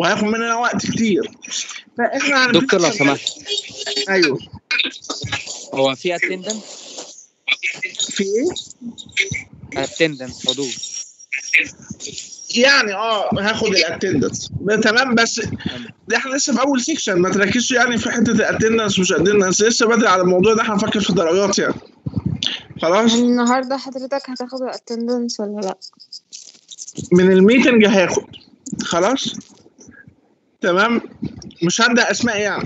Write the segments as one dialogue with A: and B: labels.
A: وهياخد مننا وقت كتير فاحنا هنبتدي
B: دكتور لو
A: شغال-
B: سمحت
A: ايوه
B: هو في اتندنس
A: في ايه؟
B: اتندنس حضور
A: يعني اه هاخد الاتندنس تمام بس ده احنا لسه في اول سيكشن ما تركزش يعني في حته الاتندنس مش اتندنس لسه بدري على الموضوع ده احنا هنفكر في الدرجات يعني خلاص
C: يعني النهارده حضرتك هتاخد الاتندنس ولا لا
A: من الميتنج هاخد خلاص تمام مش هبدا اسماء يعني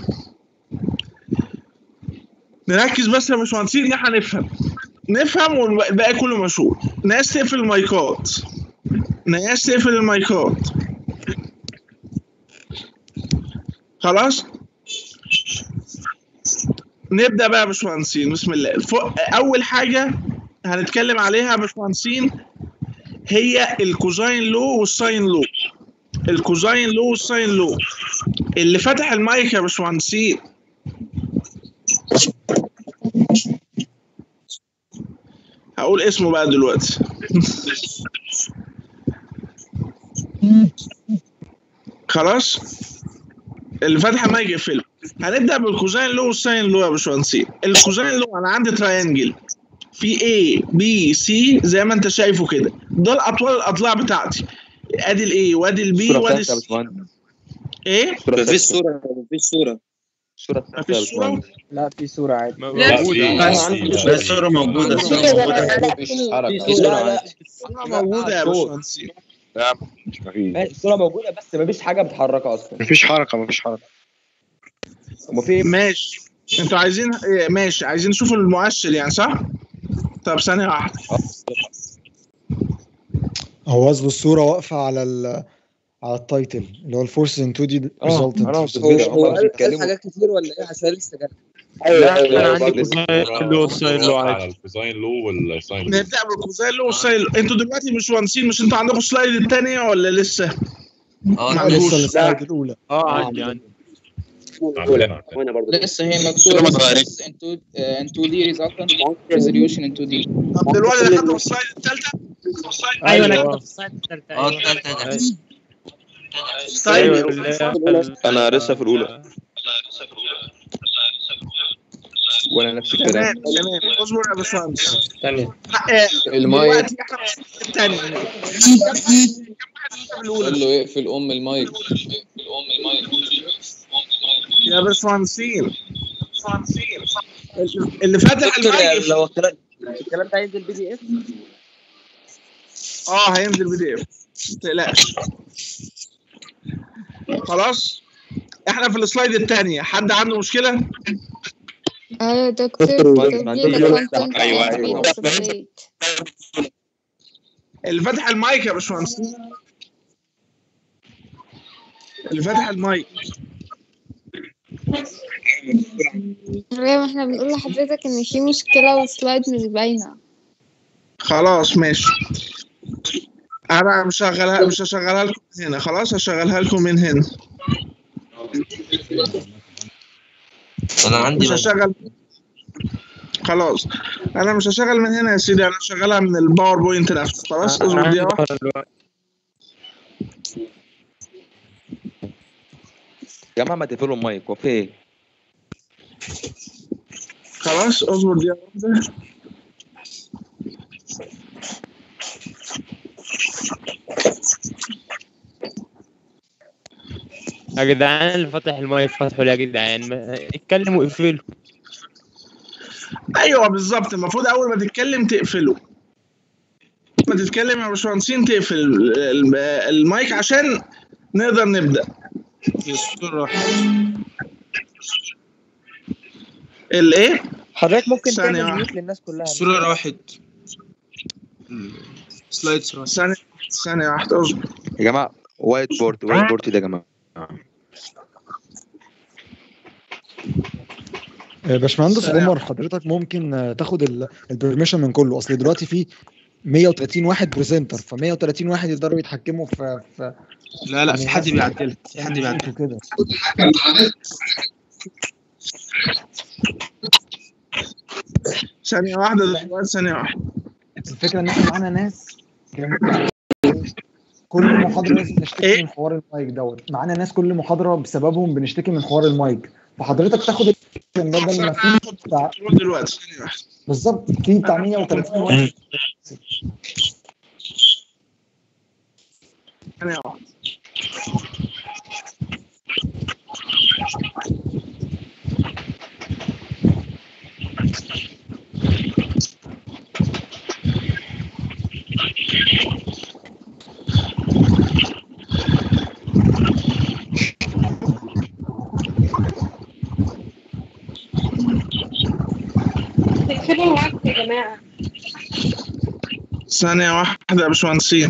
A: نركز بس يا باشمهندسين ان احنا نفهم نفهم والباقي كله مشهور ناس تقفل المايكات ناس تقفل المايكات خلاص نبدا بقى يا باشمهندسين بسم الله فوق اول حاجه هنتكلم عليها يا باشمهندسين هي الكوزاين لو والساين لو الكوزاين لو والساين لو اللي فتح المايك يا باشمهندسين هقول اسمه بقى دلوقتي خلاص اللي فاتح المايك يقفله هنبدا بالكوزاين لو والساين لو يا باشمهندسين الكوزاين لو انا عندي تراينجل في A B C زي ما انت شايفه كده ده الاطوال الاضلاع بتاعتي ادي الاي وادي البي
D: الصورة
A: وادي
D: بتاعتها يا
A: السي
D: باشمهندس
A: ايه
D: الصورة
E: مفيش
D: بتاعتها.
E: صورة مفيش صورة
D: الصورة بتاعتها
A: مفيش
D: يا
A: صوره
D: باشمهندس.
B: لا في صورة عادي
F: لا في
E: الصورة موجودة الصورة
C: كده
E: موجودة
C: لا
E: مفيش
C: في
E: حركة
B: في صورة عادي
A: الصوره موجوده يا باشمهندسين
D: لا مفيش
B: ماشي الصورة موجودة بس مفيش حاجة متحركة أصلا
F: مفيش حركه مفيش حركه
B: وفي
A: ماشي انتوا عايزين إيه، ماشي عايزين نشوفوا المؤشر يعني صح؟ طب ثانية واحدة
G: هو قصده الصورة واقفة على ال على التايتل اللي هو الفورسز ان 2 دي
B: اه
G: ريزلتنت
B: انا اقصد
E: هو
B: كده
E: هو
B: هم
E: قال قال
D: بيتكلموا.
E: حاجات كتير ولا ايه عشان لسه جاي
D: ايوه
F: انا عندي
D: لسه.
F: كوزاين لو والساين لو
H: على
F: عادي
H: الكوزاين لو والساين لو
A: نبدأ بالكوزاين لو والساين لو انتوا دلوقتي مش مهندسين مش انتوا عندكم سلايد الثانية ولا لسه؟
E: اه
A: ما
G: لسه
A: عندوش.
G: السلايد الأولى
F: اه عندي عندي
H: عندنا
E: وانا برضه
I: لسه هي مكتوبة بس ان 2 ان 2 دي resultant resolution in 2 دي
A: طب دلوقتي دخلتوا في السلايد الثالثة؟
F: ايوه انا
I: اه
E: اه التالتة ده
A: طيب
F: ايوه ال-
D: انا لسه في الاولى وانا نفس الكلام
A: تمام تمام اصبر يا باشمهندس
F: ثانية
A: آه،
E: المايك
A: دلوقتي احنا في السلايد الثانية كم واحد في الأولى؟
I: قول له يقفل ام المايك يقفل ام المايك
A: يا باشمهندسين اللي فتح
E: دكتور
A: المايك
E: لو الكلام الكلام ده هينزل بي دي اف
A: اه هينزل بي دي اف ما تقلقش خلاص احنا في السلايد الثانية حد عنده مشكلة؟
C: ايوه يا دكتور
D: دكتور،
C: تسجيل
D: عندي
C: الكونتنت
D: أيوة،
C: and
D: أيوة.
C: speed of slate.
A: اللي فتح المايك يا باشمهندس اللي فتح المايك
C: ايوه احنا بنقول لحضرتك ان في مشكلة والسلايد مش باينة
A: خلاص ماشي انا مش هشغلها مش هشغلها لكم من هنا خلاص هشغلها لكم من هنا
E: انا عندي
A: مش هشغل خلاص انا مش هشغل من هنا يا سيدي انا هشغلها من الباوربوينت نفسه خلاص
F: انا
A: اصبر
F: عندي
A: دقيقة واحدة.
F: دلوقتي.
D: يا جماعه ما تقفلوا المايك هو في ايه؟
A: خلاص اصبر دقيقة واحدة
F: يا جدعان اللي فتح المايك فتحوا يا جدعان ما- اتكلموا اقفلوا
A: ايوه بالظبط المفروض اول ما تتكلم تقفله ما تتكلم يا باشمهندسين تقفل ال- ال- المايك عشان نقدر نبدا الايه
B: حضرتك ممكن
A: ثانية
B: تعمل
A: واحدة.
B: ميوت للناس كلها
E: الصورة راحت سلايدز راحت
A: ثانيه ثانيه واحده اصبر
D: يا جماعه وايت بورد وايت بورد ده يا جماعه
G: آه، باشمهندس
A: سلام.
G: عمر حضرتك ممكن آه، تاخد البرميشن من كله اصل دلوقتي في 130 واحد بريزنتر ف 130 واحد يقدروا يتحكموا في في
E: لا لا
G: يعني
E: في حد
G: الناس-
E: بيعدلها في حد بيعدلها
G: وكده
A: ثانيه واحده دلوقتي ثانيه واحده
G: الفكره ان احنا معانا ناس كل محاضره لازم نشتكي
A: إيه؟
G: من حوار المايك دوت معانا ناس كل محاضره بسببهم بنشتكي من حوار المايك فحضرتك تاخد ال- بدل ما في بتاع
A: دلوقتي ثانية واحدة.
G: بالظبط في بتاع 130 واحد
A: ثانية واحدة.
C: تقفلوا معاكم يا جماعة
A: ثانية واحدة يا باشمهندسين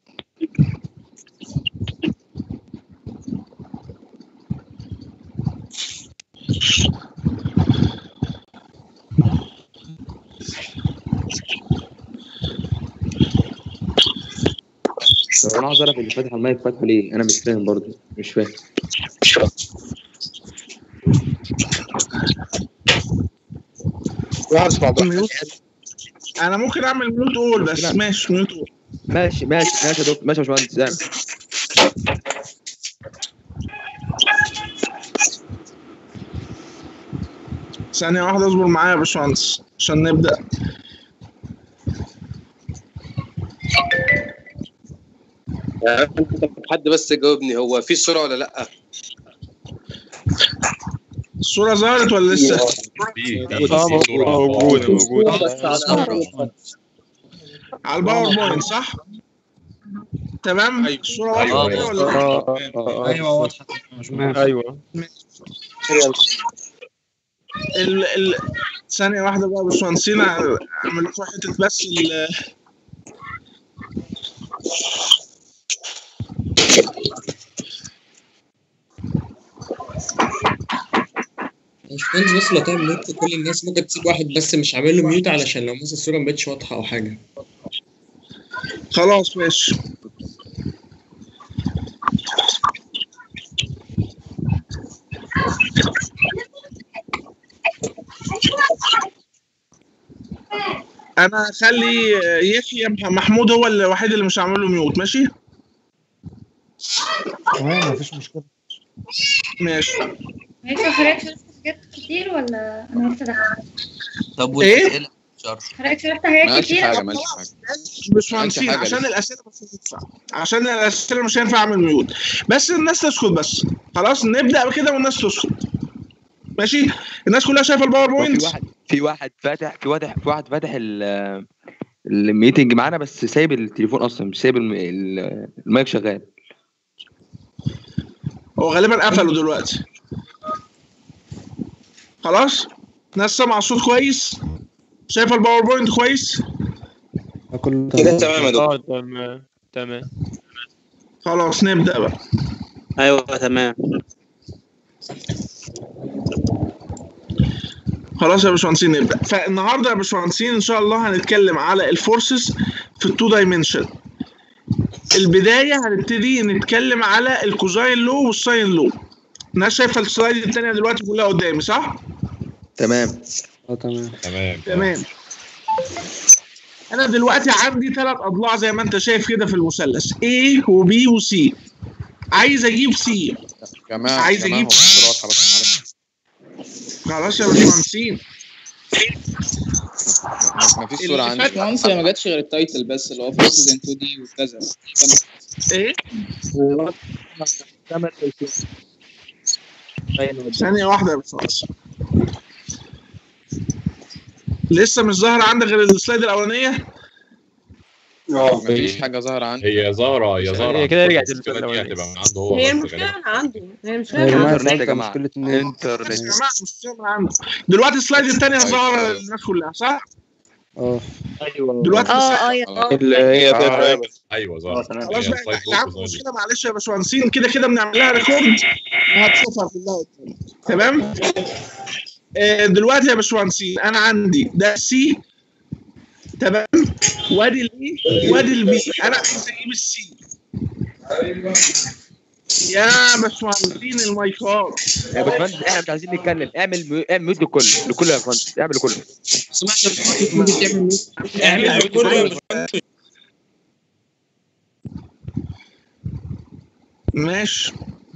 D: طب انا عاوز اعرف اللي فاتح المايك فاتحه ليه انا مش فاهم برضه مش فاهم
A: ميوت انا ممكن اعمل ميوت اول بس ماشي ميوت اول
D: ماشي ماشي ماشي يا دكتور ماشي يا باشمهندس اعمل.
A: ثانية واحدة اصبر معايا يا باشمهندس عشان نبدأ
J: حد بس جاوبني هو في سرعه ولا لا؟
A: الصورة ظهرت ولا لسه؟
H: في
F: اه
H: في صورة
F: موجودة موجودة
A: على الباوربوينت صح؟ تمام؟
J: أيوة.
A: الصورة واضحة كده ولا لا؟
F: اه اه
E: ايوه واضحه
F: ايوه
A: ال ال ثانية واحدة بقى يا باشمهندسين اعمل لكم حتة بس ال
K: باشمهندس بس لو تعمل ميوت لكل الناس ممكن تسيب واحد بس مش عامل له ميوت علشان لو مثلا الصوره ما بقتش واضحه او حاجه
A: خلاص ماشي انا هخلي يحيى محمود هو الوحيد اللي مش هعمل له ميوت ماشي
G: تمام مفيش مشكله
A: ماشي
C: هيك حضرتك شرحت حاجات كتير ولا انا لسه داخله
J: طب
A: إيه؟
J: والاسئله شرط
C: حضرتك شرحت حاجات
D: ماشي
C: كتير
D: حاجه
C: أو
D: ماشي حاجه
A: مش مهندسين
D: حاجة
A: عشان
D: لسه.
A: الاسئله مش هينفع عشان الاسئله مش هينفع اعمل ميوت بس الناس تسكت بس خلاص نبدا كده والناس تسكت ماشي الناس كلها شايفه
D: هو
A: الباوربوينت
D: في واحد في واحد فاتح في واحد في واحد فاتح ال الميتنج معانا بس سايب التليفون اصلا مش سايب الم- ال- المايك شغال
A: هو غالبا قفلوا دلوقتي خلاص ناس سامعه الصوت كويس شايفه الباوربوينت كويس
G: كله
J: كده
G: تمام
J: تمام يا دكتور
F: اه تمام تمام
A: خلاص نبدا بقى
J: ايوه تمام
A: خلاص يا باشمهندسين نبدا فالنهارده يا باشمهندسين ان شاء الله هنتكلم على الفورسز في التو دايمنشن البدايه هنبتدي نتكلم على الكوزاين لو والساين لو الناس شايفه السلايد الثانيه دلوقتي كلها قدامي صح؟
D: تمام
G: اه تمام
H: تمام
A: تمام انا دلوقتي عندي ثلاث اضلاع زي ما انت شايف كده في المثلث A و B و C عايز اجيب C
D: جماعه
A: عايز
D: جماعة،
A: أجيب-
D: هو الصورة واضحة بس معلش.
A: خلاص يا باشمهندسين
D: ما- ما فيش صوره
A: اللي
D: عندي
A: فات-
I: باشمهندس هي ما جاتش غير التايتل بس اللي هو فورسز ان 2 دي وكذا
A: ايه ثانية واحدة يا باشمهندس لسه مش ظاهرة عندك غير السلايد الأولانية؟
D: ما فيش حاجه ظاهره عندي
H: هي زهرة يا زهرة
F: هي كده
H: عندك
F: رجعت
H: المشكلة
F: للفكرة
H: دي هتبقى من عنده هو
L: هي
H: بس
L: المشكلة
H: غالبا
L: من عنده هي
G: يا
L: المشكلة من
G: جماعه
L: عنده
D: إنترنت يا
G: النت
D: جماعة.
G: مشكله النت
A: يا
D: انترنت
A: جماعة مش ظاهرة عندك دلوقتي السلايد الثانية
D: طيب،
A: ظاهرة
D: طيب.
A: للناس كلها صح؟
G: اه
F: ايوه
A: دلوقتي
L: اه
A: السلايد-
L: اه يا
D: آه.
L: اه
J: اللي هي
H: آه.
J: فيها
H: ايوه ظهر
A: خلاص
H: هي
A: بقى
H: سلايد
A: يا عم
H: لوك وسلايد
A: مشكلة معلش يا باشمهندسين كده كده بنعمل لها ريكورد وهتشوفها كلها قدامك تمام؟ آه، دلوقتي يا باشمهندسين أنا عندي ده سي تمام وادي الاي وادي البي انا عايز اجيب السي يا باشمهندسين المايكات
D: يا باشمهندس احنا مش عايزين نتكلم اعمل ميو- اعمل ميوت لكل لكل يا باشمهندس اعمل لكل
K: سمعت ممكن تعمل ميوت
J: اعمل كله يا
A: ماشي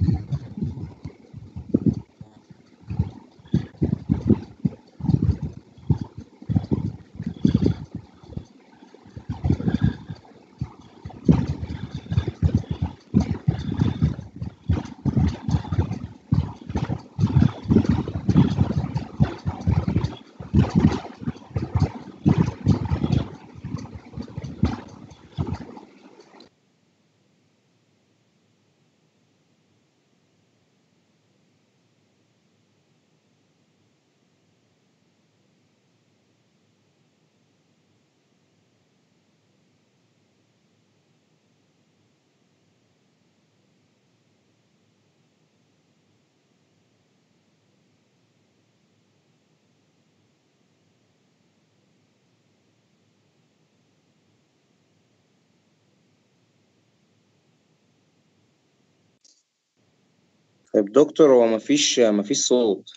L: طيب دكتور هو مفيش مفيش صوت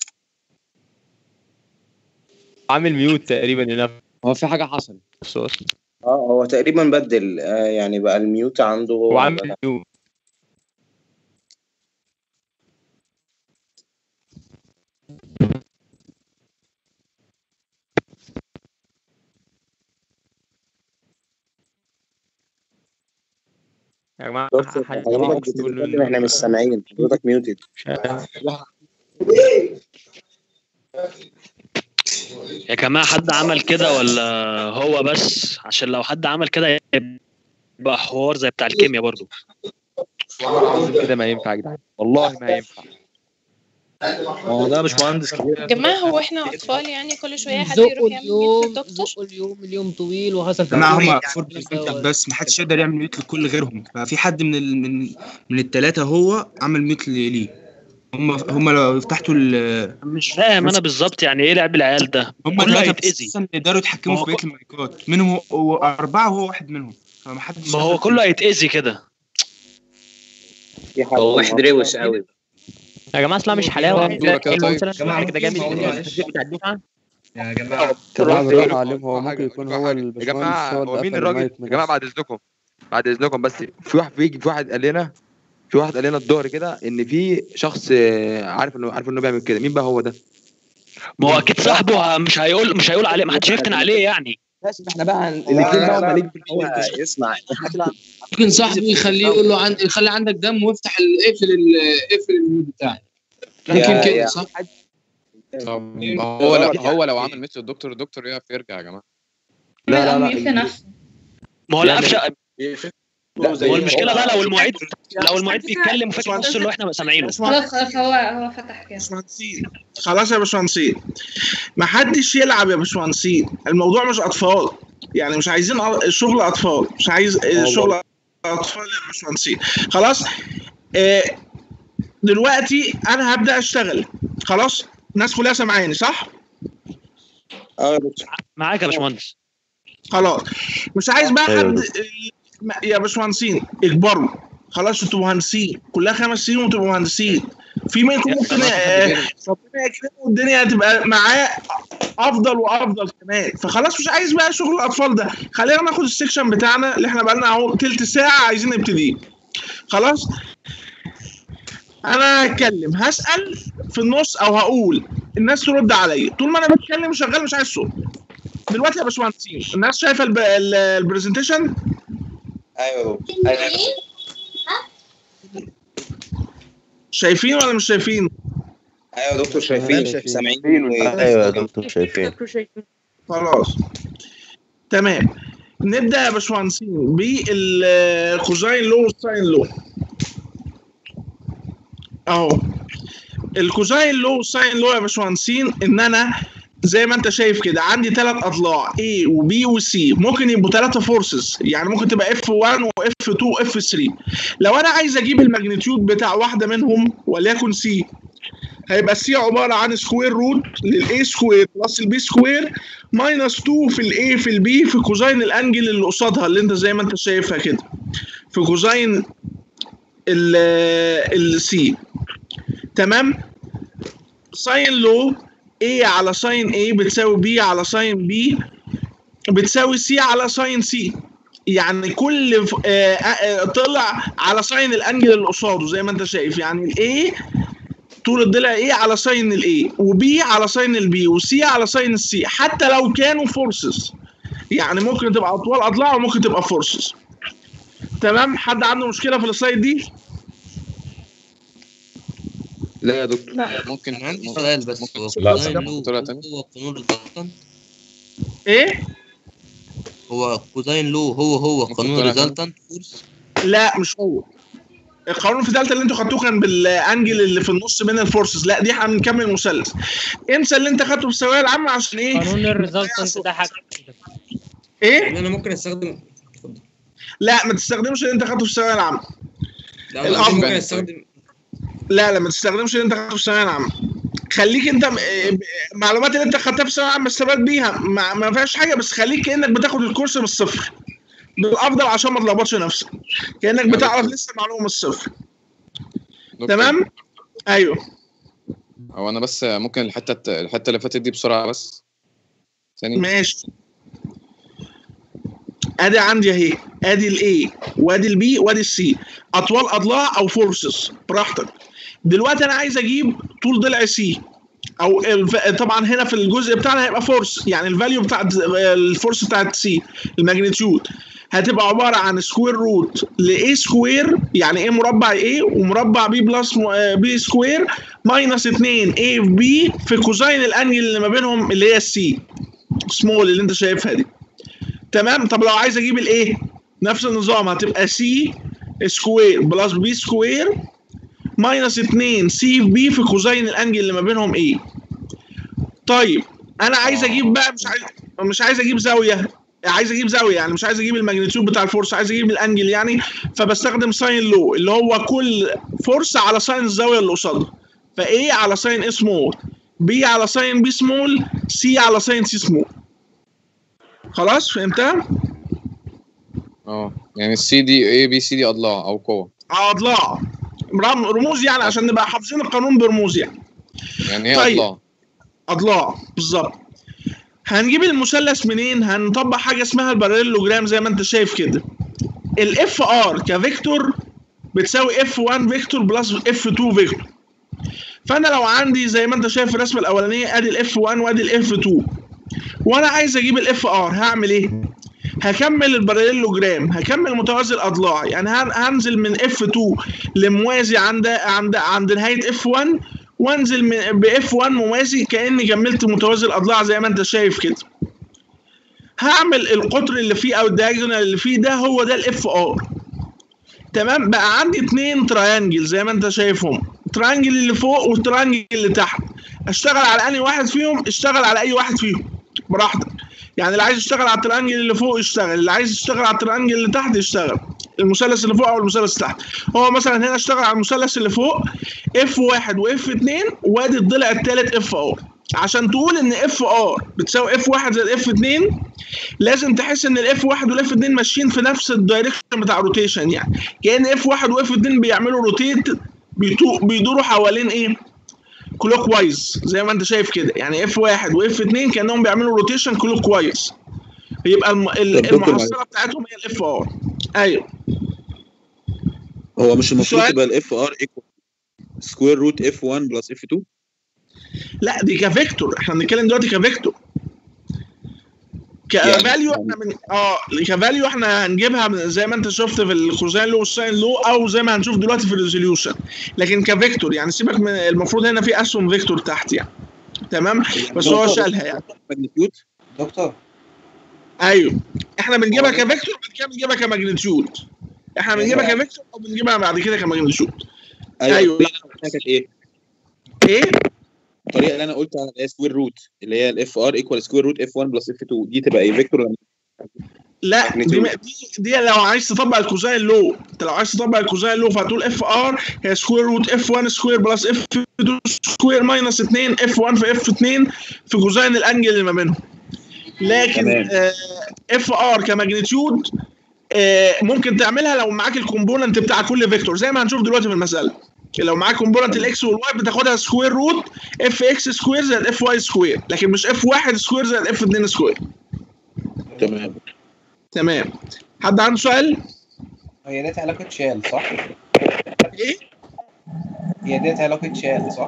F: عامل ميوت تقريبا هنا
B: هو في حاجه حصلت
F: الصوت
L: اه هو تقريبا بدل آه يعني بقى الميوت عنده هو
F: هو عامل ميوت يا جماعه
L: دكتور
F: حد
L: حضرتك
F: يقول
L: بتتكلم احنا مش سامعين حضرتك ميوتد
M: يا جماعة حد عمل كده ولا هو بس عشان لو حد عمل كده يبقى حوار زي بتاع الكيمياء برضو
D: كده ما ينفع يا جدعان والله ما ينفع
E: هو ده مش مهندس كبير
N: يا جماعة هو احنا أطفال يعني كل شوية حد
O: زقوا
N: يروح يعمل ميوت
O: اليوم
N: للدكتور
O: زقوا اليوم اليوم طويل وحصل
E: يا جماعه هم
O: تأخير.
E: فور بريزنتر بس ما حدش يقدر يعمل ميوت لكل غيرهم ففي حد من ال... من من الثلاثه هو عمل ميوت ليه هم هم لو فتحتوا ال
M: مش فاهم انا بالظبط يعني ايه لعب العيال ده
E: هم
M: كله
E: ثلاثه
M: هيتأذي
E: اساسا يقدروا يتحكموا
M: ما
E: في
M: هو
E: بقيه المايكات منهم هو- هو اربعه وهو واحد منهم فما حدش
M: ما هو
E: يقدر-
M: كله هيتأذي كده
J: هو واحد روش قوي
F: يا جماعه اصلا مش حلاوه
J: دورة
F: ده
J: كده
F: كلمة
J: طيب.
F: مثلا
J: جماعة
F: كده جامد
J: ممكن
F: جدا
J: معلش.
F: التسجيل بتاع الدفعه
H: يا جماعه
G: طبعا
D: بص-
G: بالراحه عليهم هو ممكن يكون هو
D: يا
G: الباشمهندس
D: جماعه
G: هو
D: هو
G: اللي
D: مين
G: قفل
D: الراجل
G: المايك
D: يا جماعه بعد اذنكم بعد اذنكم بس في واحد في في واحد قال لنا في واحد قال لنا الظهر كده ان في شخص آه، عارف انه عارف انه بيعمل كده مين بقى هو ده؟
M: ما هو اكيد صاحبه مش هيقول مش هيقول عليه ما حدش يفتن عليه يعني
D: ماشي احنا بقى
L: الاثنين بقى هم اللي اسمع
K: ممكن صاحبه يخليه يقول له عند يخلي عندك دم وافتح ال- اقفل ال- اقفل المود بتاعك
L: يا-
K: ممكن كده
L: يا-
K: صح؟
P: طب ما هو لو هو لو عمل مثل الدكتور الدكتور يعرف يرجع يا جماعه
D: لا لا
N: ميوت
D: لا
N: لنفسه
M: ما هو القفشه هو المشكله بقى لو
A: هو-
M: المعيد لو المعيد بيتكلم وفاكر نص اللي احنا سامعينه
N: خلاص خلاص هو هو فتح كده
A: باشمهندسين خلاص يا باشمهندسين ما حدش يلعب يا باشمهندسين الموضوع مش اطفال يعني مش عايزين أ- شغل اطفال مش عايز شغل اطفال يا باشمهندسين خلاص آه، دلوقتي انا هبدا اشتغل خلاص الناس كلها سامعاني صح
L: اه
M: معاك يا باشمهندس
A: خلاص مش عايز بقى
M: أيوة
A: حد
M: يا
A: يا باشمهندسين اكبروا خلاص انتوا مهندسين كلها خمس سنين وانتوا مهندسين في منكم ممكن آه، ربنا يكرمه والدنيا هتبقى معاه افضل وافضل كمان فخلاص مش عايز بقى شغل الاطفال ده خلينا ناخد السكشن بتاعنا اللي احنا بقالنا اهو تلت ساعه عايزين نبتدي خلاص انا هتكلم هسال في النص او هقول الناس ترد عليا طول ما انا بتكلم شغال مش عايز صوت دلوقتي يا باشمهندسين الناس شايفه الب- ال- البرزنتيشن
L: ايوه
A: شايفين ولا مش شايفين
L: ايوه يا دكتور شايفين شايف سامعين
Q: ايوه يا دكتور شايفين
A: خلاص تمام نبدا يا باشمهندسين بالكوزاين لو والساين لو اهو الكوزاين لو والساين لو يا باشمهندسين ان انا زي ما انت شايف كده عندي ثلاث اضلاع A و B و C ممكن يبقوا ثلاثه فورسز يعني ممكن تبقى F1 و F2 و F3 لو انا عايز اجيب الماجنتيود بتاع واحده منهم وليكن C هيبقى السي عباره عن سكوير روت للاي سكوير بلس البي سكوير ماينس 2 في الاي في البي في كوزاين الانجل اللي قصادها اللي انت زي ما انت شايفها كده في كوزاين السي تمام ساين لو A على ساين A بتساوي B على ساين B بتساوي C على ساين C يعني كل ف- آه، آه، طلع على ساين الانجل اللي قصاده زي ما انت شايف يعني الاي طول الضلع ايه على ساين الاي وبي على ساين البي وسي على ساين السي حتى لو كانوا فورسز يعني ممكن تبقى اطوال اضلاع وممكن تبقى فورسز تمام حد عنده مشكله في السلايد دي
D: لا يا دكتور
N: لا
J: ممكن
K: عندي سؤال بس هو
H: لا،
K: كوزاين
H: سلام.
K: لو
P: طلع تاني.
K: هو قانون ريزلتنت
A: ايه
K: هو كوزاين لو هو هو قانون
P: طلع تاني.
K: ريزلتنت فورس
A: لا مش هو القانون في ثالثه اللي انتوا خدتوه كان بالانجل اللي في النص بين الفورسز لا دي هنكمل مثلث انسى اللي انت خدته في الثانويه العامه عشان ايه
O: قانون الريزلتنت ده حاجه
A: ايه
K: انا ممكن استخدم اتفضل
A: لا ما تستخدمش اللي انت خدته في الثانويه العامه
K: لا أنا
A: الأفضل.
K: ممكن استخدم
A: لا لا ما تستخدمش اللي انت خدته في الثانويه العامه خليك انت م- اه المعلومات اللي انت خدتها في الثانويه العامه استفاد بيها ما, ما فيهاش حاجه بس خليك كانك بتاخد الكورس من الصفر بالافضل عشان ما تلخبطش نفسك كانك بتعرف لسه المعلومه من الصفر
P: دكتور،
A: تمام ايوه
P: هو انا بس ممكن الحته الحته اللي فاتت دي بسرعه بس ثاني
A: ماشي ادي عندي اهي ادي الاي وادي البي وادي السي اطوال اضلاع او فورسز براحتك دلوقتي انا عايز اجيب طول ضلع سي او الف... طبعا هنا في الجزء بتاعنا هيبقى فورس يعني الفاليو بتاع الفورس بتاعت سي الماجنتيود هتبقى عباره عن سكوير روت لاي سكوير يعني ايه مربع ايه ومربع بي بلس بي سكوير ماينس 2 اي في بي في كوزين الانجل اللي ما بينهم اللي هي السي سمول اللي انت شايفها دي تمام طب لو عايز اجيب الايه نفس النظام هتبقى سي سكوير بلس بي سكوير ماينس 2 سي في بي في كوزين الانجل اللي ما بينهم ايه طيب انا عايز اجيب بقى مش عايز مش عايز اجيب زاويه عايز اجيب زاويه يعني مش عايز اجيب الماجنتيود بتاع الفورس عايز اجيب الانجل يعني فبستخدم ساين لو اللي هو كل فورس على ساين الزاويه اللي قصادها فايه على ساين ايه سمول بي على ساين بي سمول سي على ساين سي سمول خلاص فهمتها؟
P: اه يعني السي دي اي بي سي دي اضلاع او قوه
A: اضلاع رم- رموز يعني عشان نبقى حافظين القانون برموز يعني
P: يعني ايه
A: طيب.
P: اضلاع
A: اضلاع بالظبط هنجيب المثلث منين هنطبق حاجه اسمها الباراليلوجرام زي ما انت شايف كده الاف ار كفيكتور بتساوي اف 1 فيكتور بلس اف 2 فيكتور فانا لو عندي زي ما انت شايف الرسمه الاولانيه ادي الاف 1 وادي الاف 2 وانا عايز اجيب الاف ار هعمل ايه هكمل الباراليلوجرام هكمل متوازي الاضلاع يعني هن- هنزل من اف 2 لموازي عند عند عند نهايه اف 1 وانزل من باف 1 موازي كاني كملت متوازي الاضلاع زي ما انت شايف كده هعمل القطر اللي فيه او الدايجونال اللي فيه ده هو ده الاف ار تمام بقى عندي اتنين تراينجل زي ما انت شايفهم التراينجل اللي فوق والتراينجل اللي تحت اشتغل على انهي واحد فيهم اشتغل على اي واحد فيهم براحتك يعني اللي عايز يشتغل على الترانجل اللي فوق يشتغل اللي عايز يشتغل على الترانجل اللي تحت يشتغل المثلث اللي فوق او المثلث تحت هو مثلا هنا اشتغل على المثلث اللي فوق اف واحد واف اتنين وادي الضلع التالت اف ار عشان تقول ان اف ار بتساوي اف واحد زائد اف اتنين لازم تحس ان الاف واحد والاف اتنين ماشيين في نفس الدايركشن بتاع روتيشن يعني كان اف واحد واف اتنين بيعملوا روتيت بيدوروا حوالين ايه كلوك وايز زي ما انت شايف كده يعني اف واحد واف اتنين كانهم بيعملوا روتيشن كلوك وايز يبقى الم... ال-
R: طب دكتور
A: المحصله بتاعتهم هي الاف ار ايوه
R: هو مش المفروض
A: سؤال؟
R: تبقى الاف ار ايكوال سكوير روت اف 1 بلس اف 2
A: لا دي كفيكتور احنا بنتكلم دلوقتي كفيكتور كفاليو احنا من اه كفاليو احنا هنجيبها من زي ما انت شفت في الكوزين لو والساين لو او زي ما هنشوف دلوقتي في الريزوليوشن لكن كفيكتور يعني سيبك من المفروض هنا في اسهم فيكتور تحت يعني تمام بس هو
R: دكتور،
A: شالها يعني
R: ماجنتيود دكتور
A: ايوه احنا بنجيبها كفيكتور بعد كده بنجيبها كماجنتيود احنا بنجيبها كفيكتور او بنجيبها بعد كده كماجنتيود
R: ايوه
A: أيوة.
R: الطريقه اللي أنا قلتها كانت ايه؟
A: ايه؟
R: الطريقه اللي انا قلت على اللي هي سكوير روت اللي هي الاف ار ايكوال سكوير روت اف 1 بلس اف 2 دي تبقى ايه فيكتور ولا
A: لا دي, دي دي لو عايز تطبق الكوزين لو انت لو عايز تطبق الكوزين لو فهتقول اف ار هي سكوير روت اف 1 سكوير بلس اف 2 سكوير ماينس 2 اف 1 في اف 2 في كوزين الانجل اللي ما بينهم لكن
R: تمام.
A: اف ار كماجنتيود آه، ممكن تعملها لو معاك الكومبوننت بتاع كل فيكتور زي ما هنشوف دلوقتي في المساله لو معاك كومبوننت الاكس والواي بتاخدها سكوير روت اف اكس سكوير زائد اف واي سكوير لكن مش اف 1 سكوير زائد اف 2 سكوير
R: تمام
A: تمام حد عنده سؤال؟
L: هي ديت علاقة شال صح؟
A: ايه؟
L: هي ديت علاقة شال صح؟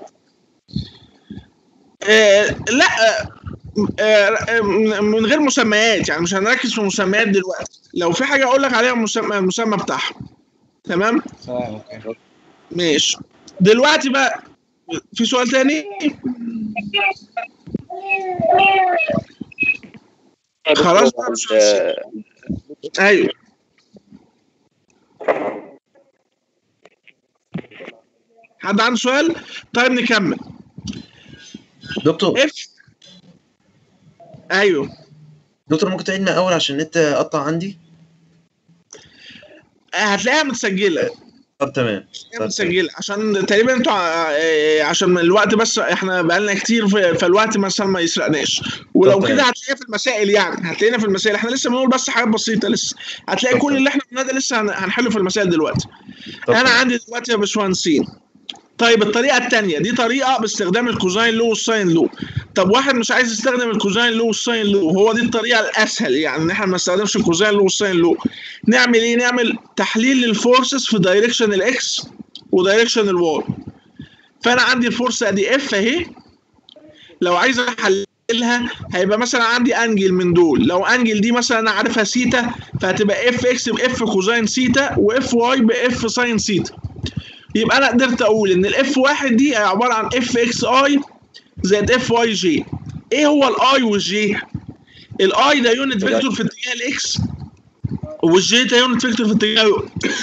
A: آه لا آه آه من غير مسميات يعني مش هنركز في مسميات دلوقتي لو في حاجه اقول لك عليها المسمى المسمى بتاعها تمام
L: تمام اوكي
A: ماشي دلوقتي بقى في سؤال تاني خلاص بقى مش ايوه حد عنده سؤال طيب نكمل
S: دكتور
A: اف ايوه
S: دكتور ممكن تعيد من الاول عشان النت قطع عندي
A: هتلاقيها متسجله
S: طب تمام
A: هي متسجله عشان تقريبا انتوا ع- آه، عشان الوقت بس احنا بقالنا كتير في- فالوقت مثلا ما يسرقناش ولو
S: طب
A: كده
S: تمام.
A: هتلاقيها في المسائل يعني هتلاقينا في المسائل احنا لسه بنقول بس حاجات بسيطه لسه هتلاقي كل اللي احنا قلناه ده لسه هن- هنحله في المسائل دلوقتي انا عندي دلوقتي يا باشمهندسين طيب الطريقه الثانيه دي طريقه باستخدام الكوزاين لو والساين لو طب واحد مش عايز يستخدم الكوزاين لو والساين لو هو دي الطريقه الاسهل يعني ان احنا ما نستخدمش الكوزاين لو والساين لو نعمل ايه نعمل تحليل للفورسز في دايركشن الاكس ودايركشن الواي فانا عندي الفورس ادي اف اهي لو عايز احللها هيبقى مثلا عندي انجل من دول لو انجل دي مثلا انا عارفها سيتا فهتبقى اف اكس باف كوزاين سيتا واف واي باف ساين سيتا يبقى انا قدرت اقول ان الاف واحد دي عباره عن اف اكس اي زائد اف واي جي ايه هو الاي والجي الاي ده يونت فيكتور في اتجاه الاكس والجي ده يونت فيكتور في اتجاه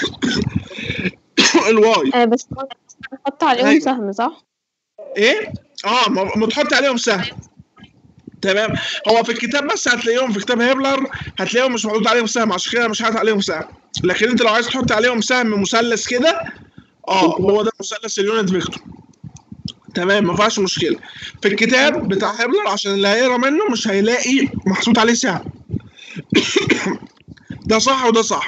A: الواي
C: آه بس نحط عليهم
A: أيوة.
C: سهم صح؟
A: ايه اه ما ما تحط عليهم سهم تمام هو في الكتاب بس هتلاقيهم في كتاب هيبلر هتلاقيهم مش محطوط عليهم سهم عشان كده مش حاطط عليهم سهم لكن انت لو عايز تحط عليهم سهم مثلث كده اه هو ده مثلث اليونت فيكتور تمام ما فيهاش مشكله في الكتاب بتاع هيبلر عشان اللي هيقرا منه مش هيلاقي محطوط عليه سهم ده صح وده صح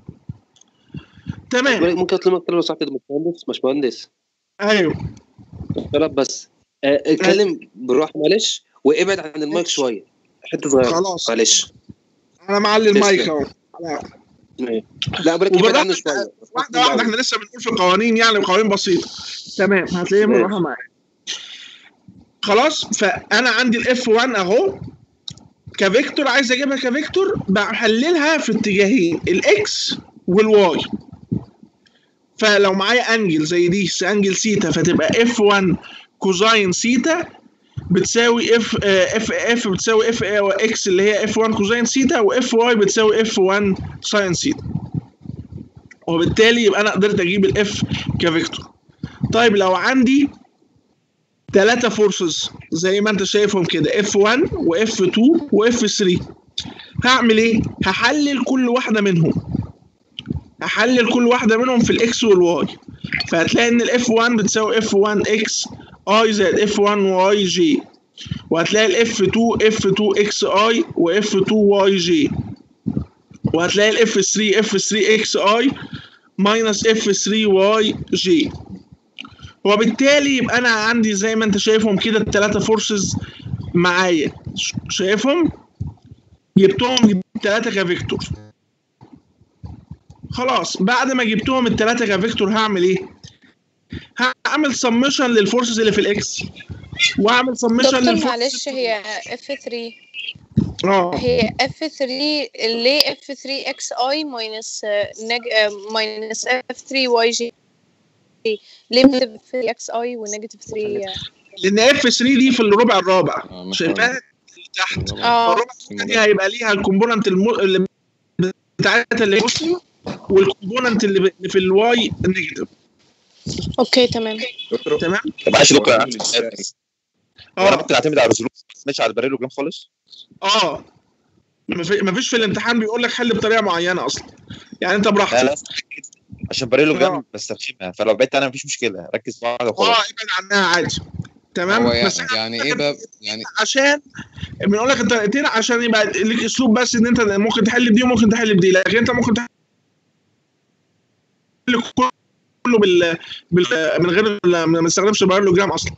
A: تمام
J: ممكن اطلب منك لو صاحبي باشمهندس باشمهندس
A: ايوه
J: طلب بس آه، اتكلم بالراحه معلش وابعد عن المايك شويه حته صغيره
A: خلاص.
J: معلش
A: انا معلي المايك
J: تسلم.
A: اهو
J: لا بقولك ابعد عنه
A: وبالراحه
J: شويه
A: واحده واحده احنا لسه بنقول في قوانين يعني قوانين بسيطه تمام هتلاقيه
J: ماشي.
A: بالراحه معايا خلاص فانا عندي الاف 1 اهو كفيكتور عايز اجيبها كفيكتور بحللها في اتجاهين الاكس والواي فلو معايا انجل زي دي انجل سيتا فتبقى اف 1 كوزاين سيتا بتساوي اف اف اف بتساوي اف اكس اللي هي اف 1 كوزاين سيتا واف واي بتساوي اف 1 ساين سيتا وبالتالي يبقى انا قدرت اجيب الاف كفيكتور طيب لو عندي ثلاثة فورسز زي ما انت شايفهم كده اف 1 واف 2 واف 3 هعمل ايه؟ هحلل كل واحدة منهم هحلل كل واحدة منهم في الاكس والواي فهتلاقي ان الاف 1 بتساوي اف 1 اكس اي زائد اف 1 واي جي وهتلاقي الاف 2 اف 2 اكس اي واف 2 واي جي وهتلاقي الاف 3 اف 3 اكس اي ماينس اف 3 واي جي وبالتالي يبقى انا عندي زي ما انت شايفهم كده الثلاثه فورسز معايا ش- شايفهم جبتهم الثلاثه كفيكتور خلاص بعد ما جبتهم الثلاثه كفيكتور هعمل ايه هعمل سمشن للفورسز اللي في الاكس واعمل سمشن
N: دكتور
A: للفورسز
N: معلش هي اف 3
A: اه
N: هي اف 3 ليه اف 3 اكس اي ماينس نج ماينس اف 3 واي جي ليه نيجاتيف 3 اكس اي ونيجاتيف 3
A: لان اف 3 دي في الربع الرابع شايفاها اللي تحت
N: اه
A: الربع الرابع دي هيبقى ليها الكومبوننت الم... اللي بتاعتها اللي هي والكومبوننت اللي ب- اللي في الواي النيجاتيف
N: اوكي تمام
A: تمام
T: طب معلش يا دكتور انا عندي سؤال هو انا
A: اه
T: ممكن اعتمد على الريزولوشن مش على الباريلوجرام خالص
A: اه مفي- مفيش في الامتحان بيقول لك حل بطريقه معينه اصلا يعني انت
T: لا
A: براحتك
T: لا عشان باريلوجرام بستخدمها فلو بعدت عنها مفيش مشكله ركز في واحده
A: اه
T: وخلاص
A: ابعد عنها عادي تمام
P: هو يعني,
A: بس احنا
P: يعني ايه بقى يعني
A: عشان بنقول لك الطريقتين عشان يبقى ليك اسلوب بس ان انت ممكن تحل بدي وممكن تحل بدي لكن انت ممكن تحل كله بال, بال... من غير ما نستخدمش البارالوجرام اصلا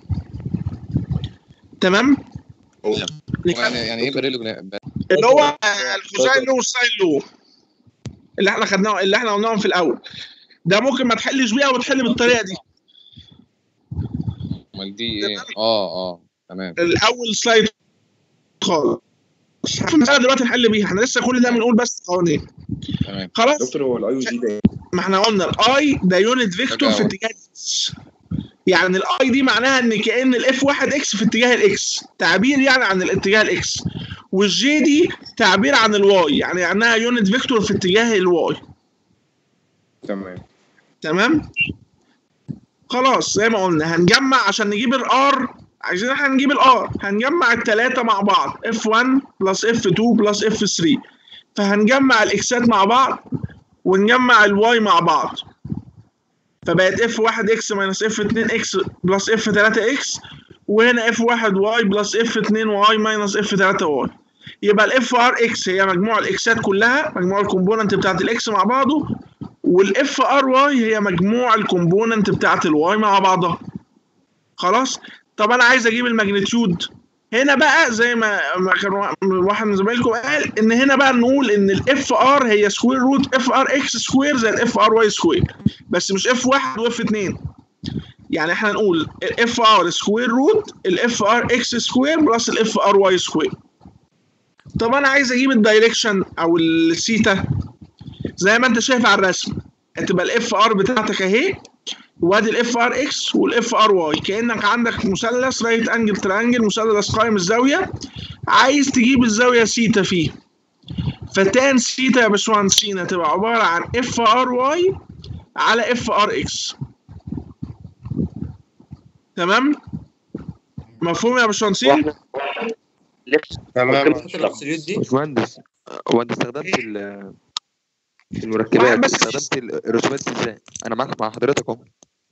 A: تمام
P: هو يعني يعني ايه باريلوجرام
A: اللي هو الكوزاين لو والساين لو اللي احنا خدناه اللي احنا قلناهم في الاول ده ممكن ما تحلش بيها وتحل بالطريقه دي
P: امال دي ايه اه اه تمام
A: الاول سلايد خالص في المساله دلوقتي نحل بيها احنا لسه كل ده بنقول بس قوانين
P: تمام
A: خلاص
S: دكتور هو الاي جي ده
A: ما احنا قلنا الاي ده يونت فيكتور في اتجاه الاكس يعني الاي دي معناها ان كان الاف 1 اكس في اتجاه الاكس تعبير يعني عن الاتجاه الاكس والجي دي تعبير عن الواي يعني انها يونت فيكتور في اتجاه الواي
S: تمام
A: تمام خلاص زي ما قلنا هنجمع عشان نجيب الار عايزين احنا نجيب الار هنجمع الثلاثه مع بعض F1 بلس F2 بلس F3 فهنجمع الاكسات مع بعض ونجمع الواي مع بعض فبقت F1 اكس ماينس F2 اكس بلس F3 اكس وهنا F1 واي بلس F2 واي ماينس F3 واي يبقى الاف ار اكس هي مجموع الاكسات كلها مجموع الكومبوننت بتاعت الاكس مع بعضه والاف ار واي هي مجموع الكومبوننت بتاعت الواي مع بعضها خلاص طب انا عايز اجيب الماجنتيود هنا بقى زي ما ما كان وا- واحد من زمايلكم قال ان هنا بقى نقول ان الاف ار هي سكوير روت اف ار اكس سكوير زي الاف ار واي سكوير بس مش اف واحد واف اتنين يعني احنا نقول الاف ار سكوير روت الاف ار اكس سكوير بلس الاف ار واي سكوير طب انا عايز اجيب الدايركشن او السيتا زي ما انت شايف على الرسم هتبقى الاف ار بتاعتك اهي وادي الاف ار اكس والاف ار واي كانك عندك مثلث رايت انجل ترانجل مثلث قائم الزاويه عايز تجيب الزاويه سيتا فيه فتان سيتا يا باشمهندسين هتبقى عباره عن اف ار واي على اف ار اكس تمام مفهوم يا باشمهندسين
D: تمام
K: الابسوليوت دي
D: باشمهندس هو انت استخدمت ال- المركبات استخدمت ال- الرسومات دي ازاي؟ انا معاك مع حضرتك اهو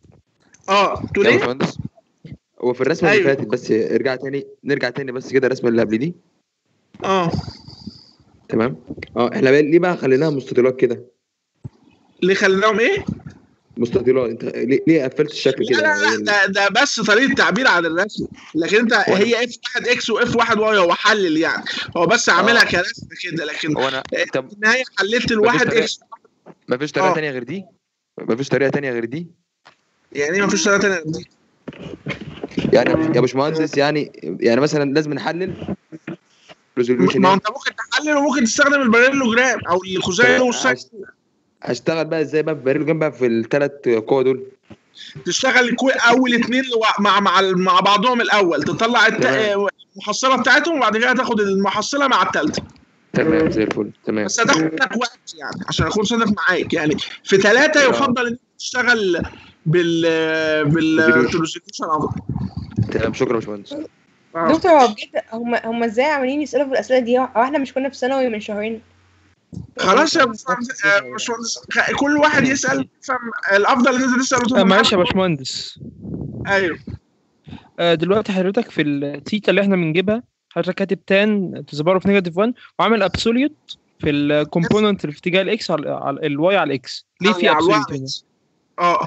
A: اه تقول
D: يا
A: ايه؟
D: باشمهندس هو في الرسمه اللي
A: أيوة.
D: فاتت بس ارجع تاني نرجع تاني بس كده الرسمه اللي قبل دي
A: اه
D: تمام اه احنا بقى ليه بقى خليناها مستطيلات كده
A: ليه خليناهم ايه؟
D: مستطيلات انت ليه, ليه قفلت الشكل
A: لا
D: كده
A: لا لا ده, ده بس طريقه تعبير عن الرسم لكن انت هي اف 1 اكس واف 1 واي هو حلل يعني هو بس عاملها كرسم كده لكن
D: هو انا طب
A: في النهايه حللت
D: مفيش
A: الواحد
D: طريقة-
A: اكس
D: مفيش طريقه
A: آه.
D: تانية غير دي مفيش طريقه تانية غير دي
A: يعني ايه مفيش طريقه ثانيه دي
D: يعني يا باشمهندس يعني يعني مثلا لازم نحلل ريزوليوشن
A: ما هو انت ممكن تحلل وممكن تستخدم الباراليلوجرام او الخزائي والساين
D: هشتغل بقى ازاي بقى في باريلو جنب بقى في الثلاث قوى دول
A: تشتغل كو- اول اتنين لو- مع مع مع بعضهم الاول تطلع الت-
D: تمام.
A: المحصله بتاعتهم وبعد كده تاخد المحصله مع الثالثه
D: تمام زي الفل تمام
A: بس هتاخد منك وقت يعني عشان اكون صادق معاك يعني في ثلاثه
D: آه.
A: يفضل ان انت تشتغل بال بالتروزيكيشن افضل
D: تمام شكرا يا باشمهندس
U: دكتور هو بجد هم هم ازاي عمالين يسالوا في الاسئله دي هو احنا مش كنا في ثانوي من شهرين
A: خلاص يا باشمهندس آه، باشمهندس خ- كل واحد يسال يفهم الافضل ان انت تسال
V: آه،
A: وتفهم
V: معلش يا
A: حاجة.
V: باشمهندس
A: ايوه
V: آه، دلوقتي حضرتك في الثيتا اللي احنا بنجيبها حضرتك كاتب تان تزبره في نيجاتيف 1 وعامل ابسوليوت في الكومبوننت اللي في اتجاه الاكس على على الواي على الاكس ليه في
A: على الواي
V: ابسوليوت هنا؟
A: اه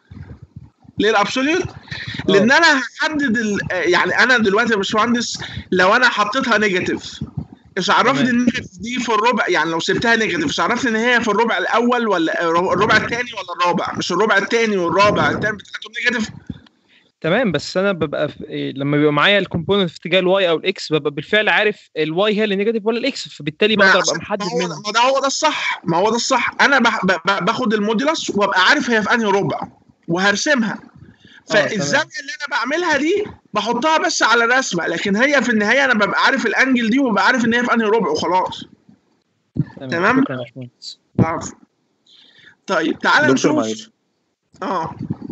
A: ليه الابسوليوت؟ لان انا هحدد ال... يعني انا دلوقتي يا باشمهندس لو انا حطيتها نيجاتيف ايش عرفني
V: تمام.
A: النيجاتيف دي في الربع يعني لو سبتها نيجاتيف ايش عرفني ان هي في الربع الاول ولا الربع الثاني ولا الرابع مش الربع الثاني والرابع الثاني بتاعتهم نيجاتيف
V: تمام بس انا ببقى في إيه لما بيبقى معايا الكومبوننت في اتجاه الواي او الاكس ببقى بالفعل عارف الواي هي اللي نيجاتيف ولا الاكس فبالتالي
A: ما
V: بقدر
A: عشان-
V: ابقى محدد
A: ما هو
V: منها
A: ما ده هو ده الصح ما هو ده الصح انا بح... ب... ب- باخد الموديلس وابقى عارف هي في انهي ربع وهرسمها فالزاويه اللي انا بعملها دي بحطها بس على رسمه لكن هي في النهايه انا ببقى عارف الانجل دي وببقى عارف ان هي في انهي ربع وخلاص تمام
V: شكرا يا باشمهندس
A: عفو. طيب تعالى
R: دكتور
A: نشوف
R: معلش
A: اه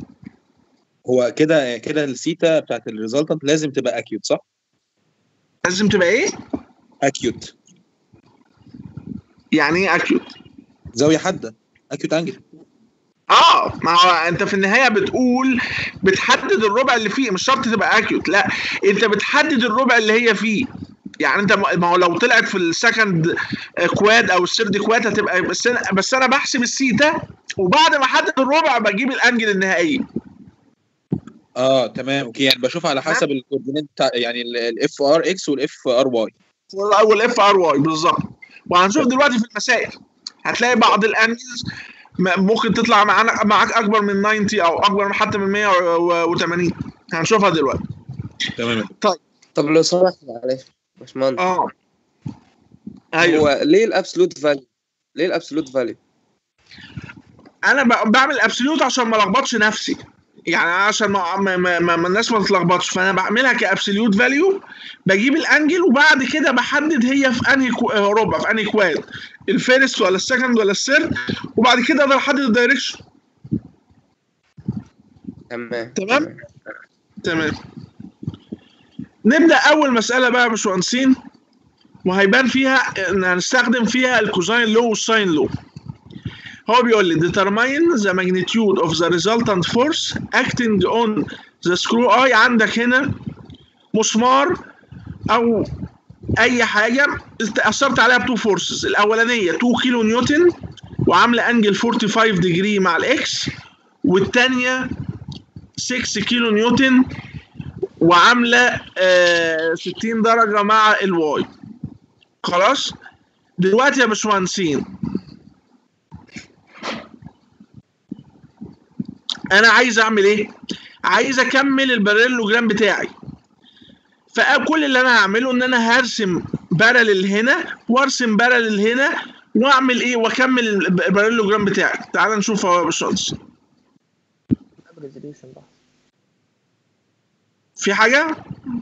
R: هو كده كده السيتا بتاعت الريزلتنت لازم تبقى اكيوت صح؟
A: لازم تبقى ايه؟
R: اكيوت
A: يعني ايه اكيوت؟
R: زاويه حاده اكيوت انجل
A: اه ما هو انت في النهايه بتقول بتحدد الربع اللي فيه مش شرط تبقى اكيوت لا انت بتحدد الربع اللي هي فيه يعني انت ما هو لو طلعت في السكند كواد او السيرد كواد هتبقى بس انا بس انا بحسب السيتا وبعد ما احدد الربع بجيب الانجل النهائيه
R: اه تمام اوكي يعني بشوف على حسب الكوردينات بتاع يعني الاف ار اكس والاف ار واي
A: والاف ار واي بالظبط وهنشوف دلوقتي في المسائل هتلاقي بعض الانجلز م- ممكن تطلع معانا معاك اكبر من 90 او اكبر حتى من 180 هنشوفها دلوقتي
R: تمام
A: طيب
J: طب لو سمحت معلش باشمهندس
A: اه ايوه
J: هو ليه الابسولوت فاليو؟ ليه الابسولوت فاليو؟
A: انا ب- بعمل ابسوليوت عشان ما الخبطش نفسي يعني عشان ما, ما, ما, ما ما الناس ما تتلخبطش فانا بعملها كابسوليوت فاليو بجيب الانجل وبعد كده بحدد هي في انهي كو- آه، ربع في انهي كواد الفيرست ولا السكند ولا السيرد وبعد كده اقدر احدد الدايركشن
J: تمام
A: تمام تمام نبدا اول مساله بقى يا باشمهندسين وهيبان فيها ان هنستخدم فيها الكوزاين لو والساين لو هو بيقول لي determine the magnitude of the resultant force acting on the screw eye عندك هنا مسمار او اي حاجه اثرت عليها بتو فورسز الاولانيه 2 كيلو نيوتن وعامله انجل 45 ديجري مع الاكس والثانيه 6 كيلو نيوتن وعامله آه 60 درجه مع الواي خلاص دلوقتي يا باشمهندسين انا عايز اعمل ايه عايز اكمل الباراليلوجرام بتاعي فكل اللي انا هعمله ان انا هرسم باراليل هنا وارسم باراليل هنا واعمل ايه واكمل الباراليلوجرام بتاعي تعال نشوف اهو يا باشمهندس في حاجه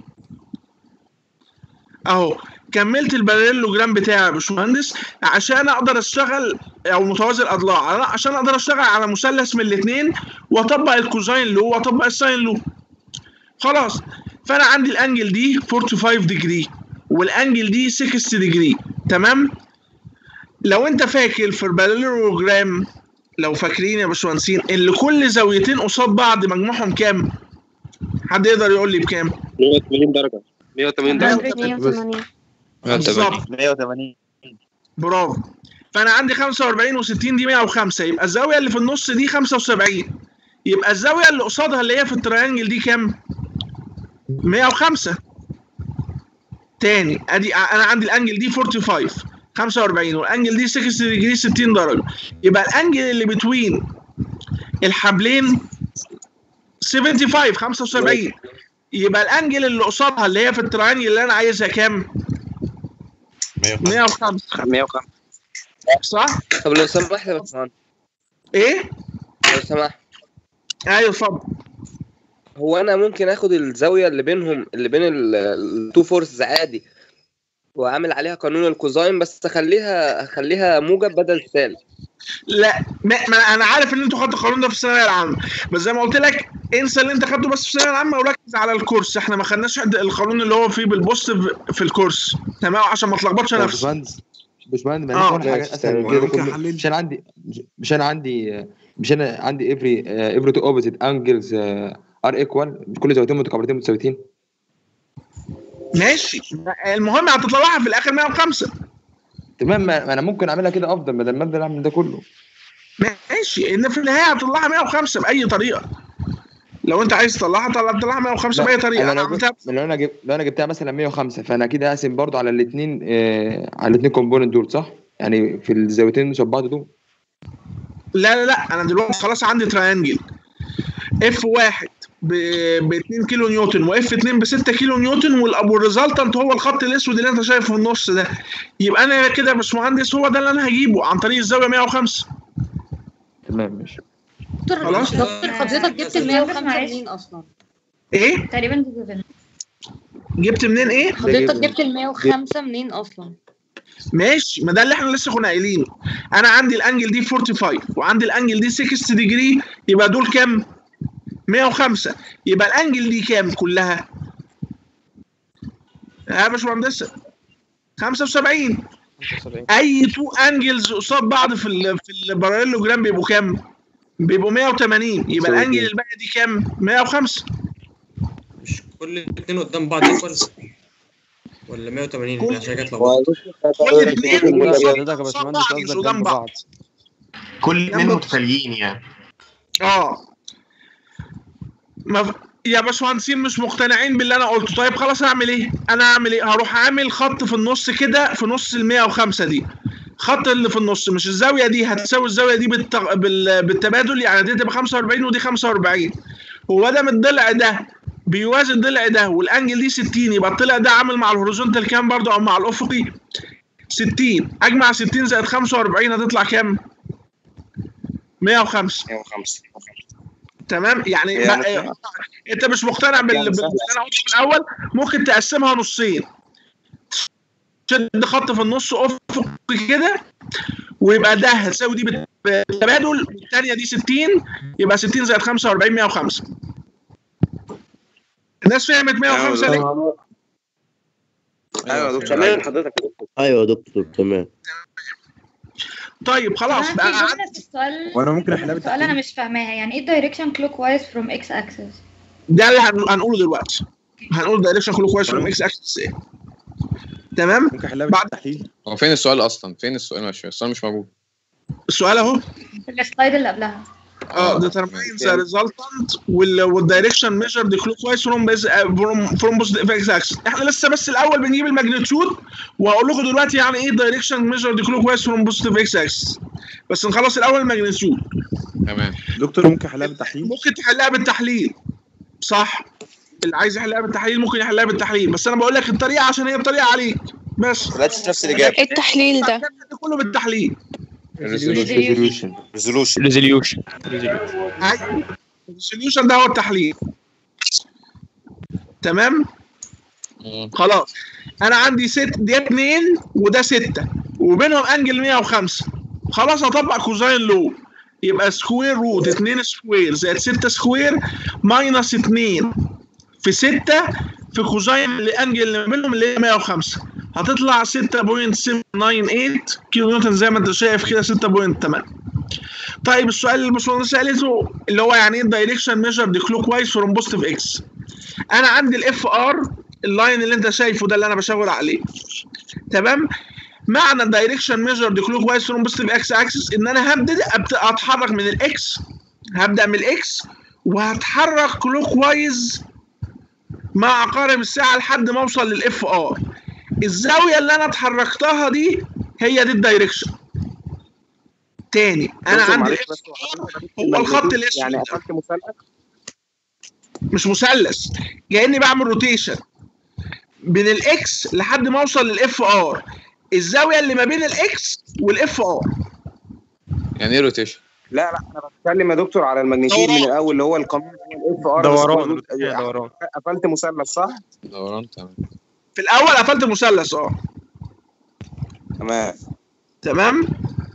A: اهو كملت الباراليلوجرام بتاعي يا باشمهندس عشان اقدر اشتغل او متوازي الاضلاع لا، عشان اقدر اشتغل على مثلث من الاثنين واطبق الكوزاين لو واطبق الساين لو خلاص فانا عندي الانجل دي 45 ديجري والانجل دي 60 ديجري تمام لو انت فاكر في الباراليلوجرام لو فاكرين يا باشمهندسين ان كل زاويتين قصاد بعض مجموعهم كام حد يقدر يقول لي بكام
J: 180 درجة 180 درجة
C: 180
A: بالظبط
T: 180
A: برافو فانا عندي 45 و60 دي 105 يبقى الزاويه اللي في النص دي 75 يبقى الزاويه اللي قصادها اللي هي في التريانجل دي كام 105 تاني ادي انا عندي الانجل دي 45 45 والانجل دي 60 ديجري 60 درجه يبقى الانجل اللي بتوين الحبلين 75 75 يبقى الانجل اللي قصادها اللي هي في التريانجل اللي انا عايزها كام 105
J: 105
A: صح
J: طب لو سمحت يا باشمهندس
A: ايه
J: لو سمحت
A: ايوه اتفضل
J: هو انا ممكن اخد الزاويه اللي بينهم اللي بين التو فورسز عادي واعمل عليها قانون الكوزاين بس اخليها اخليها موجب بدل سالب
A: لا ما ما انا عارف ان انتوا خدتوا القانون ده في الثانويه العامه بس زي ما قلت لك انسى اللي انت خدته بس في الثانويه العامه وركز على الكورس احنا ما خدناش حد- القانون اللي هو فيه بالبوست في- في الكورس تمام عشان ما تلخبطش
D: يا
A: نفسك
D: باشمهندس باشمهندس ما
A: اه
D: انا حاجات اسهل من كده كله مش انا عندي مش انا عندي مش انا عندي افري افري تو اوبوزيت انجلز ار ايكوال كل زاويتين متقابلتين متساويتين
A: ماشي المهم هتطلعها في الاخر 105
D: تمام ما ما انا ممكن اعملها كده افضل بدل ما افضل اعمل ده كله
A: ماشي ان في النهايه هتطلعها 105 باي طريقه لو انت عايز تطلعها طلع تطلعها 105 باي طريقه
D: انا
A: انا
D: لو
A: عملتها
D: جبت- لو انا جبت لو انا جبتها مثلا 105 فانا كده هقسم برضو على الاثنين آه على الاثنين كومبوننت دول صح؟ يعني في الزاويتين اللي شبه بعض دول
A: لا لا لا انا دلوقتي خلاص عندي تريانجل اف واحد ب 2 كيلو نيوتن واف 2 ب 6 كيلو نيوتن وال- والريزلتنت هو الخط الاسود اللي انت شايفه في النص ده يبقى انا كده يا باشمهندس هو ده اللي انا هجيبه عن طريق الزاويه 105
D: تمام ماشي
B: دكتور
A: خلاص.
B: دكتور حضرتك جبت ال 105 منين اصلا؟
A: ايه
B: تقريبا دي جبن.
A: جبت منين ايه
B: حضرتك جبت ال 105 منين اصلا؟
A: ماشي ما ده اللي احنا لسه كنا قايلينه انا عندي الانجل دي 45 وعندي الانجل دي 60 ديجري يبقى دول كام 105 يبقى الانجل دي كام كلها يا باشمهندس 75 اي تو انجلز قصاد بعض في ال في الباراليلوجرام بيبقوا كام بيبقوا 180 يبقى الانجل الباقي دي كام 105
K: كل الاثنين قدام بعض ايكوالز ولا 180
A: كل-
K: عشان كده اتلخبطت
A: كل اتنين
I: حضرتك يا باشمهندس
A: بعض مش
I: قصدك
A: قدام
I: جنب
A: بعض
I: بعض
W: كل اتنين
A: جنب-
W: متتاليين يعني
A: اه ما ف- يا باشمهندسين مش مقتنعين باللي انا قلته طيب خلاص هعمل ايه انا هعمل ايه هروح عامل خط في النص كده في نص ال 105 دي خط اللي في النص مش الزاويه دي هتساوي الزاويه دي بالت... بال... بالتبادل يعني دي تبقى 45 ودي 45 هو دام الضلع ده بيوازي الضلع ده والانجل دي 60 يبقى الضلع ده عامل مع الهوريزونتال كام برضه او مع الافقي 60 اجمع 60 زائد 45 هتطلع كام 105
L: 105
A: تمام يعني
L: يعني
A: بقى انت مش مقتنع بال
L: يعني
A: بال-
L: سهل.
A: باللي انا قلته في الاول ممكن تقسمها نصين شد خط في النص افقي كده ويبقى ده هتساوي دي بال- بالتبادل والثانيه دي 60 يبقى 60 زائد 45 105 الناس فهمت 105 ليه؟
L: ايوه يا دكتور تمام حضرتك
Q: ايوه يا دكتور تمام
A: طيب خلاص
B: أنا
A: بقى
B: في جملة في السؤال
G: وانا ممكن احلها
B: السؤال انا مش فاهماها يعني ايه الدايركشن كلوك وايز فروم اكس اكسس
A: ده اللي هن- هنقوله دلوقتي هنقول دايركشن كله كويس فروم اكس اكسس ايه تمام
P: ممكن احلها بالتحليل هو فين السؤال اصلا فين السؤال مش السؤال مش موجود
A: السؤال اهو
B: في السلايد اللي قبلها
A: اه determine the resultant وال والدايركشن ميجر دي كلوك وايز فروم بيز فروم فروم بوزيتيف اكس اكسس احنا لسه بس الاول بنجيب الماجنتيود وهقول لكم دلوقتي يعني ايه دايركشن ميجر دي كلوك وايز فروم بوزيتيف اكس اكسس بس نخلص الاول الماجنتيود
P: تمام
G: دكتور ممكن احلها بالتحليل
A: ممكن تحلها بالتحليل صح اللي عايز يحلها بالتحليل ممكن يحلها بالتحليل بس انا بقول لك الطريقه عشان هي الطريقه عليك بس
T: طلعتش نفس الإجابة.
N: ايه التحليل ده؟
A: كله بالتحليل
T: ريزولوشن ريزولوشن
V: ريزوليوشن
A: السوليوشن ده هو التحليل تمام خلاص انا عندي ست دي اتنين وده ستة وبينهم انجل 105 خلاص اطبق كوزاين لو يبقى سكوير روت 2 سكوير زائد 6 سكوير ماينس 2 في 6 في كوزاين الانجل اللي بينهم اللي هي 105 هتطلع 6.798 كيلو نيوتن زي ما انت شايف كده 6.8 طيب السؤال اللي الباشمهندس سالته اللي هو يعني ايه الدايركشن ميجر دي كلوك وايز فروم بوزيتيف اكس انا عندي الاف ار اللاين اللي انت شايفه ده اللي انا بشاور عليه تمام معنى الدايركشن ميجر دي كلوك وايز فروم بوزيتيف اكس اكسس ان انا هبدا أبت- اتحرك من الاكس هبدا من الاكس وهتحرك كلوك وايز مع عقارب الساعه لحد ما اوصل للاف ار الزاويه اللي انا اتحركتها دي هي دي الدايركشن تاني انا
R: دكتور
A: عندي
R: معلش
A: ال
R: بس
A: هو الخط الاسود
R: يعني
A: ده.
R: قفلت مثلث
A: مش مثلث كاني بعمل روتيشن من الاكس لحد ما اوصل للاف ار الزاويه اللي ما بين الاكس والاف ار
P: يعني ايه روتيشن
S: لا لا انا بتكلم يا دكتور على الماجنتيود من الاول اللي هو القانون الاف ار
P: دوران.
S: دوران قفلت مثلث صح؟
P: دوران تمام
A: في الاول قفلت المثلث اه
S: تمام
A: تمام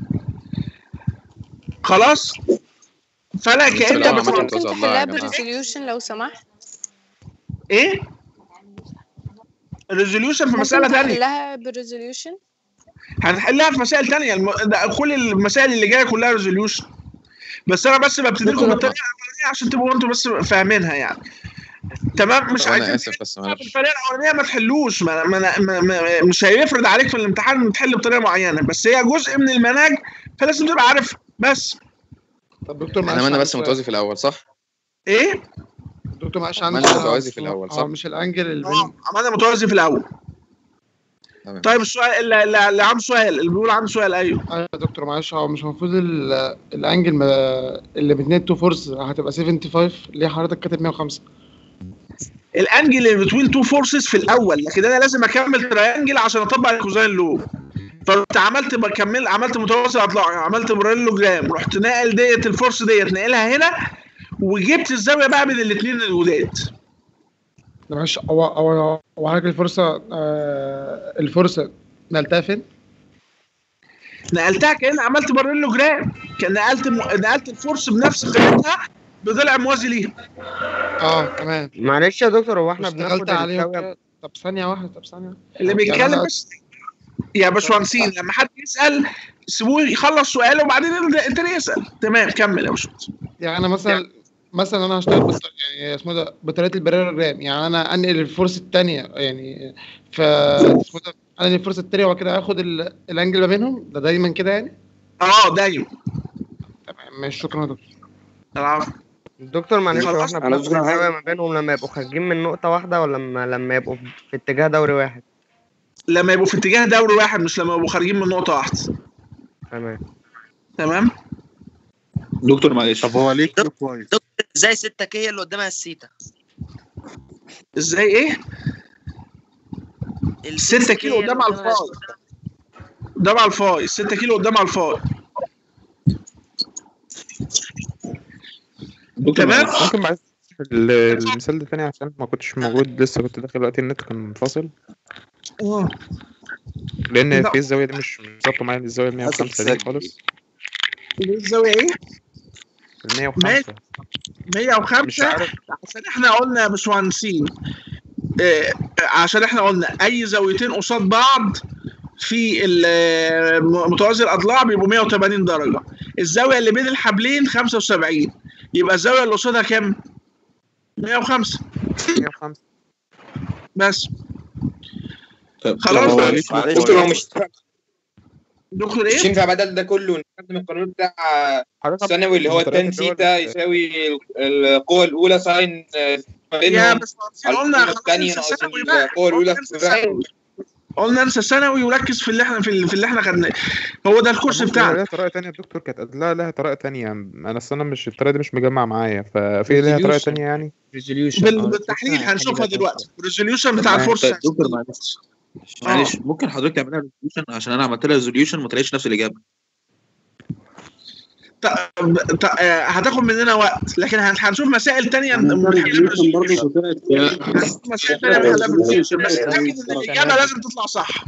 A: خلاص فانا كاني
P: السلام
A: بت-
P: عليكم.
N: ممكن
P: الله يا
N: تحلها
P: جماعة.
N: بالريزوليوشن لو سمحت
A: ايه الريزوليوشن في مساله
N: ممكن
A: ثانيه
N: تحلها بالريزوليوشن
A: هنحلها في مسائل تانية الم... ده كل المسائل اللي جايه كلها ريزوليوشن بس انا بس ببتدي لكم بالطريقه الاولانيه عشان تبقوا انتوا بس فاهمينها يعني تمام مش
P: طب انا
A: عايزين
P: اسف بس معلش
A: الطريقه الاولانيه ما تحلوش ما ما ما ما مش هيفرض عليك في الامتحان ان تحل بطريقه معينه بس هي جزء من المنهج فلازم تبقى عارف بس
G: طب دكتور
P: احنا
G: معلش
P: عملنا
G: عندي
P: بس
G: سؤال.
P: متوازي في الاول صح؟
A: ايه
G: دكتور معلش عندي
P: عملنا
G: سؤال.
P: متوازي في الأول، صح؟
G: اه مش الانجل اللي بين
A: عملنا متوازي في الاول
P: تمام.
A: طيب السؤال اللي, اللي اللي عنده سؤال اللي بيقول عنده سؤال ايوه
G: ايوه يا دكتور معلش هو مش المفروض ال- الانجل ما- اللي بين تو فورس هتبقى 75 ليه حضرتك كاتب 105
A: الانجل اللي بتوين تو فورسز في الاول لكن انا لازم اكمل تريانجل عشان اطبق الكوزاين لو فانت عملت بكمل عملت متوازي اطلع عملت بريلوجرام رحت ناقل ديت الفورس ديت ناقلها هنا وجبت الزاويه بقى بين الاثنين الوداد
G: ده معلش هو هو هو حضرتك الفرصه آه الفرصه نقلتها فين؟
A: نقلتها كأن عملت بريلوجرام كان نقلت م... نقلت الفورس بنفس قيمتها بضلع موازي ليها
G: اه تمام
E: معلش يا دكتور هو احنا
G: اشتغلت
E: بناخد
G: عليه
E: الزاوية
G: وكده. طب ثانيه واحده طب ثانيه
A: اللي
G: يعني
A: بيتكلم
G: أنا-
A: بس يا باشمهندسين لما حد يسال سيبوه يخلص سؤاله وبعدين يبدا انت يسال تمام كمل يا باشمهندس
G: يعني انا مثلا مثلا انا هشتغل بط... يعني اسمه ده بطريقه البريلوجرام يعني انا انقل الفرصه الثانيه يعني ف اسمه ده انقل الفرصه الثانيه وبعد كده اخد ال... الانجل ما بينهم ده دايما كده يعني
A: اه دايما
G: تمام ماشي شكرا يا دكتور
A: العفو
E: دكتور معلش هو
A: خلاص،
E: احنا
A: أنا
E: بناخد
A: دكتور عايز-
E: الزاوية ما بينهم لما يبقوا خارجين من نقطة واحدة ولا لما لما يبقوا في اتجاه دوري واحد
A: لما يبقوا في اتجاه دوري واحد مش لما يبقوا خارجين من نقطه واحده
E: تمام
A: تمام
R: دكتور معلش
F: طب هو ليه كلوك وايز
I: ازاي 6 كي هي اللي قدامها السيتا
A: ازاي ايه؟
I: ال
A: 6 كيلو
I: هي اللي
A: قدام على
I: قدامها
A: الفاي قدام على الفاي 6 كيلو قدام على الفاي تمام
D: ممكن بعد ال- المثال ده تاني عشان ما كنتش موجود لسه كنت داخل وقت النت كان منفصل
A: اه
D: لان
A: لا.
D: في الزاويه دي مش مش ظابطه معايا الزاويه ال 105 دي خالص
A: الزاويه ايه؟
D: ال 105
A: 105
D: مش عارف.
A: عشان احنا قلنا يا باشمهندسين آه، عشان احنا قلنا اي زاويتين قصاد بعض في ال- م- متوازي الاضلاع بيبقوا 180 درجه الزاويه اللي بين الحبلين 75 يبقى الزاويه اللي قصادها كام 105
D: 105
A: بس
R: طب
A: خلاص
R: هو
A: بقى.
R: ليه
A: معلش.
R: دكتور هو مش
A: دكتور
R: مش
A: ايه
R: ينفع بدل ده كله نستخدم القانون بتاع الثانوي اللي هو
D: الطريقة
R: التان
D: اللي هو
R: سيتا يساوي القوة الأولى ساين آه، ما
A: يا
R: بينهم
A: بس
R: على
A: قلنا
R: القوة
A: خلاص
R: الثانية
A: انسى
R: ناقص
A: ثانوي بقى
R: القوة الأولى
A: قلنا انسى ثانوي قلنا انسى ثانوي وركز في اللي احنا في اللي, في اللي احنا خدناه هو ده الكورس
D: ممكن
A: بتاعنا
D: لها طريقه تانية يا دكتور كانت لا لها طريقه تانية انا اصل انا مش الطريقه دي مش مجمع معايا ففي لها طريقه
F: Resolution.
D: تانية يعني
F: ريزوليوشن
A: بال- بالتحليل هنشوفها دلوقتي الريزوليوشن بتاع الفورس
R: دكتور معلش معلش ممكن حضرتك تعملها ريزوليوشن عشان انا عملت لها ريزوليوشن ما طلعتش نفس الاجابه
A: ط- ط- آه، هتاخد مننا وقت لكن هن- هنشوف مسائل تانية بنحلها بالريزوليوشن هنشوف مسائل تانية بنحلها بالريزوليوشن بس اتاكد ان الاجابه لازم تطلع صح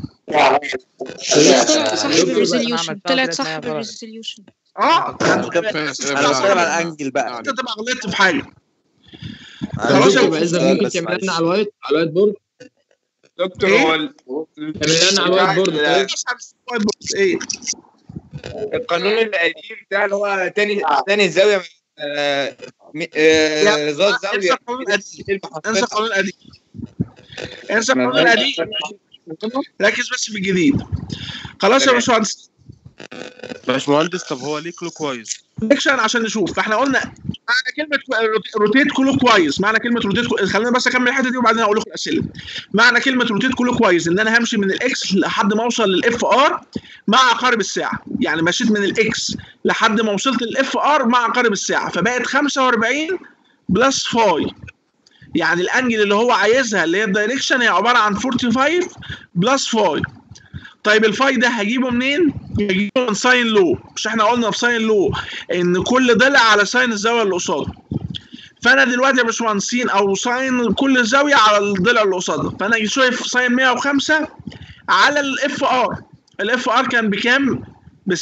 M: صح بالريزوليوشن طلعت صح بالريزوليوشن
A: اه
T: انا هشتغل على الانجل بقى
A: انت تبقى غلطت في حاجه
K: خلاص
A: يا
K: يبقى اذا ممكن تعمل لنا على الوايت على الوايت بورد
R: دكتور
A: إيه؟
R: هو ال-
K: تعمل لنا على الوايت بورد طيب
A: ايه
R: القانون القديم بتاع اللي هو تاني تاني الزاوية آه، م- آه، ذات
A: انسى
R: زاوية
A: القانون القديم انسى القانون القديم انسى القانون القديم ركز بس في الجديد خلاص يا
F: تمام.
A: باشمهندس
F: باشمهندس طب هو ليه كلوك وايز
A: سكشن عشان نشوف فاحنا قلنا معنى كلمه روتيت كله كويس معنى كلمه روتيت كو... خلينا بس اكمل الحته دي وبعدين هقول لكم الاسئله معنى كلمه روتيت كله كويس ان انا همشي من الاكس لحد ما اوصل للاف ار مع عقارب الساعه يعني مشيت من الاكس لحد ما وصلت للاف ار مع عقارب الساعه فبقت 45 بلس فاي يعني الانجل اللي هو عايزها اللي هي الدايركشن هي عباره عن 45 بلس فاي طيب الفاي ده هجيبه منين؟ هجيبه من ساين لو مش احنا قلنا في ساين لو ان كل ضلع على ساين الزاويه اللي قصاده فانا دلوقتي يا باشمهندسين او ساين كل زاويه على الضلع اللي قصادها فانا شايف ساين 105 على الاف ار الاف ار كان بكام؟ ب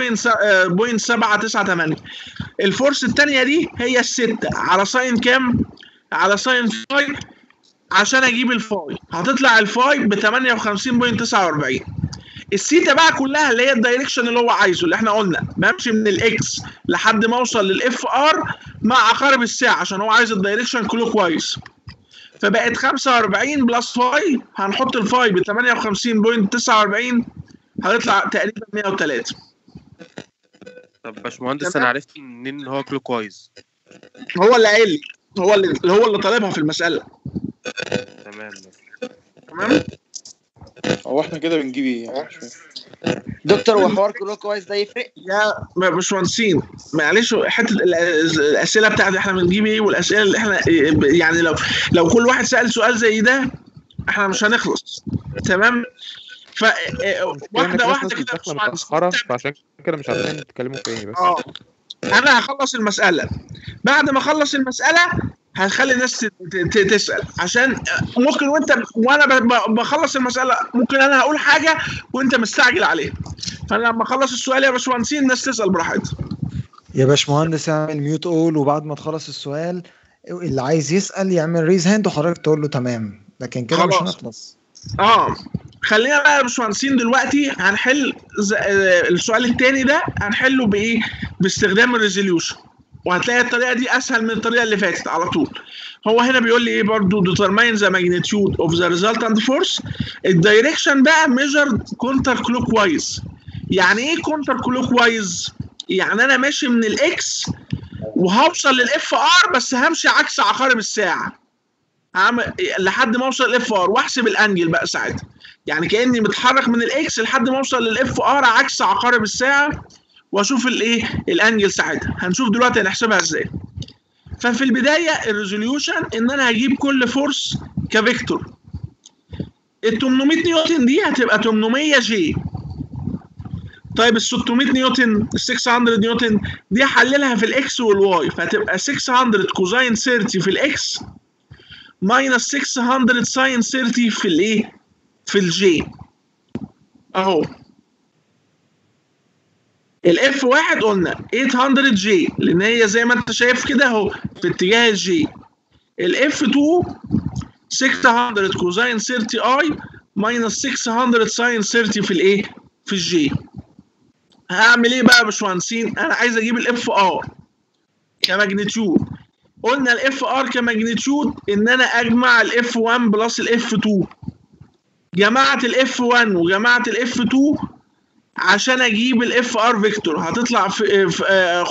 A: 6.798 الفورس الثانيه دي هي الستة على ساين كام؟ على ساين فاي عشان اجيب الفاي هتطلع الفاي ب 58.49 السيتا بقى كلها اللي هي الدايركشن اللي هو عايزه اللي احنا قلنا بمشي من الاكس لحد ما اوصل للاف ار مع عقارب الساعه عشان هو عايز الدايركشن كله كويس فبقت 45 بلس فاي هنحط الفاي ب 58.49 هيطلع تقريبا 103
F: طب باشمهندس انا عرفت منين ان هو كلوك وايز
A: هو اللي قايل لي هو اللي هو اللي طالبها في المساله
F: تمام
A: تمام
R: هو احنا كده بنجيب ايه يعني مش فاهم
I: دكتور هو حوار كلوك كويس ده يفرق
A: يا باشمهندسين معلش حته ال- الاسئله بتاعت احنا بنجيب ايه والاسئله اللي احنا يعني لو لو كل واحد سال سؤال زي ده احنا مش هنخلص تمام ف واحده واحده كده يا
D: داخله
A: باشمهندس
D: متاخره فعشان كده مش عارفين تتكلموا في ايه بس
A: اه انا هخلص المساله بعد ما اخلص المساله هخلي الناس ت- ت- تسال عشان ممكن وانت وانا ب- ب- بخلص المساله ممكن انا هقول حاجه وانت مستعجل عليها فانا لما اخلص السؤال يا باشمهندسين الناس تسال براحتها
X: يا باشمهندس اعمل ميوت اول وبعد ما تخلص السؤال اللي عايز يسأل يعمل ريز هاند وحضرتك تقول له تمام لكن كده مش
A: خلاص.
X: هنخلص
A: اه خلينا بقى يا باشمهندسين دلوقتي هنحل ز- آه، السؤال التاني ده هنحله بايه؟ باستخدام الريزوليوشن وهتلاقي الطريقه دي اسهل من الطريقه اللي فاتت على طول هو هنا بيقول لي ايه برضو determine the magnitude of the resultant force الدايركشن بقى measured counter clockwise يعني ايه counter clockwise يعني انا ماشي من الاكس وهوصل للاف ار بس همشي عكس عقارب الساعه هعمل لحد ما اوصل الاف ار واحسب الانجل بقى ساعتها يعني كاني متحرك من الاكس لحد ما اوصل للاف ار عكس عقارب الساعه واشوف الايه الانجل ساعتها هنشوف دلوقتي هنحسبها ازاي ففي البدايه الريزوليوشن ان انا هجيب كل فورس كفيكتور ال 800 نيوتن دي هتبقى 800 جي طيب ال 600 نيوتن ال 600 نيوتن دي هحللها في الاكس والواي فهتبقى 600 كوزاين 30 في الاكس ماينس 600 ساين 30 في الايه في الجي اهو الاف واحد قلنا 800 جي لان هي زي ما انت شايف كده اهو في اتجاه الجي الاف 2 600 كوزاين 30 اي ماينس 600 ساين 30 في الايه في الجي هعمل ايه بقى يا باشمهندسين انا عايز اجيب الاف ار كماجنتيود قلنا الاف ار كماجنتيود ان انا اجمع الاف 1 بلس الاف 2 جمعت الاف 1 وجمعت الاف 2 عشان اجيب الاف ار فيكتور هتطلع في في، آه،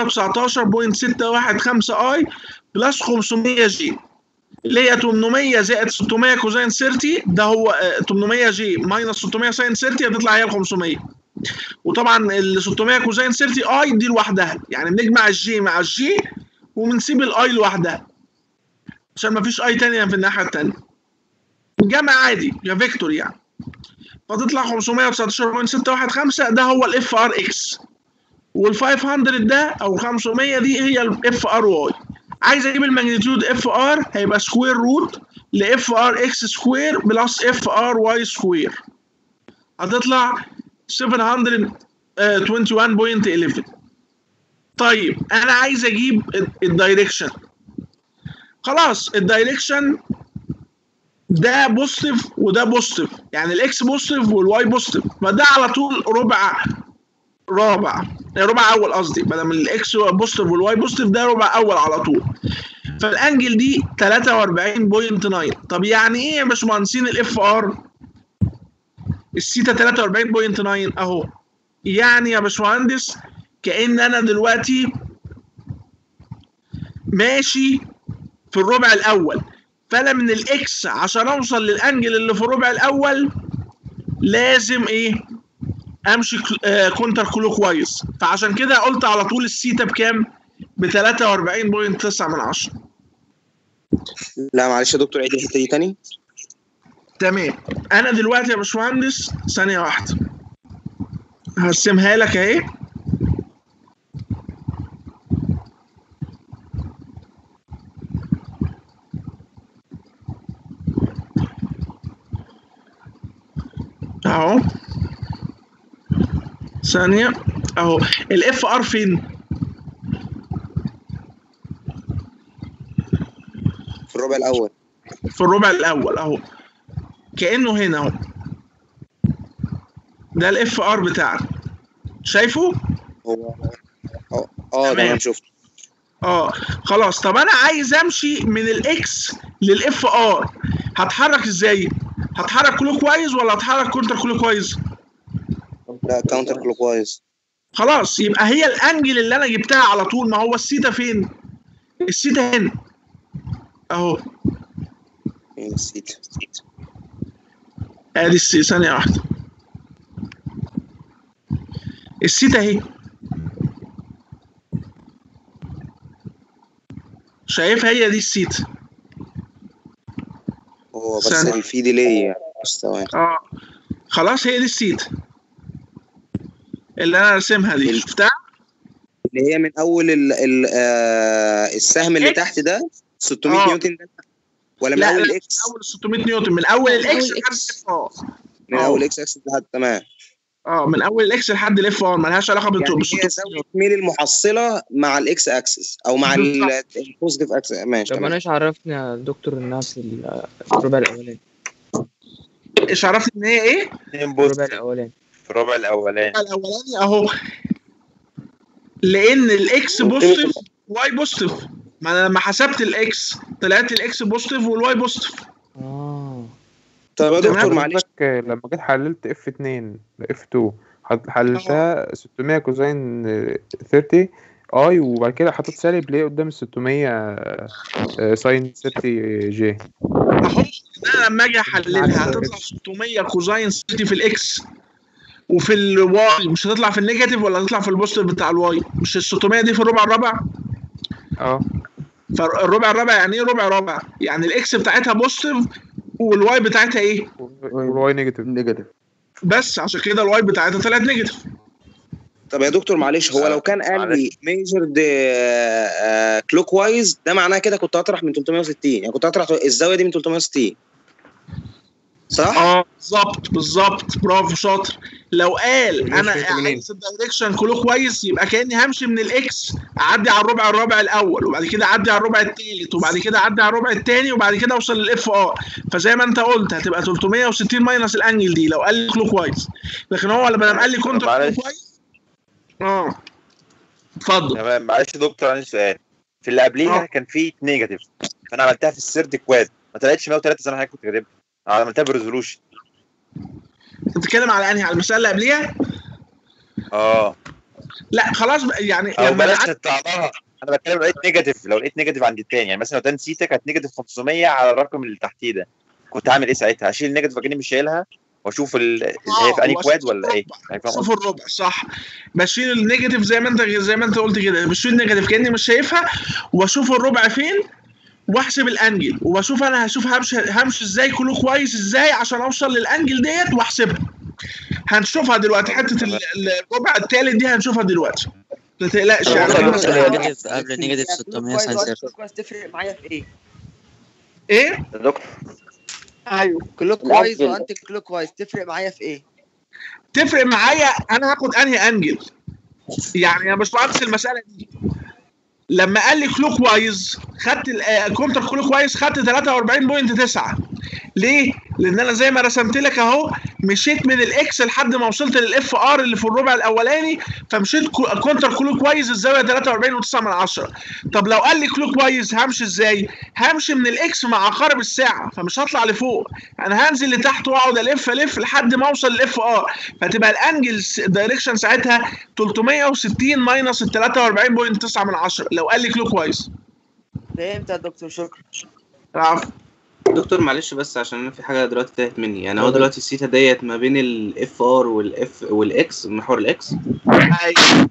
A: 519.615 اي بلس 500 جي اللي هي 800 زائد 600 كوزين 30 ده هو آه، 800 جي ماينس 600 ساين 30 هتطلع هي ال 500 وطبعا ال 600 كوزين 30 اي دي لوحدها يعني بنجمع الجي مع الجي وبنسيب الاي لوحدها عشان ما فيش اي تانية في الناحيه التانية جمع عادي يا فيكتور يعني فتطلع 519.615 ده هو الاف ار اكس وال 500 ده او 500 دي هي الاف ار واي عايز اجيب الماجنتيود اف ار هيبقى سكوير روت لاف ار اكس سكوير بلس اف ار واي سكوير هتطلع 721.11 طيب انا عايز اجيب الدايركشن خلاص الدايركشن ده بوزيتيف وده بوزيتيف يعني الاكس بوزيتيف والواي بوزيتيف فده على طول ربع رابع ربع اول قصدي بدل من الاكس بوزيتيف والواي بوزيتيف ده ربع اول على طول فالانجل دي 43.9 طب يعني ايه يا باشمهندسين الاف ار السيتا 43.9 اهو يعني يا باشمهندس كأن انا دلوقتي ماشي في الربع الاول فانا من الاكس عشان اوصل للانجل اللي في الربع الاول لازم ايه امشي كل- آه كونتر كلوك وايز فعشان كده قلت على طول السيتا بكام ب 43.9 من 10
S: لا معلش يا دكتور عيد الحته دي تاني
A: تمام انا دلوقتي يا باشمهندس ثانيه واحده هرسمها لك اهي اهو ثانيه اهو الاف ار فين
S: في الربع الاول
A: في الربع الاول اهو كانه هنا اهو ده الاف ار بتاعك شايفه
S: هو اه اه تمام شفت
A: اه خلاص طب انا عايز امشي من الاكس للاف ار هتحرك ازاي هتحرك كلوك وايز ولا هتحرك كونتر كلوك وايز
S: لا كاونتر كلوك وايز
A: خلاص يبقى هي الانجل اللي انا جبتها على طول ما هو السيتا فين السيتا هنا اهو
S: نسيت
A: ادي السي ثانيه واحده السيتا اهي شايفها هي دي السيتا
S: هو بس
A: ثانية.
S: في ديلي يعني بس ثواني
A: اه خلاص هي دي السيتا اللي انا راسمها دي شفتها
S: اللي هي من اول ال ال آه السهم اللي تحت ده 600
A: آه.
S: نيوتن ده ولا من
A: لا
S: اول
A: لا
S: الاكس
A: من اول 600 نيوتن من اول الاكس
S: أول
A: لحد الاف ار
S: من
A: آه.
S: اول اكس اكس لحد تمام
A: اه من اول الاكس لحد الاف ار مالهاش علاقه بالتو
S: يعني
A: بالستو-
S: هي زاويه ميل المحصله مع الاكس اكسس او مع البوزيتيف اكسس ماشي
E: طب
S: تمام
E: انا ايش عرفني يا دكتور انها في ال- في الربع الاولاني
A: ايش عرفت ان هي ايه؟
E: الربع الاولاني
T: في الربع الاولاني
A: الاولاني اهو لان الاكس بوزيتيف واي بوزيتيف ما انا لما حسبت الاكس طلعت الاكس بوزيتيف والواي بوزيتيف
S: طب يا دكتور
C: تمام.
S: معلش
C: حضرتك لما جيت حللت اف 2 اف 2 حللتها 600 كوزين 30 اي وبعد كده حطيت سالب ليه قدام ال 600 ساين 30 جي
A: اهو انا لما اجي احللها هتطلع 600 كوزاين 30 في الاكس وفي الواي مش هتطلع في النيجاتيف ولا هتطلع في البوزيتيف بتاع الواي مش ال 600 دي في الربع الرابع
C: اه
A: فالربع الرابع يعني ايه ربع رابع يعني الاكس بتاعتها بوزيتيف والواي بتاعتها ايه
C: والواي نيجاتيف
D: نيجاتيف
A: بس عشان كده الواي بتاعتها طلعت نيجاتيف
S: طب يا دكتور معلش هو لو كان قال لي ميجرد كلوك وايز ده معناه كده كنت هطرح من 360 يعني كنت هطرح الزاويه دي من 360 صح؟
A: اه بالظبط بالظبط برافو شاطر لو قال
S: ماشي،
A: انا
S: فهمت منين؟
A: عايز الدايركشن كله كويس يبقى كاني همشي من الاكس اعدي على الربع الرابع الاول وبعد كده اعدي على الربع الثالث وبعد كده اعدي على الربع الثاني وبعد كده اوصل للاف ار فزي ما انت قلت هتبقى 360 ماينس الانجل دي لو قال لي كلو كويس لكن هو لما قال لي كونتر كلو كويس اه اتفضل
T: تمام معلش يا دكتور عندي سؤال في اللي قبليها كان في نيجاتيف فانا عملتها في السيرد كواد ما طلعتش 103 زي ما حضرتك كنت كاتبها أنا عملتها بريزولوشن
A: انت بتتكلم على انهي على المساله اللي قبليها
T: اه
A: لا خلاص بقى يعني
T: او
A: لما
T: بلاش
A: نعد-
T: نطلعها انا بتكلم لو لقيت نيجاتيف لو لقيت نيجاتيف عند التاني يعني مثلا لو ده نسيتها كانت نيجاتيف 500 على الرقم اللي تحتيه ده كنت هعمل ايه ساعتها هشيل النيجاتيف اكني مش شايلها واشوف ال- اللي هي في انهي
A: وأشوف
T: كواد ولا ايه يعني فاهم
A: شوف
T: قصدي؟
A: الربع صح بشيل النيجاتيف زي ما انت زي ما انت قلت كده بشيل النيجاتيف كاني مش شايفها واشوف الربع فين واحسب الانجل وبشوف انا هشوف همشي همشي ازاي كله كويس ازاي عشان اوصل للانجل ديت واحسبها هنشوفها دلوقتي حته ال- الربع الثالث دي هنشوفها دلوقتي ما تقلقش يعني
I: نيجاتيف قبل نيجاتيف 600 ساين
H: كويس تفرق معايا في ايه؟
A: ايه؟
T: يا دكتور
H: ايوه كلوك وايز وانتي كلوك وايز تفرق معايا في ايه؟
A: تفرق معايا انا هاخد انهي انجل يعني يا باشمهندس المساله دي لما قال لي كلوك وايز خدت الكونتر كلوك وايز خدت 43.9 ليه؟ لان انا زي ما رسمت لك اهو مشيت من الاكس لحد ما وصلت للاف ار اللي في الربع الاولاني فمشيت كو- كونتر كلوك وايز الزاويه 43.9 من 10 طب لو قال لي كلوك وايز همشي ازاي؟ همشي من الاكس مع عقارب الساعه فمش هطلع لفوق انا هنزل لتحت واقعد الف الف لحد ما اوصل للاف ار فتبقى الانجل دايركشن ساعتها 360 ماينس ال 43.9 من 10 لو قال لي كلوك وايز
H: فهمت يا دكتور شكرا
A: عفوا
J: دكتور معلش بس عشان انا في حاجه دلوقتي تاهت مني يعني هو دلوقتي السيتا ديت ما بين الاف ار والاف والاكس محور الاكس
A: ايوه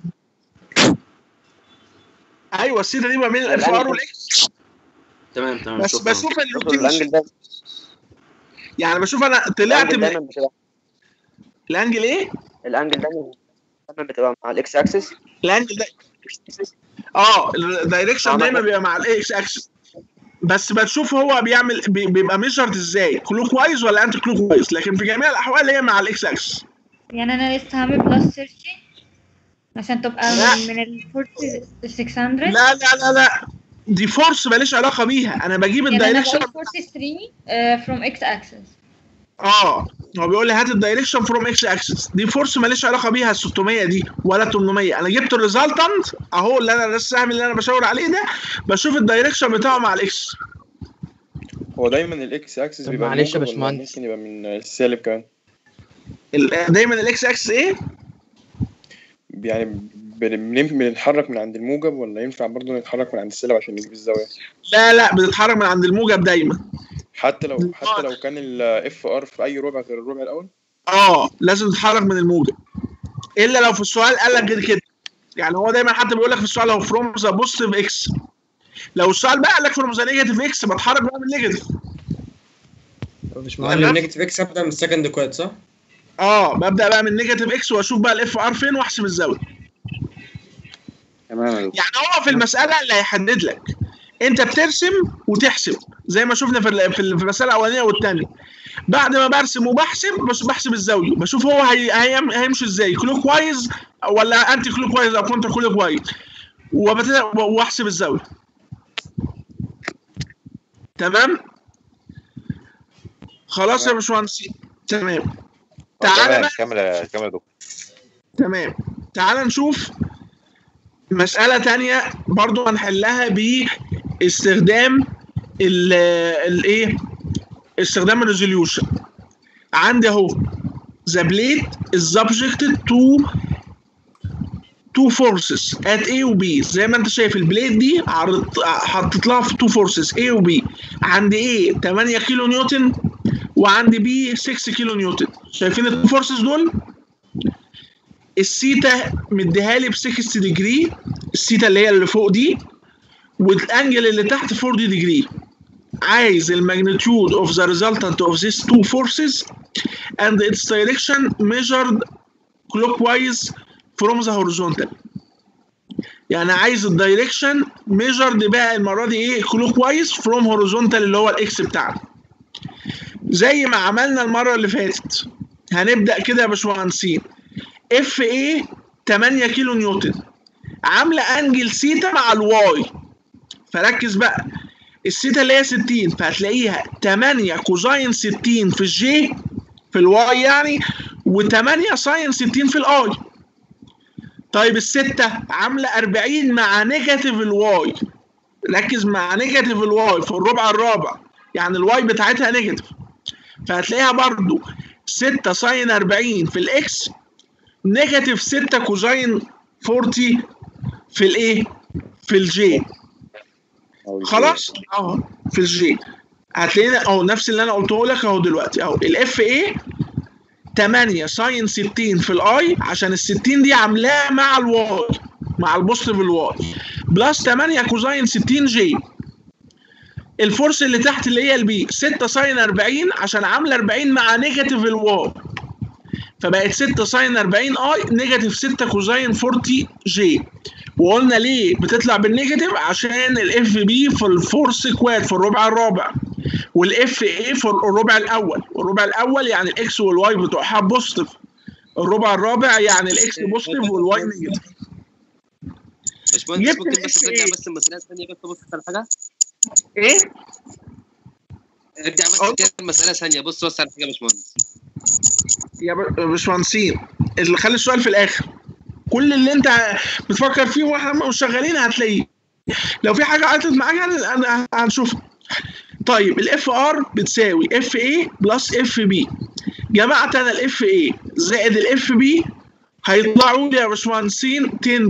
A: ايوه السيده دي ما بين الاف ار والاكس
J: تمام تمام
A: بس
J: شكرا
A: بشوف
J: الانجل
A: الروتين يعني بشوف انا طلعت
E: الانجل دايما
A: من
E: بتبقى
A: الانجل ايه؟
E: الانجل دايما دايما بتبقى مع الاكس اكسس
A: الانجل ده اه الدايركشن
E: عمل-
A: دايما بيبقى مع الاكس اكسس بس بتشوف هو بيعمل بي- بيبقى ميجرد ازاي كلوك وايز ولا انتي كلوك وايز لكن في جميع الاحوال هي مع الاكس اكسس
B: يعني انا لسه هعمل بلس سيرشي عشان تبقى
A: لا.
B: من, من ال 600
A: لا لا لا لا دي فورس ماليش علاقه بيها انا بجيب
B: يعني انا
A: الدايركشن
B: بقول 43 from x axis
A: اه هو بيقول لي هات الدايركشن فروم اكس اكسس دي فورس ماليش علاقه بيها ال 600 دي ولا 800 انا جبت الريزلتنت اهو اللي انا السهم اللي انا بشاور عليه ده بشوف الدايركشن بتاعه مع الاكس
O: هو دايما الاكس اكسس
E: طب
O: بيبقى
E: معلش يا
O: موجب ولا
E: باشمهندس.
O: ممكن يبقى من السالب كمان
A: ال- دايما الاكس اكسس ايه؟
O: يعني بن- بن- بنتحرك من عند الموجب ولا ينفع برضه نتحرك من عند السالب عشان نجيب الزاوية
A: لا لا بتتحرك من عند الموجب دايما
O: حتى لو حتى لو كان الاف ار في اي ربع غير الربع الاول
A: اه لازم تتحرك من الموجب الا لو في السؤال قال لك غير كده يعني هو دايما حتى بيقول لك في السؤال لو فروم ذا بوزيتيف اكس لو السؤال بقى قال لك فروم ذا نيجاتيف اكس بتحرك بقى من نيجاتيف
K: مش معلم النيجاتيف اكس ابدا من السكند كواد صح؟
A: اه ببدا بقى من نيجاتيف اكس واشوف بقى الاف ار فين واحسب الزاويه
S: تمام
A: يعني هو في المساله اللي هيحدد لك انت بترسم وتحسب زي ما شفنا في ال- في ال- في المساله الاولانيه والثانيه بعد ما برسم وبحسب بس بحسب الزاويه بشوف هو هي هي هيمشي ازاي كلوك وايز ولا انتي كلوك وايز او كونتر كلوك وايز وبت- واحسب الزاويه تمام خلاص يا باشمهندس تمام تعالى
T: تمام
A: بقى
T: كمل يا- كمل يا دكتور
A: تمام تعال نشوف مسألة تانية برضو هنحلها باستخدام ال الايه استخدام الريزوليوشن عندي اهو the blade is subjected to to تو فورسز ات A و B زي ما انت شايف البليد دي عرضت حطيت لها في تو فورسز A و B عند A 8 كيلو نيوتن وعند B 6 كيلو نيوتن شايفين التو فورسز دول السيتا مديها لي ب 60 ديجري السيتا اللي هي اللي فوق دي والانجل اللي تحت 40 ديجري عايز الماجنتيود of the resultant of these two forces and its direction measured clockwise from the horizontal يعني عايز الدايركشن measured بقى المره دي ايه clockwise from horizontal اللي هو الاكس بتاعنا زي ما عملنا المره اللي فاتت هنبدا كده يا باشمهندسين اف ايه 8 كيلو نيوتن عامله انجل سيتا مع الواي فركز بقى السيتا اللي هي 60 فهتلاقيها 8 كوزاين 60 في الجي في الواي يعني و8 ساين 60 في الاي طيب الستة عاملة 40 مع نيجاتيف الواي ركز مع نيجاتيف الواي في الربع الرابع يعني الواي بتاعتها نيجاتيف فهتلاقيها برضو 6 ساين 40 في الاكس نيجاتيف 6 كوزاين 40 في الايه؟ في الجي خلاص اهو في الجي هتلاقينا اهو نفس اللي انا قلته لك اهو دلوقتي اهو الاف ايه 8 ساين 60 في الاي عشان ال 60 دي عاملاها مع الواي مع البوزيتيف الواي بلس 8 كوزاين 60 جي الفورس اللي تحت اللي هي البي 6 ساين 40 عشان عامله 40 مع نيجاتيف الواي فبقت 6 ساين 40 اي نيجاتيف 6 كوزاين 40 جي وقلنا ليه بتطلع بالنيجاتيف عشان الاف بي في الفورس كواد في الربع الرابع والاف اي في الربع الاول والربع الاول يعني الاكس والواي بتوعها بوزيتيف الربع الرابع يعني الاكس بوزيتيف والواي نيجاتيف
L: باشمهندس
A: جبت
L: ممكن بس
A: ال
L: ترجع
A: FA.
L: بس المسألة ثانية بس بص على حاجة
A: ايه؟
L: ارجع بس كده المسألة ثانية بص بص على حاجة يا باشمهندس
A: يا ب- باشمهندسين اللي خلي السؤال في الاخر كل اللي انت بتفكر فيه واحنا مش شغالين هتلاقيه لو في حاجه عطلت معاك هن- هن- هنشوفها طيب الاف ار بتساوي اف اي بلس اف بي جمعت انا الاف اي زائد الاف بي هيطلعوا لي يا باشمهندسين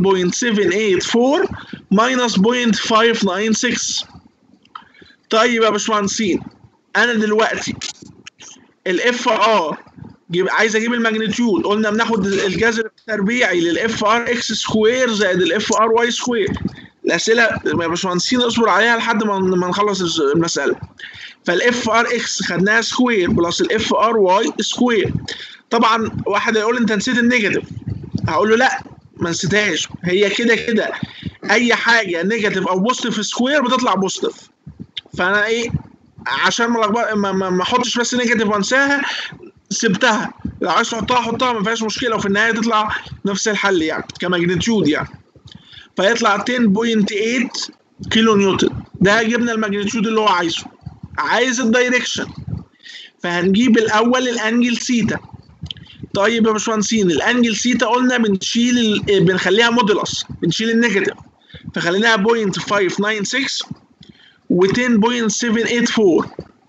A: 10.784 ماينس 0.596 طيب يا باشمهندسين انا دلوقتي الاف ار جيب عايز اجيب الماجنتيود قلنا بناخد الجذر التربيعي للاف ار اكس سكوير زائد الاف ار واي سكوير الاسئله يا باشمهندسين اصبر عليها لحد ما ما نخلص المساله فالاف ار اكس خدناها سكوير بلس الاف ار واي سكوير طبعا واحد هيقول انت نسيت النيجاتيف هقول له لا ما نسيتهاش هي كده كده اي حاجه نيجاتيف او بوزيتيف سكوير بتطلع بوزيتيف فانا ايه عشان ما لخبط- ما ما ما احطش بس نيجاتيف وانساها سبتها لو عايز تحطها حطها ما فيهاش مشكله وفي النهايه تطلع نفس الحل يعني كماجنتيود يعني فيطلع 10.8 كيلو نيوتن ده جبنا الماجنتيود اللي هو عايزه عايز الدايركشن فهنجيب الاول الانجل سيتا طيب يا باشمهندسين الانجل سيتا قلنا بنشيل ال- بنخليها مودولس بنشيل النيجاتيف فخليناها 0.596 و 10.784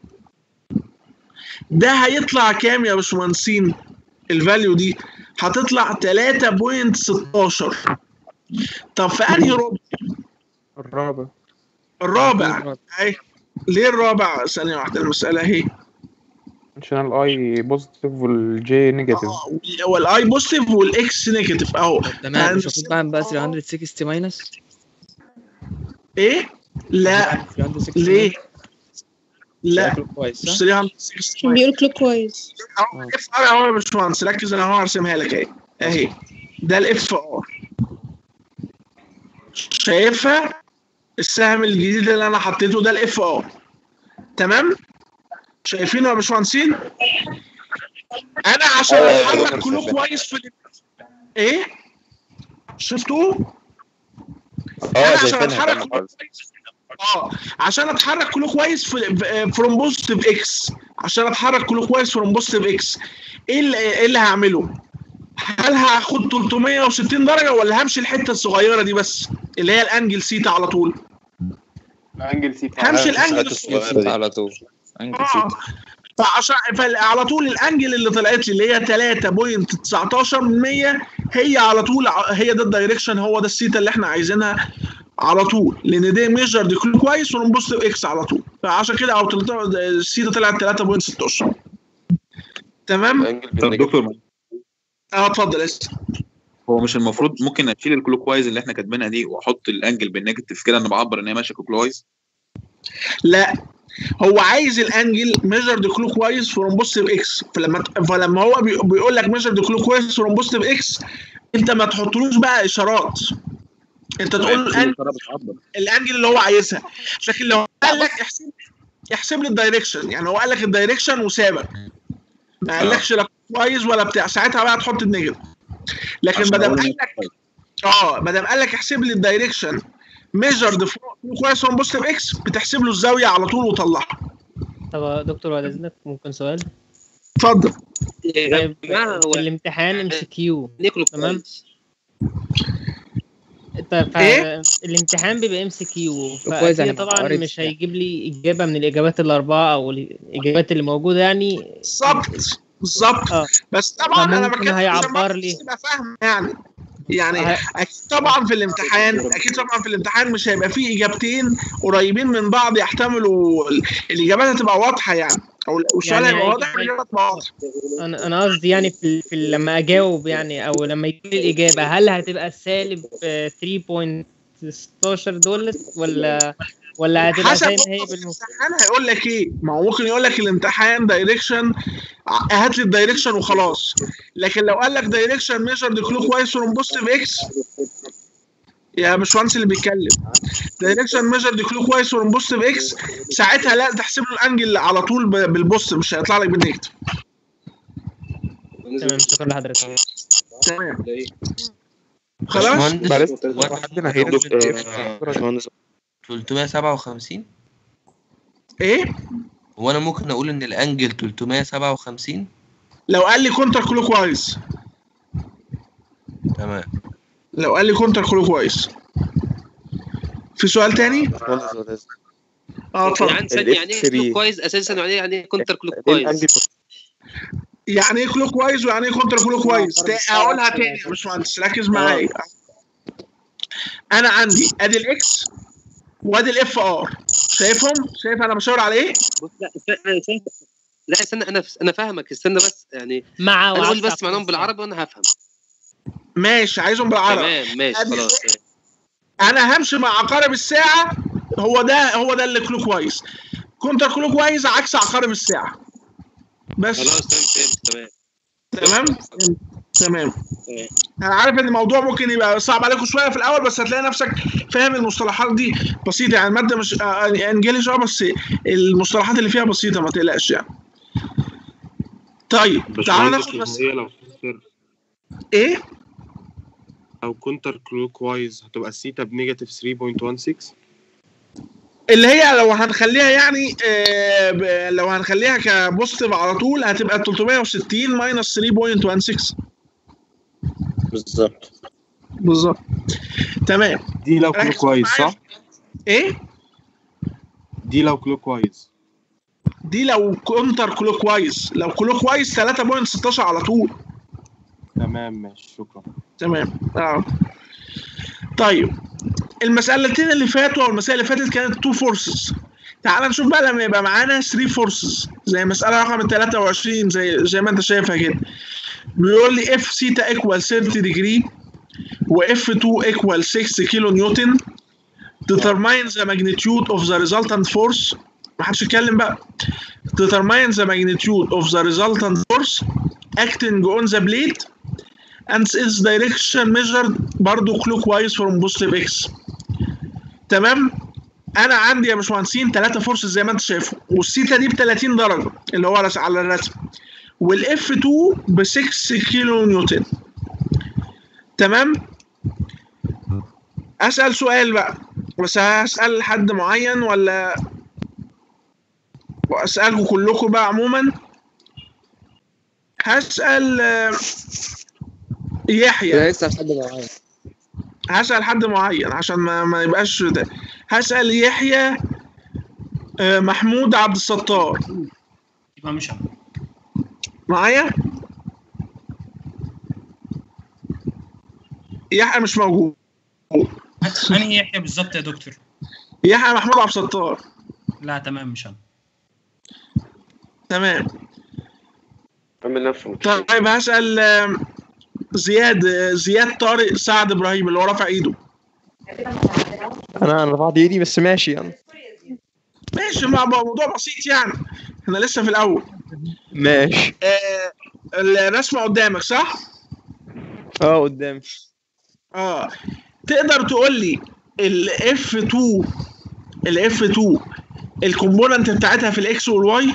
A: ده هيطلع كام يا باشمهندسين الفاليو دي هتطلع 3.16 طب في انهي ربع
C: الرابع
A: الرابع اهي ليه الرابع ثانيه واحده المساله اهي
C: عشان الاي بوزيتيف والجي نيجاتيف
A: والاي بوزيتيف والاكس نيجاتيف اهو
E: تمام مش
A: هنس-
E: المفروض بعمل بقى 360 ماينس
A: ايه لا
E: 360
A: ليه لا
E: شكله كويس
A: مش
E: صح؟
A: 360
M: بيقول كلوك كويس
A: اهو الاف ار اهو يا باشمهندس ركز انا اهو هرسمها لك اهي اهي ده الاف ار شايفها السهم الجديد اللي انا حطيته ده الاف ار تمام شايفينه يا باشمهندسين انا عشان
T: أيوة يا
A: اتحرك
T: دكتور
A: كله
T: شايفين.
A: كويس في ال- ايه شفتوه
T: اه
A: انا عشان
T: شايفينها
A: اتحرك
T: كمان
A: كله
T: خالص.
A: كويس اه عشان اتحرك كله كويس في فروم بوزيتيف اكس عشان اتحرك كله كويس فروم بوزيتيف اكس ايه اللي ايه اللي هعمله؟ هل هاخد 360 درجه ولا همشي الحته الصغيره دي بس اللي هي الانجل سيتا على طول؟
O: انجل سيتا
A: همشي الانجل
P: الصغيرة دي. على طول انجل
A: اه
P: سيتا
A: فعشان فعلى طول الانجل اللي طلعت لي اللي هي 3.19% هي على طول ع- هي ده الدايركشن هو ده السيتا اللي احنا عايزينها على طول لان ده ميجر دي كله كويس ونبص اكس على طول فعشان كده او تلت- السيتا طلعت 3.16 تمام
Q: طب دكتور
A: اه اتفضل اسف
Q: هو مش المفروض ممكن اشيل الكلوك وايز اللي احنا كاتبينها دي واحط الانجل بالنيجاتيف كده انا بعبر ان هي ماشيه كلوك وايز
A: لا هو عايز الانجل ميجر دي كلوك وايز فروم بوزيتيف اكس فلما فلما هو بي- بيقول لك ميجر دي كلوك وايز فروم بوزيتيف اكس انت ما تحطلوش بقى اشارات انت تقول الانجل الانجل اللي هو عايزها لكن لو قال لك احسب احسب لي الدايركشن يعني هو قال لك الدايركشن وسابك ما قالكش لا كويس ولا بتاع ساعتها بقى تحط النيجاتيف لكن
Q: عشان
A: ما دام
Q: أقول
A: قال لك اه ما دام قال لك احسب لي الدايركشن ميجرد كويس فروم بوزيتيف اكس بتحسب له الزاويه على طول وطلعها
E: طب يا دكتور بعد اذنك ممكن سؤال
A: اتفضل
E: طيب الامتحان ام سي كيو تمام طيب ف-
A: إيه؟
E: الامتحان بيبقى ام سي كيو
A: كويس يعني
E: طبعا
A: قريت
E: مش هيجيب لي اجابه من الاجابات الاربعه او الاجابات اللي موجوده يعني
A: بالظبط بالظبط بس طبعا انا
E: فممكن
A: بتكلم
E: هيعبر
A: عشان
E: لي.
A: تبقى فاهم يعني يعني اكيد طبعا في الامتحان اكيد طبعا في الامتحان مش هيبقى فيه اجابتين قريبين من بعض يحتملوا ال- الاجابات هتبقى واضحه يعني او السؤال
E: يعني
A: هيبقى
E: هيجي-
A: واضح والاجابه تبقى واضحه
E: انا انا قصدي يعني في, في لما اجاوب يعني او لما يجي لي الاجابه هل هتبقى سالب آه، 3.16 دولار ولا ولا هتبقى
A: حسب
E: زي ما هي بالمفروض
A: الامتحان هيقول لك ايه ما هو ممكن يقول لك الامتحان دايركشن هات لي الدايركشن وخلاص لكن لو قال لك دايركشن ميجر دي كلوك وايز فروم بوزيتيف اكس يا باشمهندس اللي بيتكلم دايركشن ميجر دي كلوك وايز فروم بوزيتيف اكس ساعتها لا تحسب له الانجل على طول ب- بالبوست مش هيطلع لك بالنيجاتيف
E: تمام شكرا لحضرتك
A: تمام خلاص
C: معلش هو حد نهينا
U: باشمهندس 357
A: ايه
U: هو انا ممكن اقول ان الانجل 357
A: لو قال لي كونتر كلوك وايز
U: تمام
A: لو قال لي كونتر كلوك وايز في سؤال تاني اه اتفضل
L: يعني ثانية يعني ايه كلوك كويس اساسا يعني ايه يعني ايه كونتر كلوك كويس
A: يعني ايه كلوك وايز ويعني ايه كونتر كلوك وايز تا- اقولها تاني يا باشمهندس ركز معايا انا عندي ادي الاكس وادي الاف ار شايفهم شايف انا بشاور على ايه
L: بص لا است- أنا استنى لا استنى انا انا فاهمك استنى بس يعني
E: مع
L: انا قول
E: وعكس
L: بس معناهم بالعربي وانا هفهم
A: ماشي عايزهم بالعربي
L: تمام ماشي
A: أدي
L: خلاص
A: الإكس. انا همشي مع عقارب الساعه هو ده هو ده اللي كلوك وايز كونتر كلوك وايز عكس عقارب الساعه بس
L: خلاص تمام فهمت تمام
A: تمام تمام
L: تمام
A: انا عارف ان الموضوع ممكن يبقى صعب عليكم شويه في الاول بس هتلاقي نفسك فاهم المصطلحات دي بسيطه يعني الماده مش آه، انجليش اه بس المصطلحات اللي فيها بسيطه ما تقلقش يعني طيب تعالى ناخد بس
F: هي لو كونتر
A: ايه
F: لو كونتر كلوك وايز هتبقى السيتا بنيجاتيف 3.16
A: اللي هي لو هنخليها يعني آه ب- لو هنخليها كبوزيتيف على طول هتبقى 360 ماينس 3.16
U: بالظبط
A: بالظبط تمام
F: دي لو
A: ركز
F: كلوك وايز
A: معايا.
F: صح؟
A: ايه
F: دي لو كلوك وايز
A: دي لو كونتر كلوك وايز لو كلوك وايز 3.16 على طول
F: تمام ماشي شكرا
A: تمام اه طيب المسألتين اللي فاتوا او المسألة اللي فاتت كانت تو فورسز تعال نشوف بقى لما يبقى معانا 3 فورسز زي مسألة رقم 23 زي زي ما انت شايفها كده بيقول لي اف سيتا ايكوال 30 ديجري واف 2 ايكوال 6 كيلو نيوتن determine the magnitude of the resultant force ما حدش يتكلم بقى determine the magnitude of the resultant force acting on the blade and its direction measured برضو clockwise from positive x تمام انا عندي يا باشمهندسين ثلاثه فورسز زي ما انت شايفه والسيتا دي ب 30 درجه اللي هو رس- على الرسم والاف 2 ب 6 كيلو نيوتن تمام اسال سؤال بقى بس هسال حد معين ولا واسالكم كلكم بقى عموما هسال آه، يحيى
E: لا لسه حد معايا
A: هسأل حد معين عشان ما, ما يبقاش ده هسأل يحيى آه، محمود عبد الستار
G: يبقى مش انا
A: معايا يحيى مش موجود
G: انهي يحيى بالظبط يا دكتور
A: يحيى محمود عبد الستار
G: لا تمام مش انا
A: تمام
N: عمل نفسه
A: طيب هسأل آم، زياد آه، زياد طارق سعد ابراهيم اللي هو رافع ايده
V: انا انا رفعت ايدي بس ماشي يعني
A: ماشي مع موضوع بسيط يعني احنا لسه في الاول
V: ماشي
A: آه الرسمه قدامك صح؟
V: اه قدامي
A: اه تقدر تقول لي ال F2 ال F2 الكومبوننت بتاعتها في الاكس والواي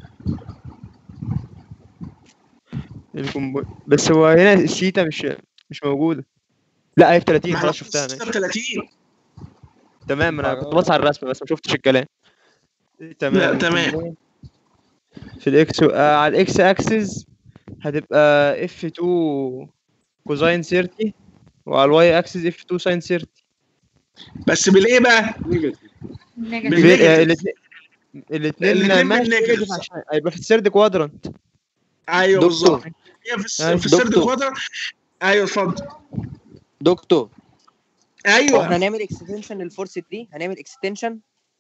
V: الكمبو... بس هو هنا السيتا مش مش موجوده لا هي في 30 خلاص شفتها ماشي
A: 30
V: تمام انا كنت بص على الرسمه بس ما شفتش الكلام تمام
A: لا تمام
V: في الاكس آه على الاكس اكسس هتبقى اف 2 كوزاين 30 وعلى الواي اكسس اف 2 ساين 30
A: بس بالايه بقى؟
V: الاثنين الاثنين
A: الاتنين
V: ماشي
A: بالنيجاتيف.
V: negative عشان هيبقى في الثيرد كوادرانت
A: ايوه
V: دكتور.
A: بالظبط هي في, الس-
V: أيوة.
A: في السيرد
V: دكتور.
A: كوادر ايوه اتفضل
H: دكتور
A: ايوه.
H: هو احنا هنعمل اكستنشن للفورس دي هنعمل اكستنشن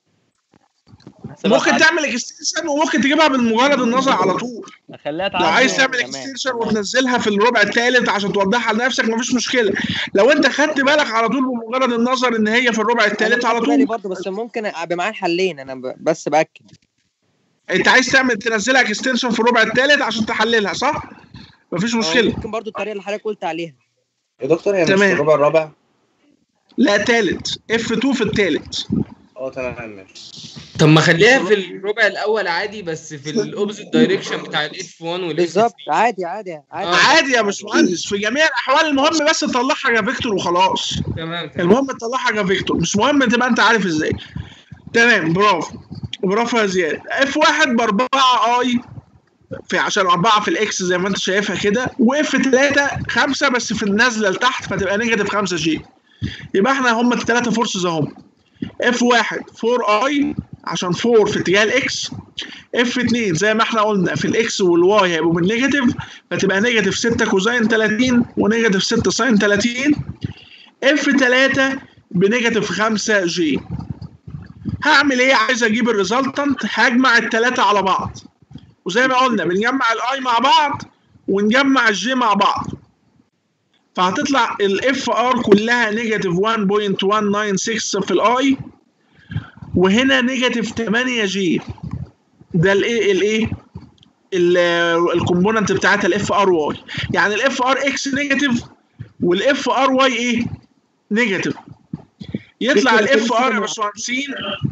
A: ممكن تعمل اكستنشن وممكن تجيبها بالمجرد النظر على طول
H: خليها
A: لو عايز تعمل اكستنشن وتنزلها في الربع الثالث عشان توضحها لنفسك مفيش مشكله لو انت خدت بالك على طول بمجرد النظر ان هي في الربع الثالث على طول
H: برضه بس ممكن ابقى معايا الحلين انا ب- بس باكد
A: انت عايز تعمل تنزلها اكستنشن في الربع الثالث عشان تحللها صح مفيش
H: أو
A: مشكله
H: ممكن برضه الطريقه اللي حضرتك قلت عليها
J: يا دكتور هي مش في
A: تمام.
J: الربع الرابع
A: لا ثالث اف 2 في الثالث
J: اه تمام ماشي
E: طب ما خليها في الربع الاول عادي بس في الاوبزيت دايركشن بتاع الاف 1 والاف
H: بالظبط عادي عادي عادي
A: عادي يا باشمهندس في جميع الاحوال المهم بس تطلعها كفيكتور وخلاص
E: تمام
A: المهم تطلعها كفيكتور مش مهم تبقى انت عارف ازاي تمام برافو برافو يا زياد اف واحد باربعة اي في عشان أربعة في الإكس زي ما أنت شايفها كده وإف تلاتة خمسة بس في النازلة لتحت فتبقى نيجاتيف خمسة جي يبقى إحنا هما التلاتة فورسز أهم اف واحد 4 اي عشان 4 في اتجاه الإكس اف 2 زي ما إحنا قلنا في الإكس والواي هيبقوا بالنيجاتيف فتبقى نيجاتيف 6 كوزين 30 ونيجاتيف 6 ساين 30 اف 3 بنيجاتيف 5 جي هعمل ايه عايز اجيب الريزلتنت هجمع الثلاثه على بعض وزي ما قلنا بنجمع الاي مع بعض ونجمع الجي مع بعض فهتطلع الاف ار كلها نيجاتيف 1.196 في الاي وهنا نيجاتيف 8 جي ده الايه الايه الكومبوننت بتاعتها الاف ار واي يعني الاف ار اكس نيجاتيف والاف ار واي ايه نيجاتيف يطلع الاف ار يا باشمهندسين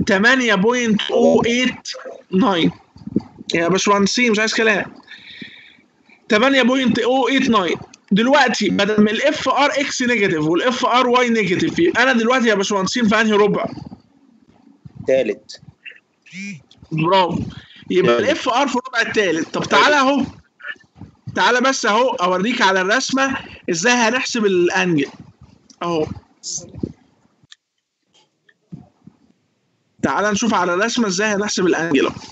A: 8.089 يا باشمهندسين مش عايز كلام 8.089 دلوقتي بدل ما الاف ار اكس نيجاتيف والاف ار واي نيجاتيف يبقى انا دلوقتي يا باشمهندسين في انهي ربع؟
S: تالت
A: برافو يبقى الاف ار في الربع الثالث طب تعالى اهو تعالى بس اهو اوريك على الرسمه ازاي هنحسب الانجل اهو تعالى نشوف على الرسمه ازاي هنحسب الانجل اهو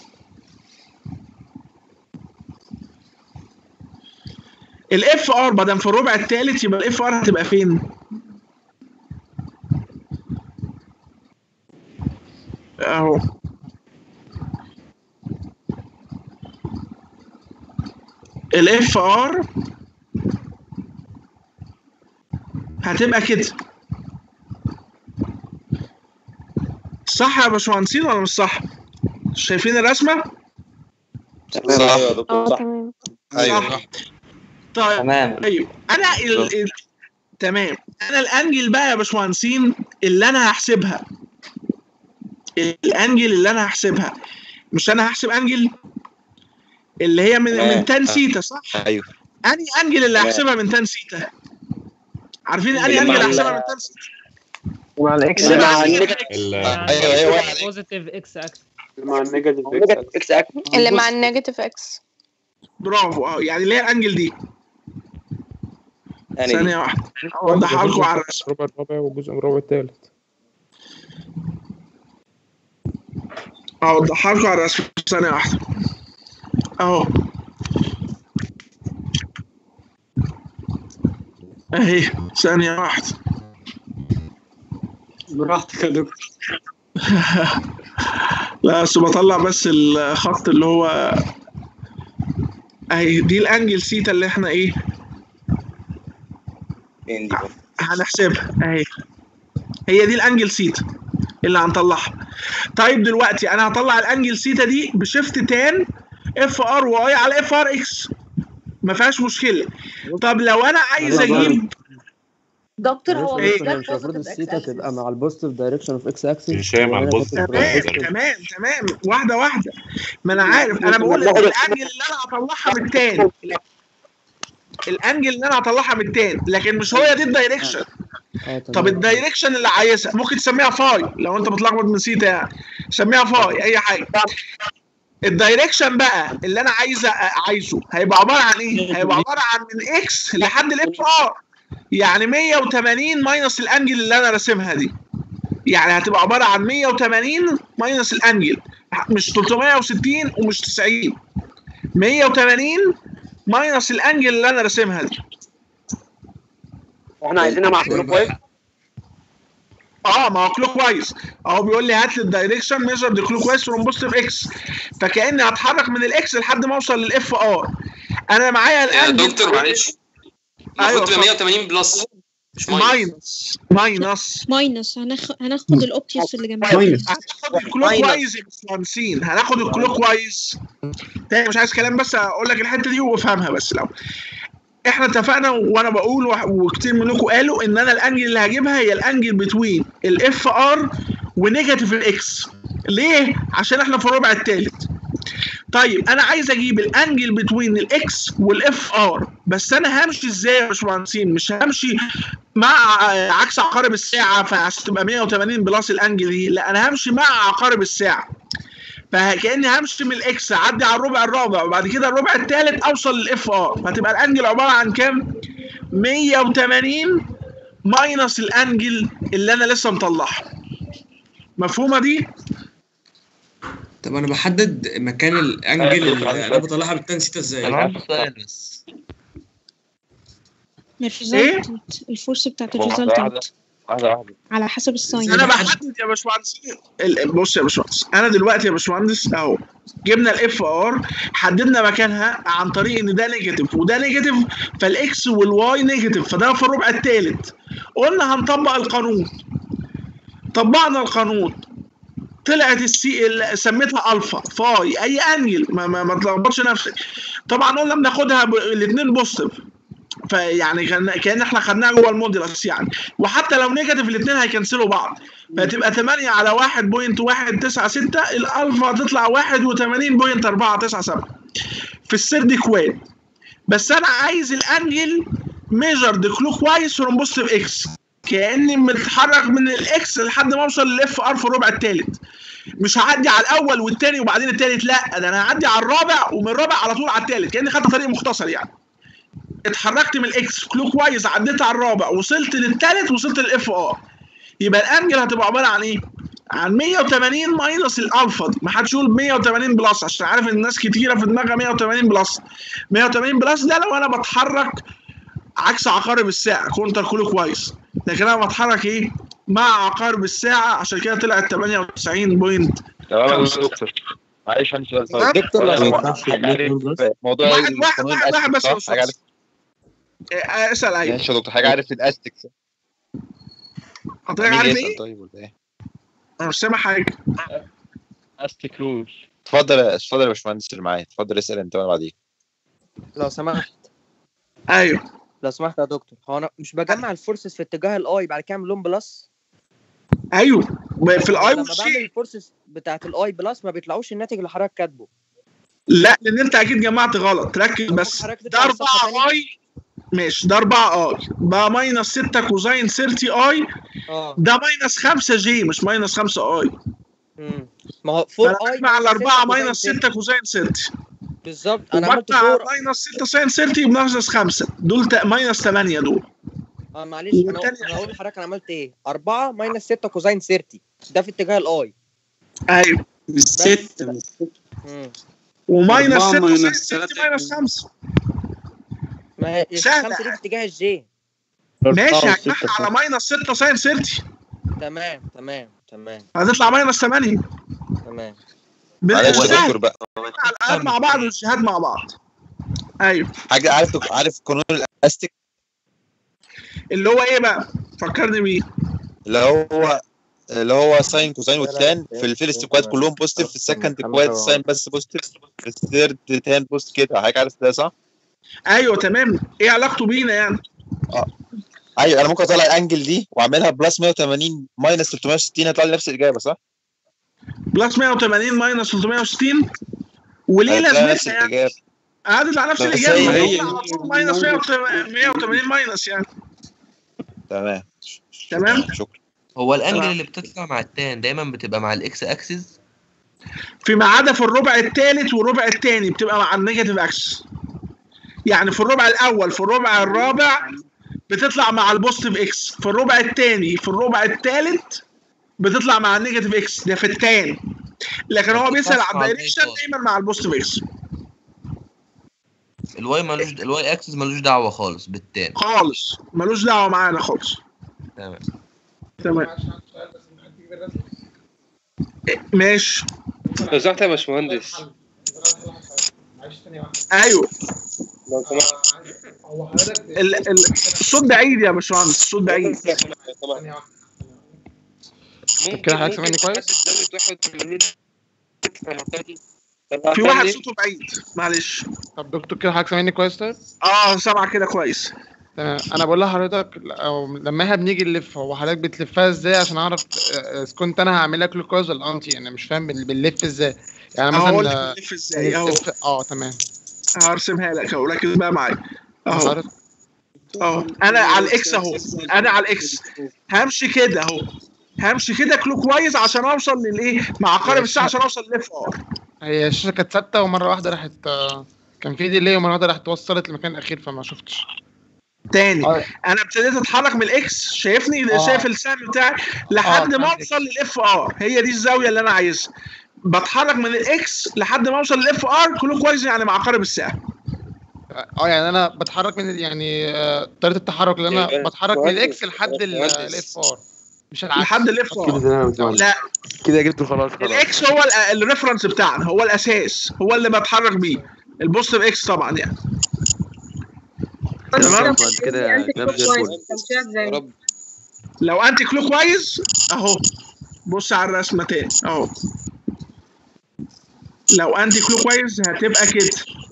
A: الاف ار بدل في الربع الثالث يبقى الاف ار هتبقى فين؟ اهو الاف ار هتبقى كده صح يا باشمهندسين ولا مش صح؟ شايفين الرسمه؟
T: صح يا دكتور صح
M: تمام
T: ايوه
A: صح طيب
T: تمام.
A: ايوه انا ال... ال... تمام انا الانجل بقى يا باشمهندسين اللي انا هحسبها الانجل اللي انا هحسبها مش انا هحسب انجل اللي هي من
T: تمام.
A: من تان سيتا صح؟
T: ايوه
A: انهي انجل اللي
T: تمام.
A: هحسبها من تان سيتا؟ عارفين
T: اللي
A: انهي
T: مع
A: انجل
T: ال-
A: هحسبها من تان سيتا؟
C: مع الاكس
A: اللي مع
T: ايوه ايوه
E: بوزيتيف اكس اكس
C: مع النيجاتيف
S: اكس اكس
M: اللي مع النيجاتيف اكس
A: برافو اه يعني اللي هي الانجل دي
S: يعني
A: ثانية واحدة اوضحها لكم على الرسم
C: الربع الرابع وجزء من الربع الثالث
A: اوضحها لكم على الرسم ثانية واحدة اهو اهي ثانية واحدة
K: براحتك يا دكتور
A: لا بس بطلع بس الخط اللي هو اهي دي الانجل سيتا اللي احنا ايه
S: فين دي بقى؟
A: هنحسبها اهي هي دي الانجل سيتا اللي هنطلعها طيب دلوقتي انا هطلع الانجل سيتا دي بشيفت تان اف ار واي على اف ار اكس ما فيهاش مشكله طب لو انا عايز اجيب
B: دكتور هو
A: إيه؟
B: مش ده
D: مش المفروض
B: البوزيتيف اكس
D: الثيتا تبقى مع البوزيتيف دايركشن اوف اكس اكسس
R: هشام على البوزيتيف
A: تمام تمام تمام واحده واحده ما انا عارف انا بقول لك الانجل اللي انا هطلعها من التاني الانجل اللي انا هطلعها من التاني لكن مش هو دي الدايركشن طب الدايركشن اللي عايزها ممكن تسميها فاي لو انت بتلخبط من سيتا يعني سميها فاي اي حاجه الدايركشن بقى اللي انا عايزه عايزه هيبقى عباره عن ايه؟ هيبقى عباره عن من اكس لحد الاف ار يعني 180 ماينس الانجل اللي انا راسمها دي يعني هتبقى عباره عن 180 ماينس الانجل مش 360 ومش 90 180 ماينس الانجل اللي انا راسمها دي
N: واحنا عايزينها مع كلوك وايز
A: اه ما هو كلوك وايز اهو بيقول لي هات لي الدايركشن ميجر ذا كلوك وايز فروم بوزيتيف اكس فكاني هتحرك من الاكس لحد ما اوصل للاف ار انا معايا
W: يا
A: الانجل
W: دكتور معلش
A: ايوه
W: المفروض تبقى
A: اتفضل.
W: 180 بلس مش ماينس
A: ماينس ماينس
X: ماينس هناخ... هناخد الاوبتيوس اللي جنبها
A: هناخد الكلوك وايز يا باشمهندسين هناخد الكلوك وايز تاني مش عايز كلام بس اقول لك الحته دي وافهمها بس لو احنا اتفقنا وانا بقول وح- وكتير منكم قالوا ان انا الانجل اللي هجيبها هي الانجل بتوين الاف ار ونيجاتيف الاكس ليه؟ عشان احنا في الربع الثالث طيب انا عايز اجيب الانجل بتوين الاكس والاف ار بس انا همشي ازاي يا باشمهندسين مش همشي مع عكس عقارب الساعه فعشان تبقى 180 بلس الانجل دي لا انا همشي مع عقارب الساعه فكاني همشي من الاكس اعدي على الربع الرابع وبعد كده الربع الثالث اوصل للاف ار فتبقى الانجل عباره عن كام 180 ماينس الانجل اللي انا لسه مطلعها مفهومه دي
K: طب انا بحدد مكان الانجل اللي انا بطلعها بالتان سيتا ازاي؟
I: انا عندي سؤال بس
X: الريزلتنت الفورس بتاعت
T: واحدة
X: الريزلتنت
T: واحدة واحدة
X: على حسب الساين
A: انا بحدد يا باشمهندس ال- بص يا باشمهندس انا دلوقتي يا باشمهندس اهو جبنا الاف ار حددنا مكانها عن طريق ان ده نيجاتيف وده نيجاتيف فالاكس والواي نيجاتيف فده في الربع الثالث قلنا هنطبق القانون طبقنا القانون طلعت السي ال- سميتها الفا فاي اي انجل ما, ما, ما تلخبطش نفسك طبعا قلنا بناخدها الاثنين بوزيتيف فيعني كان كان احنا خدناها جوه الموديلس يعني وحتى لو نيجاتيف الاثنين هيكنسلوا بعض فتبقى 8 على 1.196 الالفا تطلع 81.497 في السيرد كواد بس انا عايز الانجل ميجر ذا كلوك وايز فروم بوزيتيف اكس كاني متحرك من الاكس لحد ما اوصل للاف ار في الربع الثالث مش هعدي على الاول والثاني وبعدين الثالث لا ده انا هعدي على الرابع ومن الرابع على طول على الثالث كاني خدت طريق مختصر يعني اتحركت من الاكس كلوك وايز عديت على الرابع وصلت للثالث وصلت للاف ار يبقى الانجل هتبقى عباره عن ايه؟ عن 180 ماينس الالفا دي ما حدش يقول 180 بلس عشان عارف ان الناس كتيره في دماغها 180 بلس 180 بلس ده لو انا بتحرك عكس عقارب الساعه كونتر كلوك وايز لكن انا بتحرك ايه؟ مع عقارب الساعه عشان كده طلعت 98 بوينت
T: تمام يا دكتور معلش عندي سؤال
A: تمام.
T: طيب دكتور لو
A: ما
T: حاجة عارف موضوع
A: واحد- واحد-
T: القانون
A: واحد- واحد بس يا
T: الأستك صح؟ حاجة عارف
A: إيه، اسال ايوه
T: ماشي يا دكتور حاجة عارف الاستك صح؟
A: حضرتك
T: مين
A: عارف
T: يسأل
A: ايه؟
T: طيب ولا ايه؟
A: انا مش سامع حاجه
T: استك رول اتفضل يا- اتفضل يا باشمهندس اللي معايا اتفضل اسأل انت وانا بعديك
H: لو سمحت
A: ايوه
H: لو سمحت يا دكتور هو انا مش بجمع الفورسز في اتجاه الاي بعد كده اعمل لهم بلس
A: ايوه في الاي
H: لما بعمل الفورسز بتاعت الاي بلس ما بيطلعوش الناتج اللي حضرتك كاتبه
A: لا لان انت اكيد جمعت غلط ركز بس ده 4 اي ماشي ده 4 اي ده ماينس 6 كوزين 30 اي
H: اه
A: ده ماينس 5 جي مش ماينس 5 اي
H: امم ما هو 4 اي
A: مع الاربعه ماينس 6 كوزين 30
H: بالظبط انا عملت
A: وبقى
H: 4
A: ماينس 6 ساين 30 بناقص 5 دول تا- ماينس 8 دول
H: اه معلش انا انا هقول لحضرتك انا عملت ايه 4 ماينس 6 كوزين 30 ده في اتجاه الاي
A: ايوه
H: ستة امم
A: وماينس
J: أربعة
A: 6
J: ماينس
A: ساين 60
J: تلاتة.
A: ماينس 5
E: ما هي
A: سهلة.
E: الخمسة دي في اتجاه الجي
A: ماشي
V: أربعة
A: هجمعها
V: وستة
A: على ماينس 6 ساين 30
E: تمام تمام تمام
A: هتطلع ماينس 8
E: تمام
T: معلش يا
A: بالسهل
T: دكتور بقى
A: على الآلات مع بعض والجهاد مع بعض ايوه
T: حاجه عارف عارف قانون الاستيك
A: اللي هو ايه بقى فكرني بيه
T: اللي هو اللي هو ساين كوساين والتان في الفيرست كواد كلهم بوزيتيف في السكند كواد ساين بس بوزيتيف في الثيرد تان بوست كده حضرتك عارف ده صح؟
A: ايوه تمام ايه علاقته بينا يعني
T: ايوه انا ممكن اطلع الانجل دي واعملها بلس 180 ماينس 360 هيطلع لي نفس الاجابه صح؟
A: بلس 180 ماينس 360 وليه
T: هيطلع نفس
A: لازمتها يعني
T: الاجابه
A: هتطلع نفس
T: بس
A: الاجابه
T: هي-
A: ما
T: هي-
A: هو على طول ماينس 180 ماينس يعني
T: تمام
A: تمام
T: شكرا
U: هو الانجل
A: تمام.
U: اللي بتطلع مع التان دايما بتبقى مع الاكس اكسس
A: فيما عدا في الربع الثالث والربع الثاني بتبقى مع النيجاتيف اكسس يعني في الربع الاول في الربع الرابع بتطلع مع البوزيتيف اكس في الربع الثاني في الربع الثالث بتطلع مع النيجاتيف اكس ده في التان لكن هو بيسال على
U: مع
A: الدايركشن دايما مع البوزيتيف اكس
U: الواي ملوش الواي اكسس ملوش دعوه خالص بالتان
A: خالص ملوش دعوه معانا خالص
U: تمام
A: تمام ماشي
L: لو سمحت يا باشمهندس
A: ايوه
L: لو سمحت
A: ال- ال- الصوت بعيد يا باشمهندس الصوت بعيد
C: كده حضرتك سامعني كويس؟
A: في واحد صوته بعيد معلش
C: طب دكتور كده حضرتك سامعني كويس طيب؟
A: اه سامعك كده كويس
C: تمام انا بقول لحضرتك أو لما احنا بنيجي نلف هو حضرتك بتلفها ازاي عشان اعرف آه، اذا كنت انا هعملها كلوكوز ولا انتي انا مش فاهم بال- بنلف ازاي يعني مثلا
A: هقول لك
C: آه،
A: بنلف ازاي اهو
C: بنلف- اه تمام
A: هرسمها لك اهو ركز بقى معايا اهو اهو انا على الاكس اهو انا على الاكس همشي كده اهو همشي كده كلوك وايز عشان اوصل للايه مع عقارب الساعه عشان اوصل للاف ار
C: هي الشاشه كانت ثابته ومره واحده راحت آه، كان في ديلي ومره واحده راحت وصلت للمكان الاخير فما شفتش
A: تاني انا ابتديت اتحرك من الاكس شايفني
C: آه.
A: شايف السهم بتاعي لحد
C: آه،
A: ما
C: فهمتك.
A: اوصل للاف ار هي دي الزاويه اللي انا عايزها بتحرك من الاكس لحد ما اوصل للاف ار كلوك وايز يعني مع عقارب الساعه
C: اه يعني انا بتحرك من ال- يعني آه، طريقه التحرك اللي انا
A: يبقى
C: بتحرك من
A: مهندس-
C: الاكس لحد الاف ار مش العكس
A: لحد الاف ار لا
C: كده جبته خلاص
A: الاكس هو ال- الريفرنس بتاعنا هو الاساس هو اللي بتحرك بيه البوزيتيف اكس طبعا يعني تمام
O: بعد كده كلام زي الفل
A: لو انتي كلوك وايز اهو بص على الرسمه تاني اهو لو انتي كلوك وايز هتبقى كده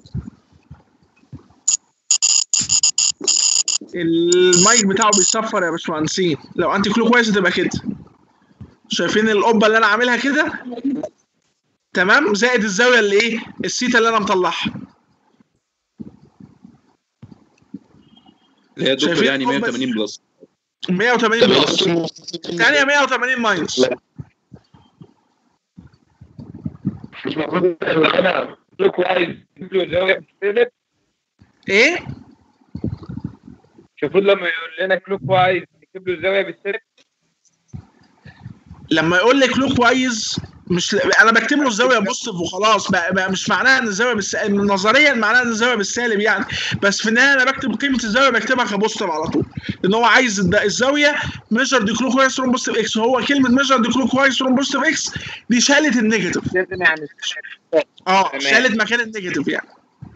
A: المايك بتاعه بيصفر يا باشمهندسين لو انتي كلوك وايز هتبقى كده شايفين القبه اللي انا عاملها كده تمام زائد الزاويه اللي ايه السيتا اللي انا مطلعها
P: اللي هي دكتور
A: شايفين
P: يعني
A: القبة
P: 180 بلس
A: 180 بلس ثانيه 180 ماينس
O: مش المفروض انا كلوك وايز يجيب له زاويه بالسالب
A: ايه؟
O: مش المفروض لما يقول لنا كلوك وايز يجيب له زاويه بالسالب
A: لما يقول لي كلوك وايز مش انا بكتب له الزاويه بوزيتيف وخلاص بقى, بقى مش معناها ان الزاويه بالسالب نظريا معناها ان الزاويه بالسالب يعني بس في النهايه انا بكتب قيمه الزاويه بكتبها كبوزيتيف على طول لان هو عايز الد- الزاويه ميجر دي كلوك وايز فروم بوزيتيف اكس هو كلمه ميجر دي كلوك وايز فروم بوزيتيف اكس دي شالت النيجاتيف اه
O: تمام.
A: شالت مكان النيجاتيف يعني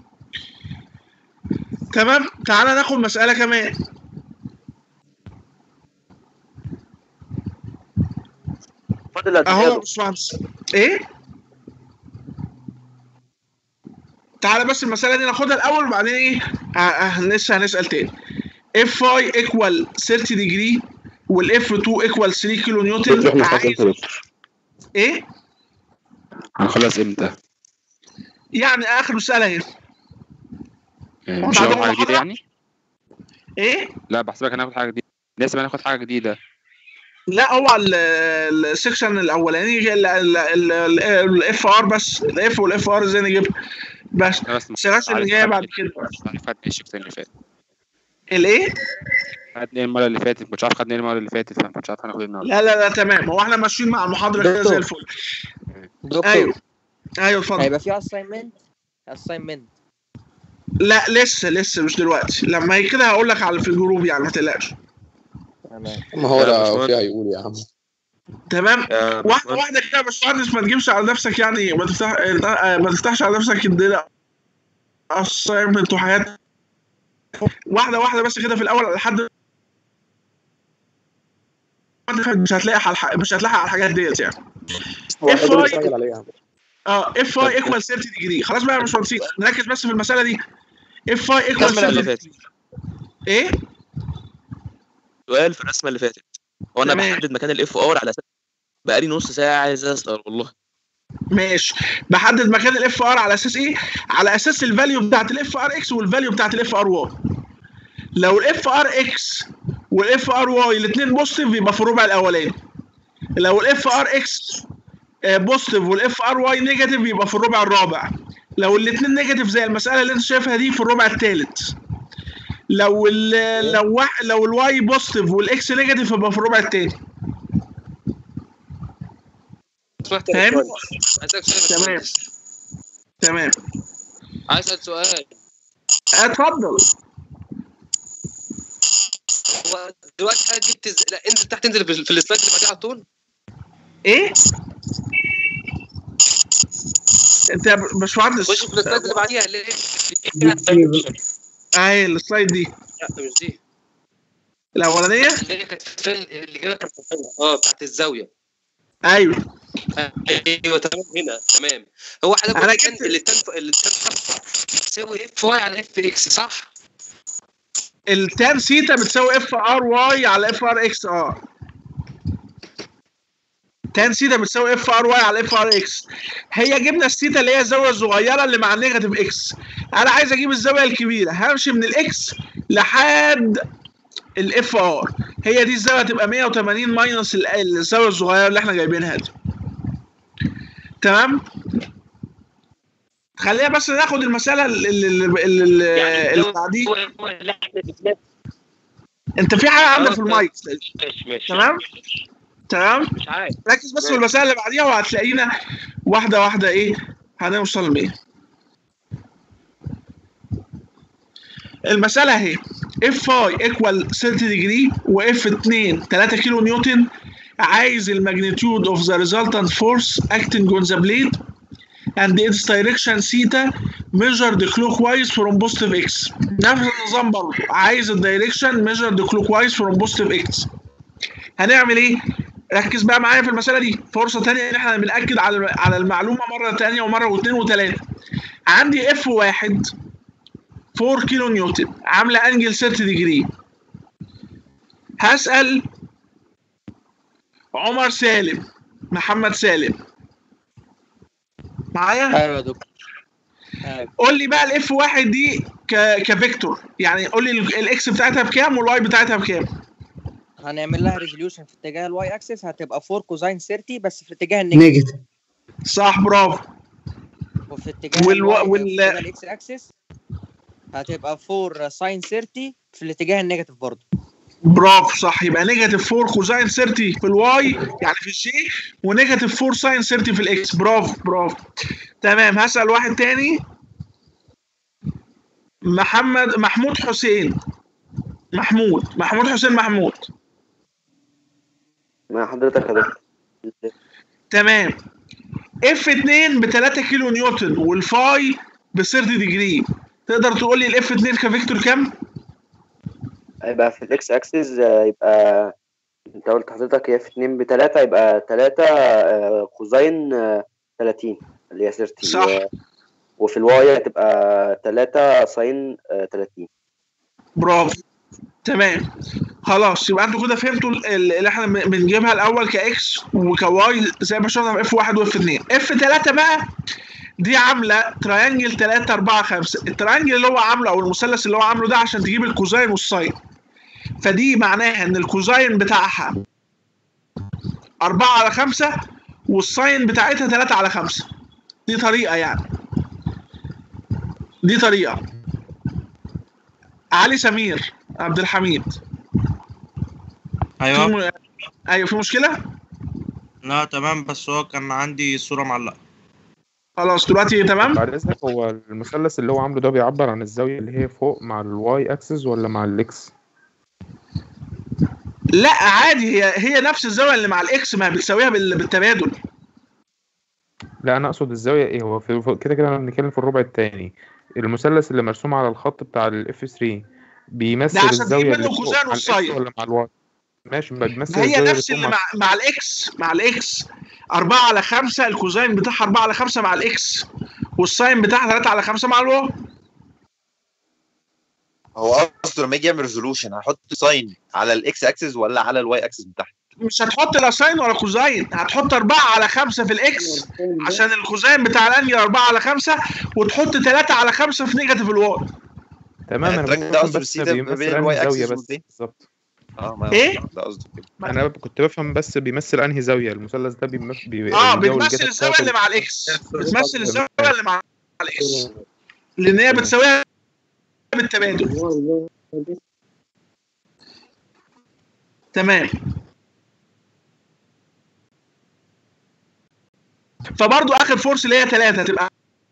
A: تمام تعالى ناخد مساله كمان اهو يا باشمهندس ايه تعالى بس المساله دي ناخدها الاول وبعدين ايه آه، آه، لسه هنسال تاني اف اي ايكوال 30 ديجري والاف 2 ايكوال 3 كيلو نيوتن
O: احنا
A: عايز
O: خلاص يا دكتور
A: ايه
O: هنخلص امتى؟
A: يعني اخر مساله اهي
Q: مش
A: بعد
Q: هناخد حاجه
A: المحاضرة؟
Q: جديده يعني؟
A: ايه
Q: لا بحسبك هناخد حاجه جديده لسه هناخد حاجه جديده
A: لا هو ال- السكشن الاولاني الاف ار بس الاف والاف ار ازاي نجيبها بس
Q: لا بس
A: السكشن اللي جايه بعد كده
Q: خدنا الشيفت اللي فات
A: الايه؟
Q: خدنا ايه المره اللي فاتت ما كنتش عارف خدنا ايه المره اللي فاتت فما كنتش عارف هناخد ايه النهارده
A: لا لا لا تمام هو احنا ماشيين مع المحاضره كده زي
H: دكتور.
A: الفل
H: دكتور
A: ايوه ايوه اتفضل
H: هيبقى في اساينمنت
F: assignment
A: لا لسه لسه مش دلوقتي لما هي كده هقول لك على في الجروب يعني ما تقلقش
F: تمام
G: ما هو ده فيها يقول يا عم
A: تمام واحده واحده كده يا باشمهندس ما تجيبش على نفسك يعني ما تفتح آه، ما تفتحش على نفسك الدنيا assignment وحاجات واحده واحده بس كده في الاول لحد مش هتلاقي على الح... مش هتلاقي على الحاجات ديت يعني
G: هو
A: اف
G: الراجل
A: اي
G: اشتغل عليه يا عم
A: اه اف اي ايكوال 30 ديجري خلاص بقى يا باشمهندس نركز بس في المساله دي اف اي ايكوال
P: الرسمه اللي
A: 30
P: فاتت
A: ايه
P: سؤال في الرسمه اللي فاتت هو انا
A: تمام.
P: بحدد مكان الاف ار على اساس بقالي نص ساعه عايز اسال والله
A: ماشي بحدد مكان الاف ار على اساس ايه على اساس الفاليو بتاعت الاف ار اكس والفاليو بتاعت الاف ار واي لو الاف ار اكس والاف ار واي الاثنين بوزيتيف يبقى في الربع الاولاني لو الاف ار اكس بوزيتيف والاف ار واي نيجاتيف يبقى في الربع الرابع لو الاثنين نيجاتيف زي المساله اللي انت شايفها دي في الربع الثالث لو ال لو واحد لو الواي بوزيتيف والاكس نيجاتيف يبقى في الربع الثاني
L: سمحت يا
A: فاهم؟
L: باشمهندس عايزك سؤال
A: تمام تمام
L: عايز اسال سؤال
A: اتفضل
L: هو دلوقتي حضرتك جبت ز... لا انزل تحت انزل في في السلايد اللي بعديه على طول
A: ايه انت يا باشمهندس
L: خش في السلايد اللي بعديها اللي هي
A: اهي السلايد دي
L: لا مش دي
A: الاولانيه
L: اللي هي كانت في اللي جايه كانت في اه بتاعت الزاويه
A: ايوه
L: ايوه تمام هنا تمام هو حضرتك
A: أنا
L: قلت كان اللي تن اللي تن تساوي اف واي على اف اكس صح؟
A: التان سيتا بتساوي اف ار واي على اف ار اكس اه تان سيتا بتساوي اف ار واي على اف ار اكس هي جبنا السيتا اللي هي الزاويه الصغيره اللي مع النيجاتيف اكس انا عايز اجيب الزاويه الكبيره همشي من الاكس لحد الاف ار هي دي الزاويه هتبقى 180 ماينس ال- الزاويه الصغيره اللي احنا جايبينها دي تمام خلينا بس ناخد المساله اللي اللي, اللي, اللي بعديه انت في حاجه عندك في المايك
L: ماشي ماشي
A: تمام تمام
L: مش عارف
A: ركز بس في المساله اللي بعديها وهتلاقينا واحده واحده ايه هنوصل لايه المساله اهي اف اي ايكوال 30 ديجري واف 2 3 كيلو نيوتن عايز الماجنتيود اوف ذا resultant فورس acting on the blade and its direction theta measured clockwise from positive x نفس النظام برضه عايز الدايركشن measured clockwise from positive x هنعمل ايه؟ ركز بقى معايا في المساله دي فرصه تانية ان احنا بناكد على على المعلومه مره تانية ومره واثنين وثلاثه عندي اف واحد 4 كيلو نيوتن عامله انجل 30 ديجري هسال عمر سالم محمد سالم معايا؟
F: ايوه يا دكتور
A: قول لي بقى الاف واحد دي ك... كفيكتور يعني قول لي ال- الاكس بتاعتها بكام والواي بتاعتها بكام
F: هنعمل لها ريزوليوشن في اتجاه الواي اكسس هتبقى 4 كوزاين 30 بس في اتجاه النيجاتيف
A: صح برافو
F: وفي اتجاه
A: والو-
F: الواي
A: وال-
F: في اتجاه الاكس اكسس هتبقى 4 ساين 30 في الاتجاه النيجاتيف برضه
A: برافو صح يبقى نيجاتيف 4 كوزاين 30 في الواي يعني في الجي ونيجاتيف 4 ساين 30 في الاكس برافو برافو تمام هسأل واحد تاني محمد محمود حسين محمود محمود حسين محمود
N: مع حضرتك يا دكتور
A: تمام اف 2 ب 3 كيلو نيوتن والفاي ب 30 ديجري تقدر تقول لي الاف 2 كفيكتور كام؟
N: هيبقى في الاكس اكسس يبقى انت قلت حضرتك هي في 2 ب 3 يبقى 3 كوزاين آه، 30 اللي هي 30
A: صح.
N: و- وفي الواي هتبقى 3 ساين آه، 30
A: برافو تمام خلاص يبقى انتوا كده فهمتوا ال- ال- اللي احنا بن- بنجيبها الاول كاكس وكواي زي ما شفنا في اف 1 واف 2 اف 3 بقى دي عامله تريانجل 3 4 5 التريانجل اللي هو عامله او المثلث اللي هو عامله ده عشان تجيب الكوزاين والساين فدي معناها ان الكوزاين بتاعها 4 على 5 والساين بتاعتها 3 على 5 دي طريقه يعني دي طريقه علي سمير عبد الحميد
U: ايوه
A: في م... ايوه في مشكله
U: لا تمام بس هو كان عندي صورة معلقة
A: خلاص دلوقتي تمام
Q: بعد اذنك هو المثلث اللي هو عامله ده بيعبر عن الزاويه اللي هي فوق مع الواي اكسس ولا مع الاكس
A: لا عادي هي هي نفس الزاويه اللي مع الاكس ما بتساويها بال- بالتبادل
Q: لا انا اقصد الزاويه ايه هو في في- كده كده انا بنتكلم في الربع الثاني المثلث اللي مرسوم على الخط بتاع الاف 3 بيمثل
A: ده عشان تجيب
Q: الزاويه
A: منه
Q: اللي فوق
A: كوزين
Q: مع الاكس
A: والساين.
Q: ولا مع الواي ماشي ما بيمثل
A: هي
Q: الزاويه اللي
A: نفس
Q: فوق
A: اللي
Q: مع
A: مع مع الاكس مع الاكس 4 على 5 الكوزين بتاعها 4 على 5 مع الاكس والساين بتاعها 3 على 5 مع الواي
T: هو قصده لما يجي يعمل ريزولوشن هحط ساين على الاكس اكسس ولا على الواي اكسس من تحت
A: مش هتحط لا ساين ولا كوزين هتحط 4 على 5 في الاكس عشان الكوزين بتاع الانجل 4 على 5 وتحط 3 على 5 في نيجاتيف الواي
Q: تمام انا
T: التراك ده
Q: بفهم
T: قصده
Q: بس
T: السيتا ما
Q: بيمثل
T: بين
Q: انهي
T: الواي
Q: زاويه
T: اكسس
Q: بس
T: والدي
Q: بالظبط
T: اه ما
A: إيه؟
T: ده قصده كده
Q: انا كنت بفهم بس بيمثل انهي زاويه المثلث ده بيمثل بي...
A: اه
Q: الزاوية
A: بتمثل
Q: الجتا
A: الزاويه
Q: بتاعته
A: اللي مع الاكس بتمثل الزاويه اللي مع الاكس لان هي بتساويها بالتبادل تمام فبرضو اخر فورس اللي هي 3 تبقى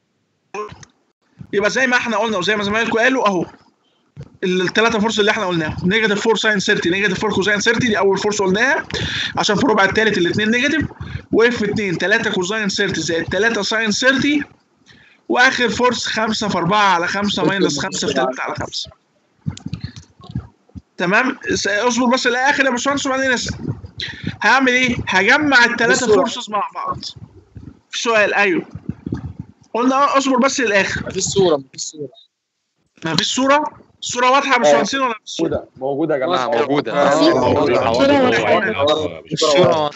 A: يبقى زي ما احنا قلنا وزي ما زمايلكم قالوا اهو الثلاثه فورس اللي احنا قلناهم نيجاتيف 4 ساين 30 نيجاتيف 4 كوزين 30 دي اول فورس قلناها عشان في الربع الثالث الاثنين نيجاتيف واف 2 3 كوزين 30 زائد 3 ساين 30 واخر فورس 5 في 4 على 5 ماينس 5 في 3 على 5 تمام س- اصبر بس للاخر يا باشمهندس وبعدين اسال هعمل ايه؟ هجمع الثلاثه
B: بالصورة.
A: فورسز مع بعض في سؤال ايوه قلنا اصبر بس للاخر
B: مفيش صورة مفيش صورة
A: ما فيش صوره الصوره واضحه يا باشمهندسين ولا مش
B: موجودة موجودة يا جماعة
Q: موجودة.
C: الصورة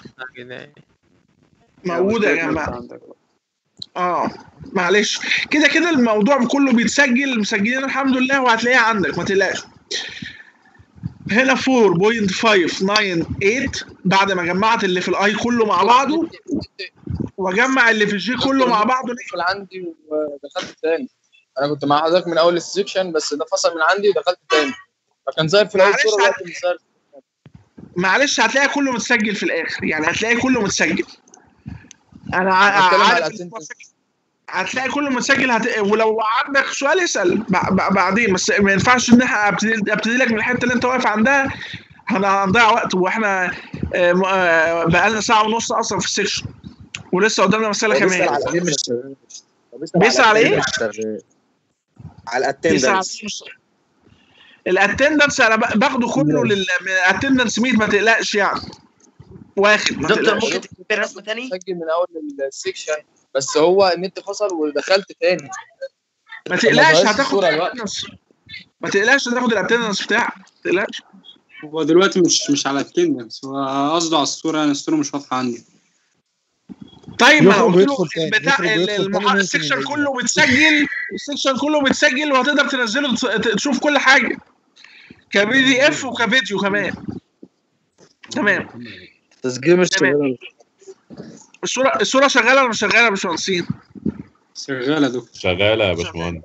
A: موجوده يا جماعه اه معلش كده كده الموضوع كله بيتسجل مسجلين الحمد لله وهتلاقيها عندك ما تقلقش هنا 4.598 بعد ما جمعت اللي في الاي كله مع بعضه واجمع اللي في الجي كله مع بعضه
B: فصل عندي ودخلت تاني انا كنت مع حضرتك من اول السكشن بس ده فصل من عندي ودخلت تاني فكان ظاهر في الاول
A: معلش
B: صورة
A: هت-
B: دلوقتي مش ظاهر
A: معلش هتلاقي كله متسجل في الاخر يعني هتلاقي كله متسجل انا ع-
B: بتكلم على
A: عارف هتلاقي كله متسجل هت... ولو عندك سؤال اسال ب... ب... بعدين بس ما ينفعش ان احنا ابتدي ابتدي لك من الحته اللي انت واقف عندها هن- هنضيع وقت واحنا آه، م- آه، بقالنا ساعه ونص اصلا في السكشن ولسه قدامنا مساله
B: هو بيسأل
A: كمان
B: على ايه مش
A: بيسأل على ايه؟
B: على
A: بيسأل على
B: الاتندنس
A: إيه مش- الاتندنس انا ب- باخده كله لل الاتندنس ميت ما تقلقش يعني واخد ما
H: دكتور
A: تقلقش
H: ممكن تكتب لي رسمه تاني؟
B: مسجل من اول السكشن بس هو النت فصل ودخلت تاني
A: ما تقلقش
B: ظهرش
A: هتاخد
B: الصورة دلوقتي.
A: الاتندنس ما تقلقش هتاخد الاتندنس بتاعك ما تقلقش
M: هو دلوقتي مش مش على التندنس هو قصده على الصورة يعني الصورة مش واضحة عندي
A: طيب ما انا
M: يخرج
A: قلت له
M: ويدخل تاني،
A: بتاع
M: يخرج ويدخل تاني
A: المح...
M: ممكن
A: السكشن
M: يلاقيه.
A: كله متسجل السكشن كله متسجل وهتقدر تنزله ت- ت- تشوف كل حاجه كبي دي اف وكفيديو كمان تمام
B: تسجيل مش
A: تمام.
B: شغال
A: الصوره الصوره شغاله ولا مش شغاله يا باشمهندسين؟
M: شغالة دكتور
R: شغالة يا باشمهندس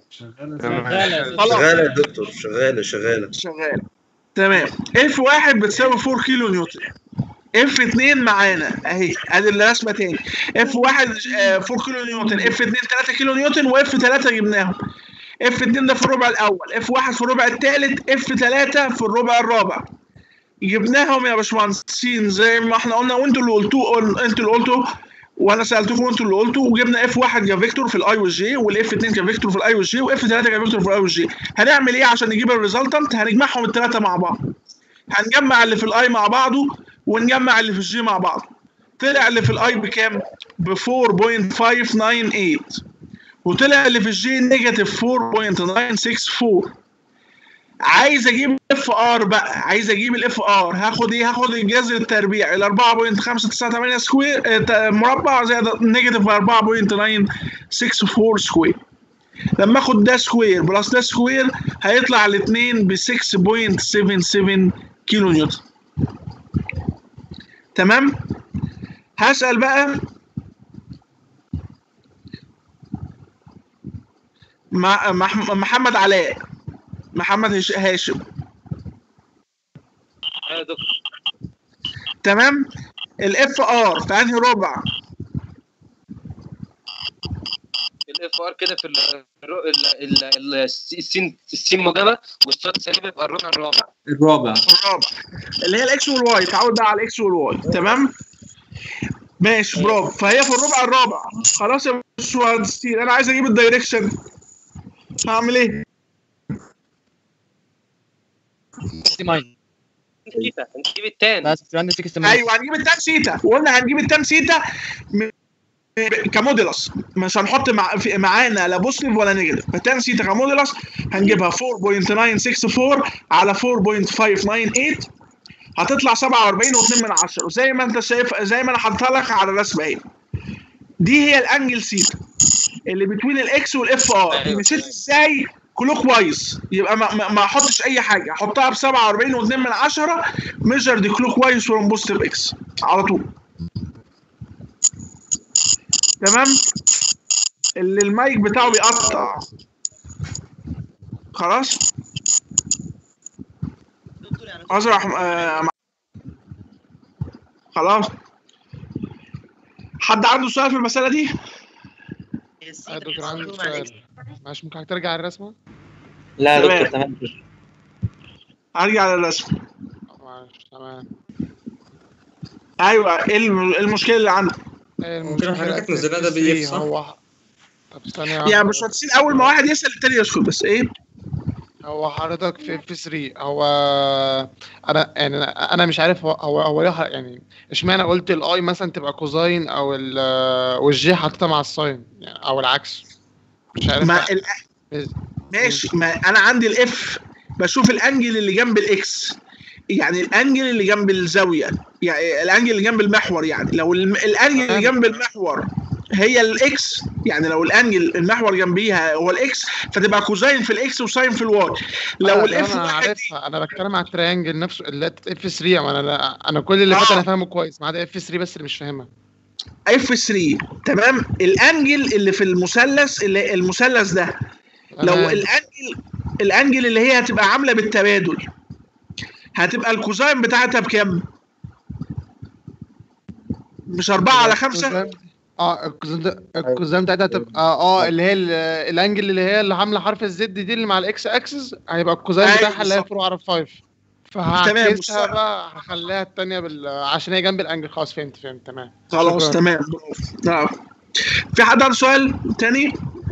A: شغاله
S: يا دكتور شغالة شغالة
A: شغاله تمام اف واحد بتساوي 4 كيلو نيوتن اف 2 معانا اهي ادي الرسمه تاني اف واحد آه، 4 كيلو نيوتن اف 2 3 كيلو نيوتن واف 3 جبناهم اف 2 ده في الربع الاول اف 1 في الربع الثالث اف 3 في الربع الرابع جبناهم يا باشمهندسين زي ما احنا قلنا وانتوا اللي قلتوه قل- انتوا اللي قلتوا وانا سالتكم وانتوا اللي قلتوا وجبنا اف 1 كفيكتور في الاي والجي والاف 2 كفيكتور في الاي والجي واف 3 كفيكتور في الاي والجي هنعمل ايه عشان نجيب الريزلتنت هنجمعهم الثلاثه مع بعض هنجمع اللي في الاي مع بعضه ونجمع اللي في الجي مع بعض طلع اللي في الاي بكام ب 4.598 وطلع اللي في الجي نيجاتيف 4.964 عايز اجيب الاف ار بقى عايز اجيب الاف ار هاخد ايه هاخد الجذر التربيع ال 4.598 سكوير آه، ت- مربع زائد نيجاتيف 4.964 سكوير لما اخد ده سكوير بلس ده سكوير هيطلع الاثنين ب 6.77 كيلو نيوتن تمام هسأل بقى مع مح- محمد علاء محمد هش- هاشم
B: ايوه يا دكتور
A: تمام الاف ار في انهي ربع
L: سؤال كده في ال- الر- ال- ال- ال- السين السين موجبه والصاد سالبه يبقى الربع الرابع
M: الرابع
A: الرابع اللي هي الاكس والواي تعود بقى على الاكس والواي تمام ماشي برافو فهي في الربع الرابع خلاص يا باشمهندسين انا عايز اجيب الدايركشن هعمل ايه؟
L: سيتا هنجيب التان
A: ايوه هنجيب التان سيتا وقلنا هنجيب التان سيتا م- م- كموديلس مش هنحط مع في- معانا لا بوزيتيف ولا نيجاتيف فالتان سيتا كموديلس هنجيبها 4.964 على 4.598 هتطلع 47 و2 من 10 وزي ما انت شايف زي ما انا حاططها لك على الرسمه اهي دي هي الانجل سيتا اللي بتوين الاكس والاف ار مشيت ازاي كلوك وايز يبقى ما, ما, ما احطش اي حاجه احطها ب 47 و2 من 10 ميجر دي كلوك وايز فروم بوزيتيف اكس على طول تمام اللي المايك بتاعه بيقطع خلاص ازرع آه مع- خلاص حد عنده سؤال في المساله دي
C: يا دكتور عندي سؤال معلش ممكن ترجع الرسمه
A: لا يا دكتور تمام ارجع للرسم
C: معلش تمام
A: ايوه ايه الم- إيه المشكله اللي عندك
C: المشكلة
A: حضرتك
C: في
A: نزلها ده
C: ال
A: PDF
C: FC
A: صح؟
C: هو طب ثانية
A: يا
C: واحدة.
A: باشمهندسين اول ما واحد يسال التاني يسكت بس ايه
C: هو حضرتك في اف 3 هو انا يعني انا أنا مش عارف هو هو, هو ليه ح- يعني اشمعنى قلت الاي مثلا تبقى كوزاين او ال والجي حاططها مع الساين يعني او العكس مش عارف
A: ما ال... ماشي ما انا عندي الاف بشوف الانجل اللي جنب الاكس يعني الانجل اللي جنب الزاويه يعني الانجل اللي جنب المحور يعني لو الم- الانجل اللي جنب المحور هي الاكس يعني لو الانجل المحور جنبيها هو الاكس فتبقى كوزاين في الاكس وساين في الواي لو
C: لو
A: الاف
C: انا
A: واحد
C: عارفها انا بتكلم على التريانجل نفسه اللي اف 3 ما انا انا كل اللي فات انا فاهمه كويس ما عدا اف 3 بس اللي مش فاهمها
A: اف 3 تمام الانجل اللي في المثلث اللي المثلث ده لو
C: تمام.
A: الانجل الانجل اللي هي هتبقى عامله بالتبادل هتبقى الكوزاين بتاعتها بكام؟ مش 4 على 5
C: اه الكوزان ده- الكوزان بتاعتها تبقى اه اللي هي ال- الانجل اللي هي اللي عامله حرف الزد دي اللي مع الاكس اكسس هيبقى الكوزان
A: أيوة
C: بتاعها اللي هي
A: بالظبط.
C: 4 على 5
A: تمام،
C: فهعكسها
A: بص-
C: بقى هخليها التانية بال عشان هي جنب الانجل خلاص فهمت فهمت تمام
A: خلاص
C: شكراً.
A: تمام نعم في حد عنده سؤال تاني؟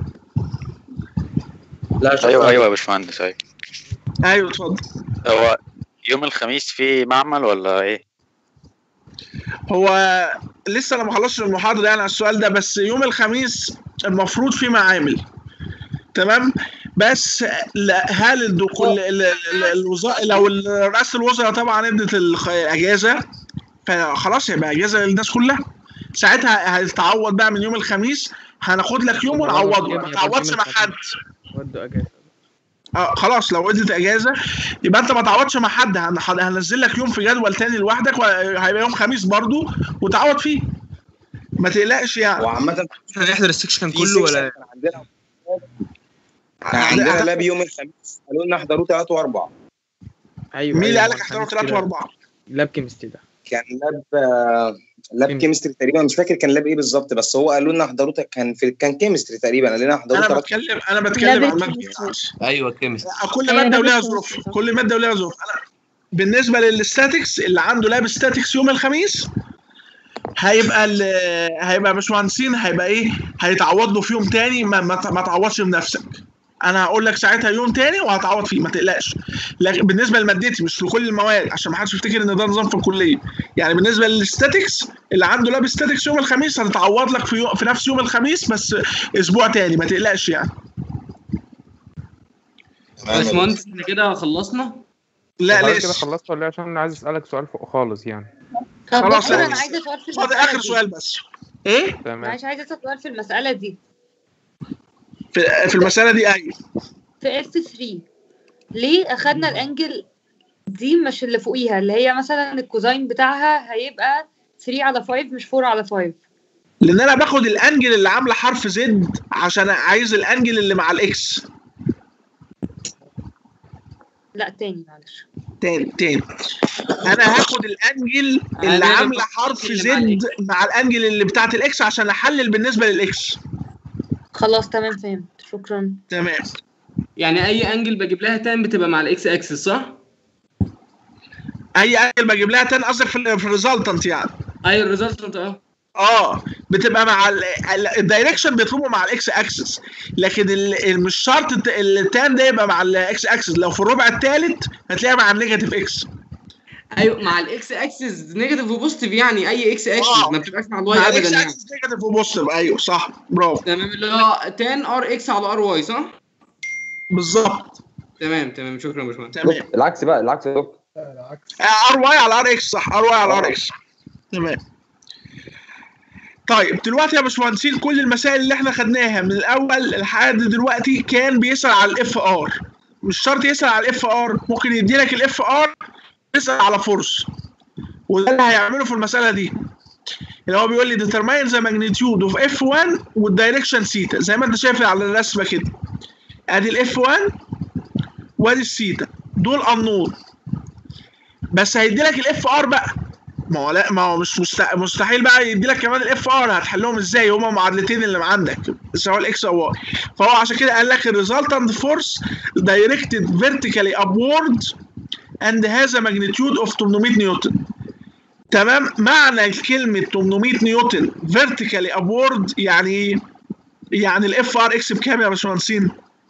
D: لا ايوه ايوه يا باشمهندس ايوه
A: ايوه اتفضل
D: هو يوم الخميس في معمل ولا ايه؟
A: هو لسه انا ما خلصتش المحاضره يعني على السؤال ده بس يوم الخميس المفروض في معامل تمام بس لا هل الدخول الوزاره لو رئاسه الوزراء طبعا ادت الخ- الاجازه فخلاص يبقى اجازه للناس كلها ساعتها هتتعوض بقى من يوم الخميس هناخد لك يوم ونعوضه ما تعوضش مع حد
E: ودوا اجازه
A: اه خلاص لو اديت اجازه يبقى انت ما تعوضش مع حد هن- هنزل لك يوم في جدول تاني لوحدك وهيبقى يوم خميس برضو وتعوض فيه ما تقلقش يعني
K: وعامة
R: هنحضر السكشن
K: في
R: كله ولا
K: سيكشن كان عندنا كان عندنا لاب يوم الخميس قالوا لنا احضروه ثلاثة وأربعة
E: ايوه
A: مين اللي
E: أيوة،
A: قال لك احضروا
E: الخميس
A: ثلاثة
E: كده.
A: وأربعة؟
E: لاب كيمستري ده
K: كان لاب آه، لاب كيمستري تقريبا مش فاكر كان لاب ايه بالظبط بس هو قالوا لنا احضروه كان في كان كيمستري تقريبا قال لنا احضروه
A: انا
K: ثلاثة
A: بتكلم انا بتكلم عن الماده
U: ايوه كيمستري
A: كل
K: أيوة،
A: ماده
K: ده
A: ولها
K: بس-
A: ظروف كل ماده ولها ظروف انا بالنسبه للستاتكس اللي عنده لاب ستاتكس يوم الخميس هيبقى ال- هيبقى باشمهندسين هيبقى ايه هيتعوض له في يوم تاني ما, ما, ما تعوضش بنفسك انا هقول لك ساعتها يوم تاني وهتعوض فيه ما تقلقش لكن بالنسبه لمادتي مش لكل المواد عشان ما حدش يفتكر ان ده نظام في الكليه يعني بالنسبه للستاتكس اللي عنده لاب ستاتكس يوم الخميس هتتعوض لك في, يوم في نفس يوم الخميس بس اسبوع تاني ما تقلقش يعني
R: باشمهندس احنا كده خلصنا
A: لا
Q: حضرتك
A: لسه
Q: كده خلصت ولا إيه؟ عشان انا عايز اسالك سؤال فوق خالص يعني
W: طب
A: خلاص
W: دكتور
A: لا
W: انا
A: لسه.
W: عايزه سؤال في
A: فاضل
W: المساله
A: اخر
W: دي
A: سؤال بس ايه
Q: تمام
W: معلش عايزه اسال سؤال في المساله دي
A: في, في المساله دي ايوه
W: في اف 3 ليه اخدنا الانجل دي مش اللي فوقيها اللي هي مثلا الكوزاين بتاعها هيبقى 3 على 5 مش 4 على 5
A: لان انا باخد الانجل اللي عامله حرف زد عشان عايز الانجل اللي مع الاكس
W: لا تاني معلش
A: تاني تاني انا هاخد الانجل اللي
W: أنا
A: عامله
W: باخد
A: حرف
W: الأنجل اللي مع
A: زد مع الانجل اللي بتاعت الاكس عشان احلل بالنسبه للاكس
W: خلاص تمام فهمت شكرا
A: تمام
R: يعني اي انجل بجيب لها تان بتبقى مع الاكس اكسس صح؟
A: اي انجل بجيب لها تاني قصدك في ال- في الريزلتنت يعني
R: اي الريزلتنت اه
A: اه بتبقى مع ال- ال- الدايركشن بيطلبوا مع الاكس اكسس لكن ال- ال- مش شرط الت- التان ده يبقى مع الاكس اكسس لو في الربع الثالث هتلاقيها مع النيجاتيف اكس
R: ايوه مع الاكس اكسس نيجاتيف وبوزيتيف يعني اي اكس اكسس
A: آه.
R: ما بتبقاش مع الواي
A: مع
R: ابدا
A: الاكس
R: يعني
A: اكسس نيجاتيف وبوزيتيف ايوه صح برافو
R: تمام اللي هو تان ار اكس على ار واي صح؟
A: بالظبط
R: تمام تمام شكرا يا باشمهندس
A: تمام
G: العكس بقى العكس يا دكتور
A: ار واي على ار اكس صح ار واي على ار اكس تمام طيب دلوقتي يا باشمهندسين كل المسائل اللي احنا خدناها من الاول لحد دلوقتي كان بيسال على الاف ار مش شرط يسال على الاف ار ممكن يدي لك الاف ار يسال على فورس وده اللي هيعمله في المساله دي اللي هو بيقول لي determine the magnitude of F1 والدايركشن سيتا زي ما انت شايف على الرسمه كده ادي الاف 1 وادي السيتا دول unknown بس هيدي لك الاف ار بقى ما هو لا ما هو مش مست- مستحيل بقى يدي لك كمان الاف ار هتحلهم ازاي هما معادلتين اللي عندك سواء الاكس او واي فهو عشان كده قال لك الريزلتنت فورس دايركتد فيرتيكالي ابورد اند هاز ماجنتيود اوف 800 نيوتن تمام معنى كلمه 800 نيوتن فيرتيكالي ابورد يعني ايه؟ يعني الاف ار اكس بكام يا باشمهندسين؟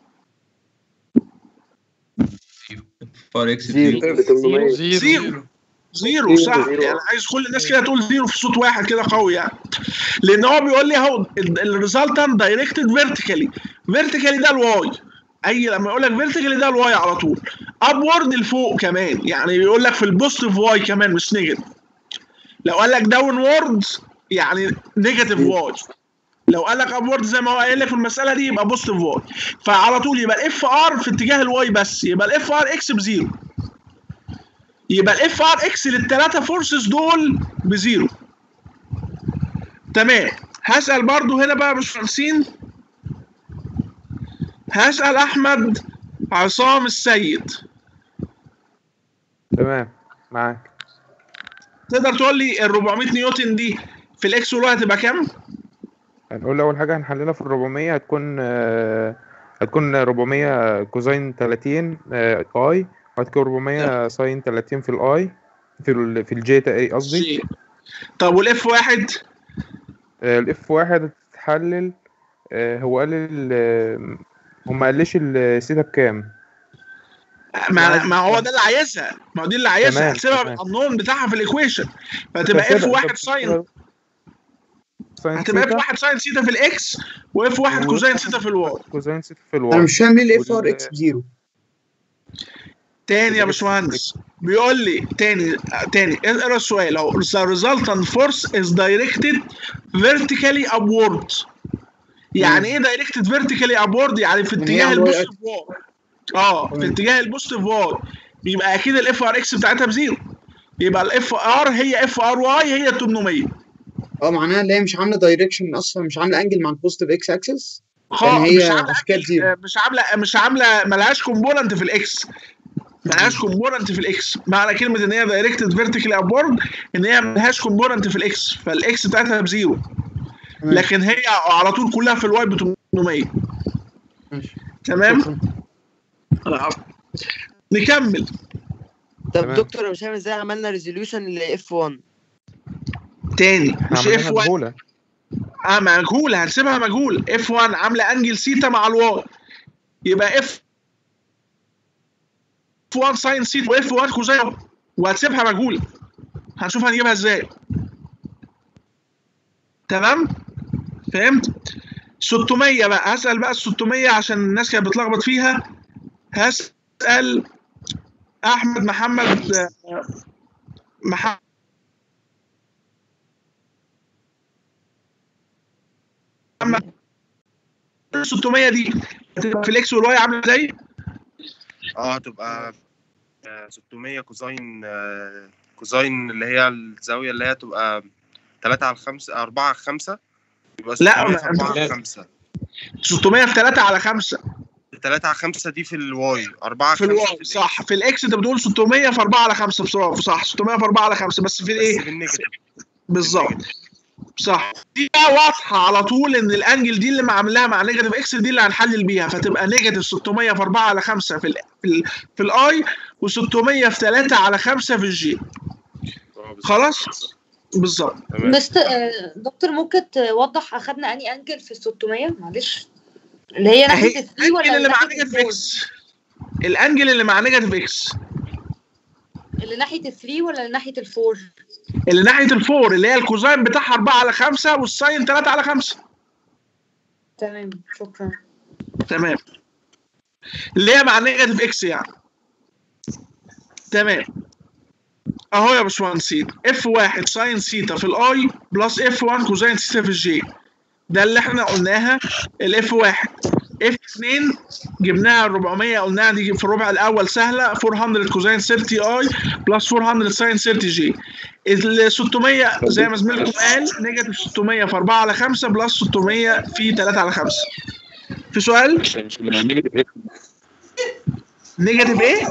U: فار اكس
G: زيرو.
U: زيرو
G: زيرو.
A: زيرو زيرو صح
G: زيرو.
A: يعني عايز كل الناس كده تقول زيرو في صوت واحد كده قوي يعني لان هو بيقول لي اهو الريزلتنت دايركتد فيرتيكالي فيرتيكالي ده الواي اي لما يقول لك فيرتيكالي ده الواي على طول ابورد لفوق كمان يعني بيقول لك في البوزيتيف واي كمان مش نيجاتيف لو قال لك داون وورد يعني نيجاتيف واي لو قال لك ابورد زي ما هو قايل لك في المساله دي يبقى بوزيتيف واي فعلى طول يبقى الاف ار في اتجاه الواي بس يبقى الاف ار اكس بزيرو يبقى الاف ار اكس للثلاثه فورسز دول بزيرو تمام هسال برضو هنا بقى يا باشمهندسين هسال احمد عصام السيد
Q: تمام معاك
A: تقدر تقول لي ال 400 نيوتن دي في الاكس والواي هتبقى كام؟
Q: هنقول اول حاجه هنحللها في ال 400 هتكون آه، هتكون 400 كوزين 30 آه، اي وهتكون 400 ساين 30 في الاي في ال في الجي تقريبا قصدي
A: طب والاف واحد
Q: الاف واحد هتتحلل آه، هو قال ال- هو ما قاليش السيتا بكام
A: ما, ما هو ده اللي عايزها ما هو دي اللي عايزها
Q: تمام،
A: هتسيبها
Q: تمام.
A: بالقانون بتاعها في الايكويشن فتبقى اف
Q: هسيبها-
A: واحد
Q: طب
A: ساين
Q: ساين
A: هتبقى اف
Q: سيتا
A: واحد ساين سيتا في الاكس واف واحد
Q: و-
A: كوزين سيتا في الواي
Q: كوزين سيتا في الواي
I: انا مش فاهم ليه الاف ار
Q: وال-
I: اكس بزيرو
A: تاني يا باشمهندس بيقول لي تاني تاني اقرا السؤال اهو the resultant force is directed vertically upward يعني ايه directed vertically upward يعني في
I: يعني هي
A: اتجاه
I: على الواي
A: البوزيتيف واي اه في اتجاه البوزيتيف واي يبقى اكيد الاف ار اكس بتاعتها بزيرو يبقى الاف ار هي اف ار واي هي 800
I: اه معناها اللي هي مش عامله دايركشن اصلا مش عامله انجل مع البوزيتيف اكس اكسس
A: خالص
I: يعني
A: مش
I: هي
A: عامله
I: عشان كده بزيرو
A: مش عامله مش عامله ملهاش كومبوننت في الاكس ملهاش كومبوننت في الاكس معنى كلمه ان هي دايركتد فيرتيكال ابورد ان هي ملهاش كومبوننت في الاكس فالاكس بتاعتها بزيرو لكن هي على طول كلها في الواي ب 800 تمام العفو. نكمل
H: طب
A: تمام.
H: دكتور انا مش فاهم ازاي عملنا ريزوليوشن ل اف 1
A: تاني مش
Q: عملناها
A: اف 1
Q: مجهولة
A: اه مجهوله هنسيبها مجهوله اف 1 عامله انجل سيتا مع الواي يبقى اف 1 ساين سيتا واف 1 كوزين وهتسيبها مجهوله هنشوف هنجيبها ازاي تمام فهمت 600 بقى هسال بقى ال 600 عشان الناس كانت بتلخبط فيها هسال احمد محمد آه، محمد محمد 600 دي هتبقى في الاكس والواي عامله ازاي؟
J: اه هتبقى آه، 600 كوزين آه، كوزين اللي هي الزاوية اللي هي تبقى 3 على 5 4 على 5 يبقى
A: لا،
J: 600
A: ما-
J: في 4 على 5
A: 600 في 3 على 5
J: 3 على 5 دي في الواي 4
A: في
J: على 5
A: الواي صح في الاكس انت بتقول 600 في 4 على 5 بصراحه صح 600 في 4 على 5 بس في الايه؟
J: بالنيجاتيف
A: بالظبط صح دي بقى واضحه على طول ان الانجل دي اللي معاملها مع نيجاتيف اكس دي اللي هنحلل بيها فتبقى نيجاتيف 600 في 4 على 5 في ال في ال في الاي و600 في 3 على 5 في الجي خلاص بالظبط
W: مست... آه، دكتور ممكن توضح اخدنا اني انجل في ال 600 معلش اللي هي ناحيه ال 3 ولا
A: الانجل اللي مع
W: ناحيه
A: نيجاتيف
W: الفور
A: اكس الانجل اللي مع نيجاتيف اكس
W: اللي ناحيه ال 3 ولا اللي ناحيه الفور
A: اللي ناحيه الفور اللي هي الكوزاين بتاعها 4 على 5 والساين 3 على 5
W: تمام شكرا
A: تمام اللي هي مع نيجاتيف اكس يعني تمام اهو يا باشمهندسين اف 1 ساين سيتا في الاي بلس اف 1 كوزين سيتا في الجي ده اللي احنا قلناها الاف 1 اف 2 جبناها 400 قلناها دي في الربع الاول سهله 400 كوزين 30 اي بلس 400 ساين 30 جي ال 600 زي ما زميلكم قال نيجاتيف 600 في 4 على 5 بلس 600 في 3 على 5 في سؤال نيجاتيف ايه؟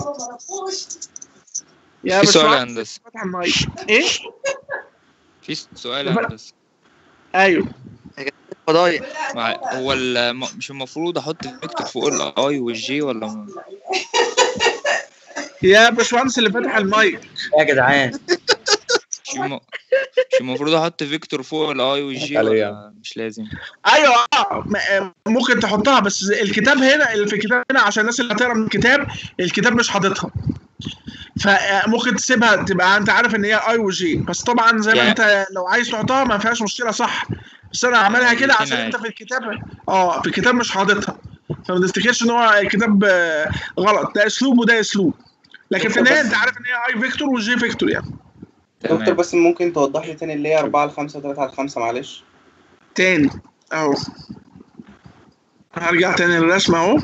A: يا
O: في سؤال يا
A: باشمهندس
O: هندسة
A: فتح المايك ايه؟
O: في سؤال يا هندسة
A: ايوه
H: فضايح
O: مع- هو ال- م- مش المفروض احط فيكتور فوق الاي والجي ولا م-
A: يا باشمهندس اللي فتح المايك
K: يا جدعان
O: مش الم- مش المفروض احط فيكتور فوق الاي والجي
A: عليا.
O: ولا مش لازم
A: ايوه اه م- ممكن تحطها بس الكتاب هنا اللي في الكتاب هنا عشان الناس اللي هتقرا من الكتاب الكتاب مش حاططها فممكن تسيبها تبقى انت عارف ان هي اي وجي بس طبعا زي ما
O: يعني-
A: انت لو عايز تحطها ما فيهاش مشكله صح بس انا عاملها كده
O: الاتنين
A: عشان انت
O: عادي.
A: في الكتاب اه في الكتاب مش حاططها فما تفتكرش ان هو الكتاب آه، غلط ده اسلوب وده اسلوب لكن في النهايه انت عارف ان هي اي فيكتور وجي فيكتور يعني
P: دكتور بس ممكن توضح لي تاني اللي هي 4 على 5 و3 على 5 معلش
A: تاني اهو هرجع تاني للرسم اهو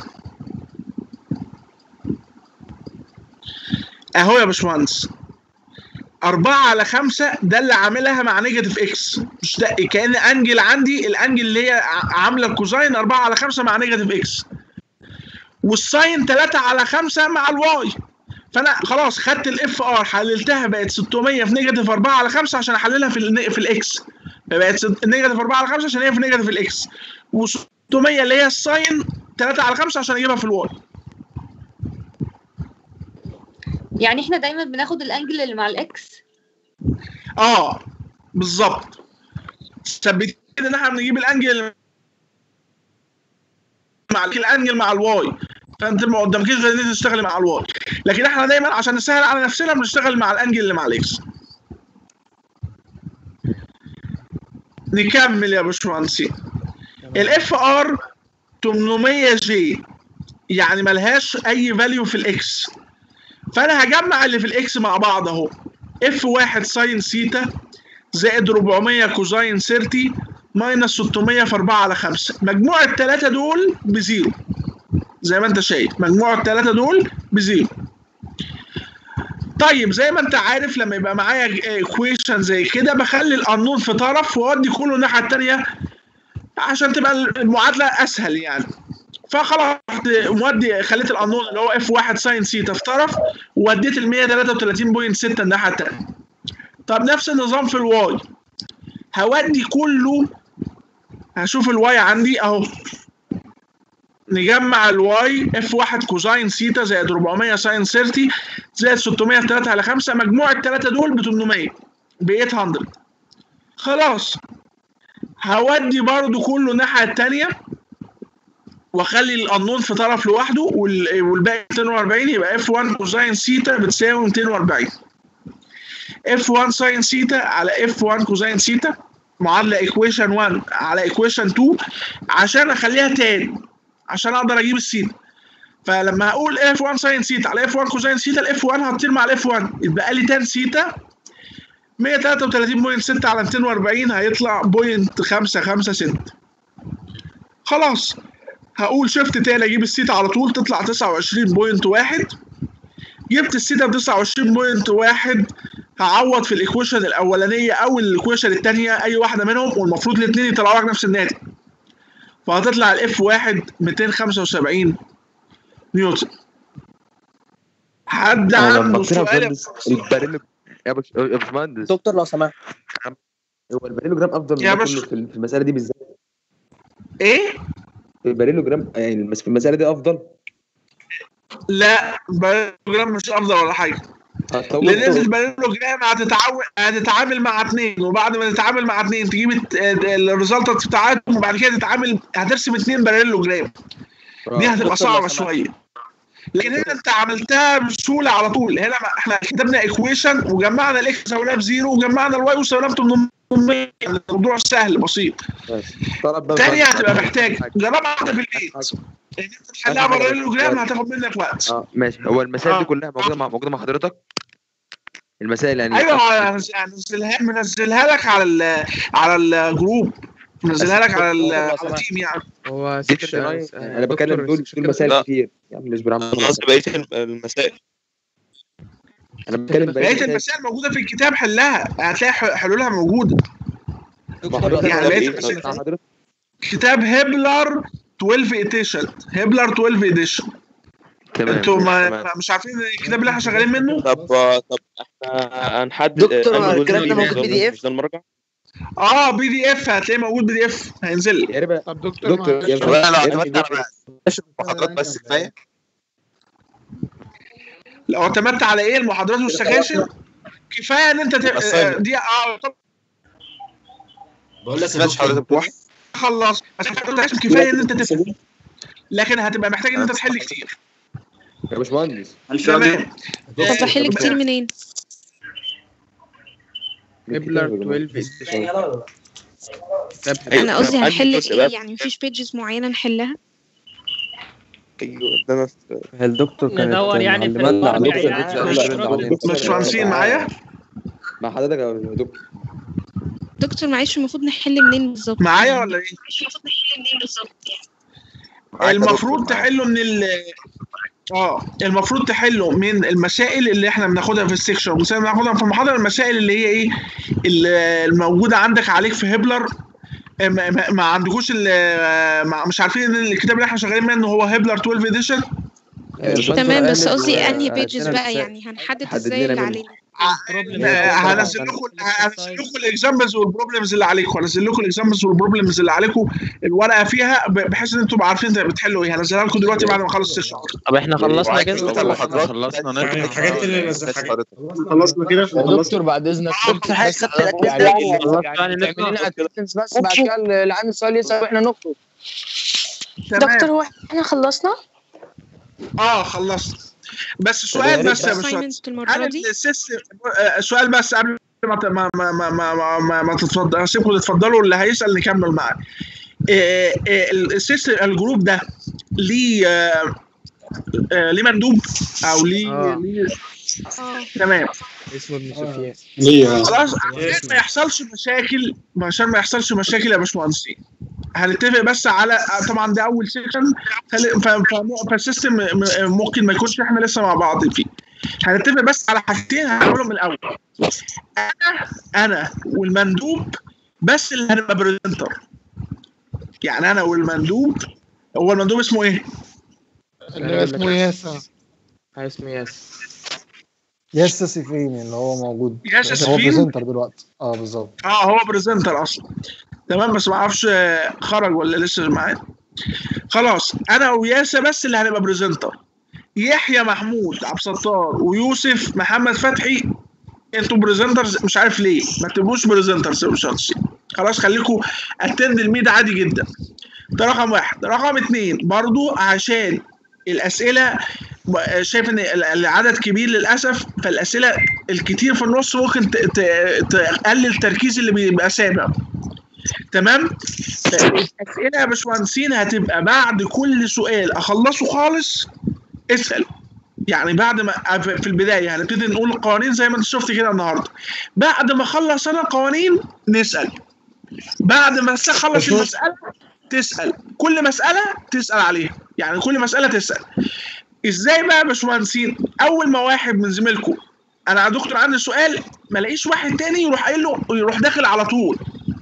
A: اهو يا باشمهندس أربعة على خمسة ده اللي عاملها مع نيجاتيف إكس مش ده كأن أنجل عندي الأنجل اللي هي ع- عاملة الكوزاين أربعة على خمسة مع نيجاتيف إكس والساين تلاتة على خمسة مع الواي فأنا خلاص خدت الإف آر حللتها بقت 600 في نيجاتيف أربعة على خمسة عشان أحللها في الن- في الإكس فبقت ست- نيجاتيف 4 على 5 عشان هي في نيجاتيف الإكس و600 اللي هي الساين 3 على 5 عشان أجيبها في الواي
W: يعني احنا دايما بناخد الانجل اللي مع الاكس
A: اه بالظبط ثبت كده ان احنا بنجيب الانجل مع الانجل مع الواي فانت ما قدامكيش غير ان انت تشتغلي مع الواي لكن احنا دايما عشان نسهل على نفسنا بنشتغل مع الانجل اللي مع الاكس نكمل يا باشمهندسين الاف ار 800 جي يعني ملهاش اي فاليو في الاكس فانا هجمع اللي في الاكس مع بعض اهو اف 1 ساين سيتا زائد 400 كوزاين 30 ماينس 600 في 4 على 5 مجموع الثلاثه دول بزيرو زي ما انت شايف مجموع الثلاثه دول بزيرو طيب زي ما انت عارف لما يبقى معايا ايكويشن زي كده بخلي القانون في طرف واودي كله الناحيه الثانيه عشان تبقى المعادله اسهل يعني فخلاص رحت مودي خليت القانون اللي هو اف 1 ساين سيتا في طرف ووديت ال 133.6 الناحيه الثانيه طب نفس النظام في الواي هودي كله هشوف الواي عندي اهو نجمع الواي اف 1 كوزاين سيتا زائد 400 ساين 30 زائد 600 في 3 على 5 مجموع الثلاثه دول ب 800 ب 800 خلاص هودي برضو كله الناحيه الثانيه واخلي القانون في طرف لوحده وال- والباقي 240 يبقى اف 1 كوزاين سيتا بتساوي 240 اف 1 ساين سيتا على اف 1 كوزاين سيتا معادله ايكويشن 1 على ايكويشن 2 عشان اخليها تاني عشان اقدر اجيب السيتا فلما هقول اف 1 ساين سيتا على اف 1 كوزاين سيتا الاف 1 هتطير مع الاف 1 يبقى لي تان سيتا 133.6 على 240 هيطلع بوينت 55 خلاص هقول شيفت تاني اجيب السيتا على طول تطلع 29.1 جبت السيتا ب 29.1 هعوض في الايكويشن الاولانيه او الايكويشن الثانيه اي واحده منهم والمفروض الاثنين يطلعوا لك نفس الناتج فهتطلع الاف 1 275 نيوتن حد
G: أنا لما
A: عنده
G: قلت لها
A: سؤال يا
G: باشمهندس البريل يا باش- يا باشمهندس
F: دكتور لو سمحت
N: هو الباريلوجرام افضل من
A: يا
N: ده
A: باشا.
N: كله في في المساله دي بالذات
A: ايه
N: الباريلوجرام يعني المس- في المساله دي افضل
A: لا البارالوجرام مش افضل ولا حاجه
N: آه، طب
A: لان
N: طب-
A: البارالوجرام هتتعامل هتتعامل مع اثنين وبعد ما تتعامل مع اثنين تجيب الريزلت بتاعتهم وبعد كده تتعامل هترسم اثنين بارالوجرام دي
N: آه.
A: هتبقى
N: دكتور
A: صعبه
N: لو سمحت.
A: شويه لكن هنا انت عملتها بسهوله على طول هنا ما- احنا كتبنا ايكويشن وجمعنا الاكس سويناها بزيرو وجمعنا الواي وسويناها ب 800 الموضوع سهل بسيط
N: طلب بقى
A: تاني
N: سؤال.
A: هتبقى محتاج جربها انت في البيت ان انت تحلها
N: آخر حاجة.
A: بارالوجرام هتاخد منك وقت
N: اه ماشي هو المسائل
A: آه.
N: دي كلها موجوده مع موجوده مع حضرتك المسائل يعني
A: ايوه هنزلها منزلها لك على ال على الجروب منزلها لك على ال- على التيم يعني
Q: هو
N: دي كده ناين. انا بتكلم دول دول مسائل
U: لا.
N: كتير يعني مش برعب
U: قصدي بقيه المسائل
N: انا بتكلم
A: بقيه المسائل موجوده في الكتاب حلها هتلاقي ح- حلولها موجوده يعني بقيه المسائل كتاب هبلر 12 اديشن هبلر 12 اديشن
U: تمام
A: انتوا ما
U: تمام.
A: ما- مش عارفين الكتاب اللي احنا شغالين منه
U: طب طب احنا هنحدد
A: دكتور،
U: أنهي جزء
A: الكلام ده
U: فيه
A: موجود
U: بالظبط؟
A: PDF؟
U: مش ده المراجع؟
A: اه بي دي اف هتلاقيه موجود بي دي اف هينزل لك
N: يا رب
C: طب دكتور
N: دكتور
C: معلش.
N: يا
U: طب انا لو
N: يا ابني
U: اعتمدت على المحاضرات بس كفايه
A: لو اعتمدت على ايه المحاضرات والسكاشن كفايه ان انت ت...
U: Assignment.
A: دي اه طب
U: بقول لك سمعتش حضرتك بتقول
A: خلص عشان كفايه ان انت تفهم لكن هتبقى محتاج ان انت تحل كتير
N: يا باشمهندس
A: تمام
T: طب بحل كتير منين؟
Q: هبلر 12
T: انا قصدي
U: عندي
T: هنحل
U: جزء
T: ايه
U: بقى.
T: يعني مفيش بيجز معينة نحلها
U: ايوه ده انا
V: هي الدكتور كانت
E: ندور يعني في
V: معلمانا على
E: المرجع
V: دكتور
E: يعني
V: بيتش
E: على
V: عليه.
A: مش مهندسين معايا
N: مع حضرتك يا دكتور
T: دكتور معلش المفروض نحل منين بالظبط
A: معايا ولا ايه
T: معلش المفروض نحل منين بالظبط
A: المفروض تحله من ال اه المفروض تحله من المسائل اللي احنا بناخدها في السكشن والمسائل اللي بناخدها في المحاضره المسائل اللي هي ايه اللي الموجوده عندك عليك في هبلر آه، ما, ما, ما عندكوش ال- آه، ما- مش عارفين ان الكتاب اللي احنا شغالين منه هو هبلر 12 اديشن
T: تمام بس قصدي
N: آه،
T: انهي
N: آه،
T: بيجز
N: عشان
T: بقى
N: المسائل.
T: يعني هنحدد
N: حدد
T: ازاي
N: لنا
T: اللي
N: منه.
T: علينا
A: هنزل لكم هنزل لكم الاكزامبلز والبروبلمز اللي عليكم هنزل لكم الاكزامبلز والبروبلمز اللي عليكم الورقه فيها ب- بحيث ان انتم تبقوا عارفين انت بتحلوا ايه هنزلها لكم دلوقتي بعد ما اخلص السيشن
E: طب احنا خلصنا كده
U: خلصنا نقرا
S: الحاجات اللي نزلتها
B: خلصنا كده دكتور بعد اذنك
H: دكتور حضرتك خدت
B: يعني
H: الاجازه
B: يعني تعمل لنا اتندنس بس بعد كده اللي عنده سؤال يسال واحنا نخرج
T: دكتور هو احنا خلصنا
A: اه خلصت بس سؤال بس يا باشمهندس
T: assignment المرة
A: انا
T: دي
A: السيستم آه، سؤال بس قبل ما ت- ما ما ما ما ما, ما, ما تتفضل اسيبكم تتفضلوا اللي هيسال نكمل معاه آه، آه، السيستم الجروب ده ليه آه، آه، ليه مندوب او ليه
Q: آه.
A: ليه تمام
Q: اسمه ابن سفيان
S: ليه
A: خلاص عشان ما يحصلش مشاكل عشان ما يحصلش مشاكل يا باشمهندسين هنتفق بس على طبعا ده اول سيكشن فالسيستم ممكن ما يكونش احنا لسه مع بعض فيه هنتفق بس على حاجتين هنعملهم من الاول انا انا والمندوب بس اللي هنبقى بريزنتر يعني انا والمندوب هو المندوب اسمه ايه؟
C: اللي اسمه ياسا
Q: اسمه ياس
X: ياسا سيفين اللي هو موجود
A: ياسا
X: هو
A: سيفين؟
X: بريزنتر دلوقتي اه بالظبط
A: اه هو بريزنتر اصلا تمام بس ما اعرفش آه، خرج ولا لسه معانا خلاص انا وياسا بس اللي هنبقى بريزنتر يحيى محمود عبد الستار ويوسف محمد فتحي انتوا بريزنترز مش عارف ليه ما تبقوش بريزنترز يا باشمهندس خلاص خليكم اتند الميد عادي جدا ده رقم واحد رقم اتنين برضو عشان الاسئله ب- شايف ان ال- العدد كبير للاسف فالاسئله الكتير في النص ممكن ت- ت- تقلل التركيز اللي بيبقى سابق تمام الاسئله يا باشمهندسين هتبقى بعد كل سؤال اخلصه خالص اسال يعني بعد ما في البدايه هنبتدي نقول القوانين زي ما انت شفت كده النهارده بعد ما اخلص انا القوانين نسال بعد ما اخلص المساله تسال كل مساله تسال عليها يعني كل مساله تسال ازاي بقى يا باشمهندسين اول ما واحد من زميلكم انا يا دكتور عندي سؤال ما الاقيش واحد تاني يروح قايل له يروح داخل على طول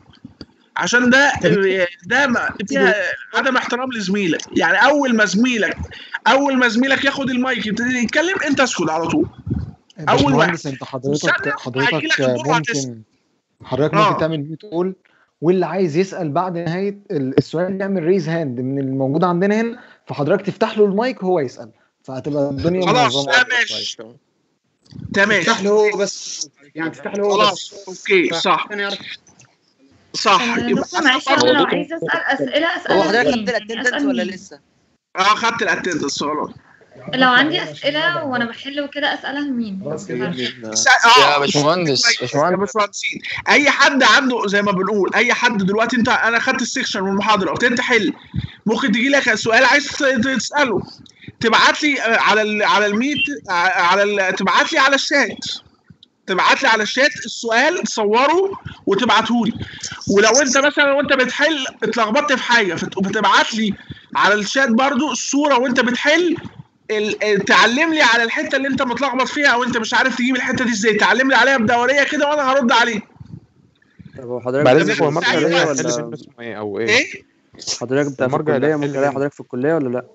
A: عشان ده ده ما- فيها عدم احترام لزميلك يعني اول ما زميلك اول ما زميلك ياخد المايك يبتدي يتكلم انت اسكت على طول اول واحد
X: باشمهندس انت حضرتك
A: هيجيلك
X: حضرتك
A: الدور وهتسأل.
X: ممكن حضرتك
A: آه.
X: ممكن تعمل ميوت اول واللي عايز يسال بعد نهايه ال- السؤال يعمل ريز هاند من الموجود عندنا هنا فحضرتك تفتح له المايك وهو يسال فهتبقى الدنيا
A: خلاص
X: منظمه
A: لا
X: أكتر
A: ماشي
X: شوية.
A: تمام
I: تفتح له هو بس يعني تفتح له هو
A: خلاص
I: بس
A: اوكي صح
I: عشان يعرف
A: صح
W: آه،
A: يبقى
W: دكتور معلش انا لو عايزه اسال اسئله
H: هو
W: اسالها
H: حضرتك
W: لمين؟
H: خدت
W: يعني
H: الاتندنس
W: اسال
H: ولا
W: مين؟
H: لسه؟
A: اه خدت الاتندنس خلاص
W: لو عندي اسئله وانا بحل وكده اسالها لمين؟
A: اه
B: يا باشمهندس
A: كويس. يا باشمهندسين اي حد عنده زي ما بنقول اي حد دلوقتي انت انا خدت السكشن والمحاضره وابتديت تحل ممكن تجي لك سؤال عايز ت- تساله تبعت لي آه، على ال على الميت آه، على ال تبعت لي على الشات تبعت لي على الشات السؤال تصوره وتبعته لي ولو انت مثلا وانت بتحل اتلخبطت في حاجه فت- بتبعت لي على الشات برضو الصوره وانت بتحل ال- ال- تعلم لي على الحته اللي انت متلخبط فيها او انت مش عارف تجيب الحته دي ازاي تعلم لي عليها بدوريه كده وانا هرد عليه
D: طب هو حضرتك
Q: بعد
D: بتاع
Q: اذنك هو المرجع
D: الكلية
Q: اللي هيحل
D: ولا
Q: منه اسمه ايه او ايه؟
A: ايه
D: حضرتك بتاع في
Q: المرجع اللي
D: الكلية
Q: هيحل
D: ممكن الاقي
Q: منه.
D: حضرتك في الكلية ولا لا؟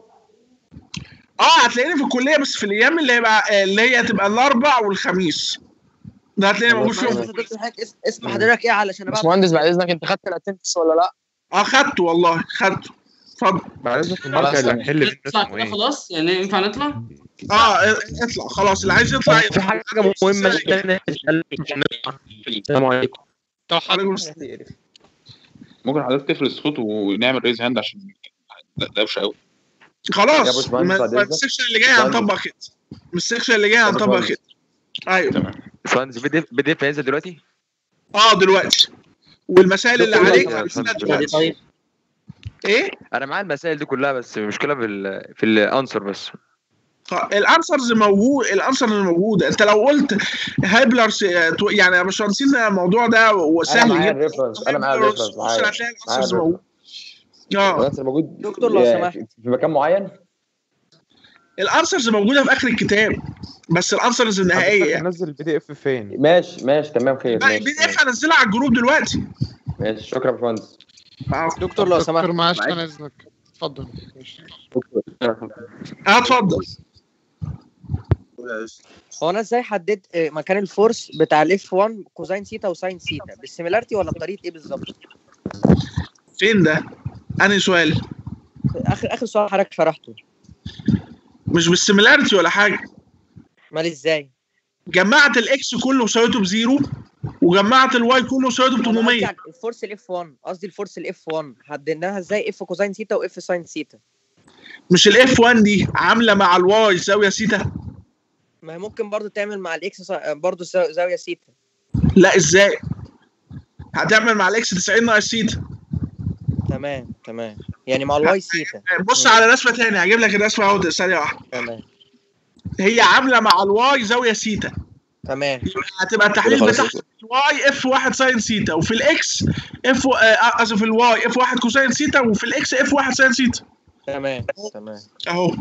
A: اه هتلاقيني في الكليه بس في الايام اللي هيبقى اللي هي هتبقى الاربع والخميس ده هتلاقيني موجود
H: معلش
A: فيهم
H: يا دكتور حضرتك اسم اسم حضرتك ايه علشان ابعت
B: باشمهندس بعد اذنك انت خدت الاتندنس ولا لا؟
A: اه خدته والله خدته اتفضل
Q: بعد اذنك المرجع اللي هيحل منه
R: نطلع
Q: اسمه
R: كده
Q: ايه؟
R: خلاص يعني ينفع نطلع؟
A: اه اطلع خلاص اللي عايز يطلع
D: في حاجة مهمة جدا السلام عليكم
C: طب
A: عليكم
L: ممكن حضرتك تقفل الصوت ونعمل ريز هاند عشان ده دوشه قوي
A: السلام. خلاص
L: يا باشمهندس
A: ما-
L: بعد
A: ما
L: إذنك.
A: السكشن اللي جاي هنطبق كده من السكشن اللي جاي
N: يا
A: هنطبق
N: باشمهندس.
A: كده ايوه
N: باشمهندس بي دي اف بي دي اف هينزل دلوقتي؟
A: اه دلوقتي والمسائل اللي
N: دكتور
A: عليك
N: لو
A: هنسيبها
N: سمحت.
A: دلوقتي ايه
N: انا معايا المسائل دي كلها بس المشكله في ال في الانسر بس
A: الانسرز موجود الانسرز موجوده انت لو قلت هايبلر س- يعني يا باشمهندسين الموضوع ده
G: انا
A: سهل
G: معايا
A: جدا
G: الريفرنس انا معايا الريفرنس معايا
A: هتلاقي
G: معايا
A: الانسرز موجود
G: الريفرنس
A: اه
G: الانسر موجود
H: دكتور لو
G: في-
H: سمحت.
G: في مكان معين
A: الانسرز موجوده في اخر الكتاب بس الانسرز النهائيه يعني
Q: نزل البي دي اف فين؟
G: ماشي ماشي تمام خير
A: البي
G: ماشي
A: دي اف هنزلها على الجروب دلوقتي
G: ماشي شكرا يا باشمهندس
H: دكتور لو سمحت
C: دكتور معلش انا اذنك اتفضل
A: اه اتفضل
F: هو انا ازاي حددت آه، مكان الفورس بتاع الاف 1 كوزين سيتا وساين سيتا بالسيميلاريتي ولا بطريقه ايه بالظبط؟
A: فين ده؟ انهي سؤال؟
F: اخر اخر سؤال حضرتك شرحته
A: مش بالسيميلاريتي ولا حاجه
F: امال ازاي؟
A: جمعت الاكس كله وساويته بزيرو وجمعت الواي كله وساويته ب
F: أنا قصدي
A: 800
F: على الفورس الاف 1 قصدي الفورس الاف 1 حددناها ازاي اف كوزين سيتا واف ساين سيتا
A: مش الاف 1 دي عامله مع الواي زاويه سيتا
F: ما هي ممكن برضو تعمل مع الاكس سا- برضو زا- زاويه سيتا
A: لا ازاي؟ هتعمل مع الاكس 90 ناقص سيتا
F: تمام تمام يعني مع الواي سيتا
A: بص على رسمه تاني هجيب لك الرسمه اهو ثانيه واحده
F: تمام
A: هي عامله مع الواي زاويه سيتا
F: تمام
A: هتبقى التحليل
F: خلاص
A: بتاعها في الواي اف 1 ساين سيتا وفي الاكس اف قصدي في الواي اف 1 كوساين سيتا وفي الاكس اف 1 ساين سيتا
F: تمام تمام
A: اهو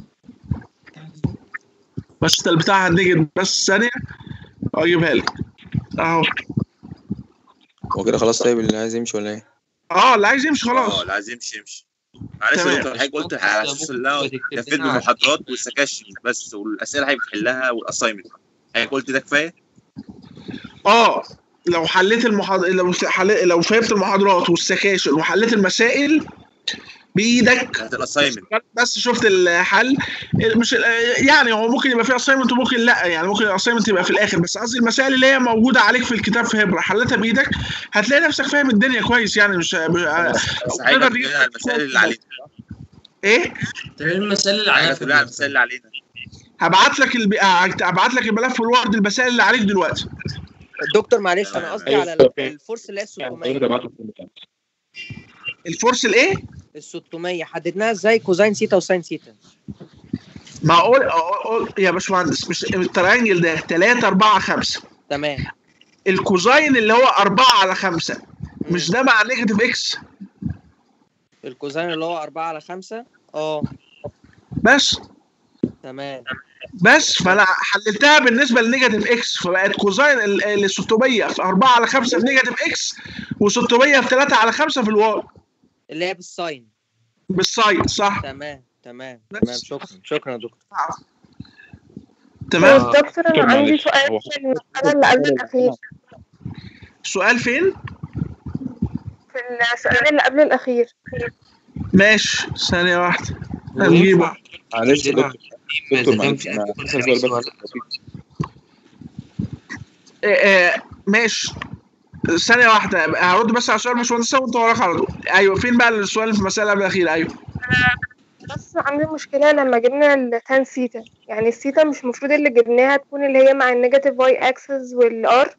A: بس ده البتاع هنجد بس ثانيه اجيبها لك اهو
M: هو كده خلاص طيب اللي عايز يمشي ولا ايه؟
A: اه اللي عايز يمشي خلاص
M: اه اللي عايز يمشي يمشي معلش
A: تمام.
M: يا دكتور حضرتك قلت على اساس ان انا كفيت بالمحاضرات والسكاشن بس والاسئله اللي بتحلها والاساينمنت حضرتك قلت ده كفايه؟
A: اه لو حليت المحاضر لو حل... لو فهمت المحاضرات والسكاشن وحليت المسائل بايدك
M: بتاعت الاساينمنت
A: بس شفت الحل مش يعني هو ممكن يبقى في اساينمنت وممكن لا يعني ممكن الاساينمنت يبقى في الاخر بس قصدي المسائل اللي هي موجوده عليك في الكتاب في هبره حلتها بايدك هتلاقي نفسك فاهم الدنيا كويس يعني مش
M: بس
A: تقدر
M: حضرتك
A: تجيب-
M: تقول على المسائل اللي علينا
A: ايه
M: ايه المسائل اللي علينا؟ تقول على المسائل اللي علينا
A: هبعت لك الب... هبعت لك الملف الوورد المسائل اللي عليك دلوقتي
F: دكتور معلش انا قصدي على ال- الفورس اللي هي ال 600
A: الفورس الايه؟
F: ال 600 حددناها ازاي كوزين سيتا وساين سيتا
A: ما اقول أقول- يا باشمهندس مش الترينجل ده 3 4 5
F: تمام
A: الكوزاين اللي هو 4 على 5 مش ده مع نيجاتيف اكس
F: الكوزين اللي هو 4 على 5 اه
A: بس
F: تمام
A: بس فانا حللتها بالنسبه لنيجاتيف اكس فبقت كوزاين ال ال 600 في 4 على 5 في نيجاتيف اكس و600 في 3 على 5 في الواي
F: اللي هي بالساين
A: بالساين صح
F: تمام تمام تمام شكرا شكرا يا دكتور
A: تمام
V: دكتور انا عندي سؤال في المسألة اللي قبل الأخير
A: سؤال فين
J: في السؤال اللي قبل الأخير
A: ماشي ثانيه واحده هنجيبه
L: معلش يا دكتور دكتور معلش انا هسأل سؤال بس
A: آه، آه، ماشي ثانية واحدة هرد بس على سؤال باشمهندس وانت وراك على طول ايوه فين بقى السؤال اللي في المسألة قبل الأخيرة ايوه
J: بس عندي مشكلة لما جبنا التان سيتا يعني السيتا مش المفروض اللي جبناها تكون اللي هي مع النيجاتيف واي اكسس والار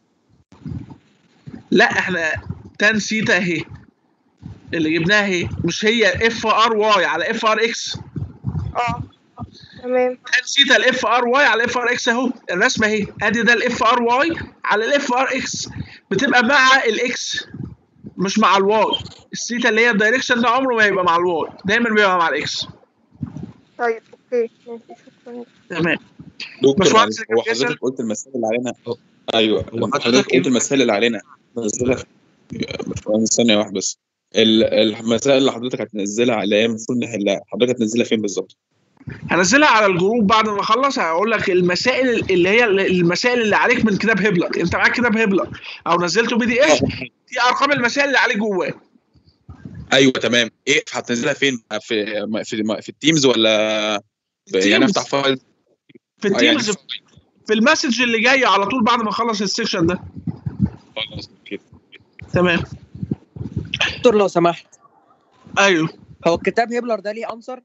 A: لا احنا تان سيتا اهي اللي جبناها اهي مش هي اف ار واي على اف ار اكس
J: اه تمام
A: تان سيتا الاف ار واي على اف ار اكس اهو الرسمة اهي ادي ده الاف ار واي على الاف ار اكس بتبقى مع الاكس مش مع الواي السيتا اللي هي الدايركشن ده عمره ما يبقى مع الواي دايما بيبقى مع الاكس
J: طيب اوكي ماشي شكرا
A: تمام
L: دكتور
A: باشمهندس
L: معلش هو
A: اللي كان
L: حضرتك قلت المسائل اللي علينا ايوه حضرتك قلت المسائل اللي علينا نزلها في- باشمهندس ثانية واحدة بس ال- المسائل اللي حضرتك هتنزلها اللي هي المفروض نحلها حضرتك هتنزلها فين بالظبط؟
A: هنزلها على الجروب بعد ما اخلص هقول لك المسائل اللي هي المسائل اللي عليك من كتاب هبلر انت معاك كتاب هبلر او نزلته بي دي اف دي ارقام المسائل اللي عليك جواه
L: ايوه تمام ايه هتنزلها فين؟ في في في التيمز ولا يعني افتح فايل
A: في
L: آه، يعني
A: التيمز في المسج اللي جاي على طول بعد ما اخلص السكشن ده
L: خلاص اوكي
A: تمام
F: دكتور لو سمحت
A: ايوه
F: هو الكتاب هبلر ده ليه انسر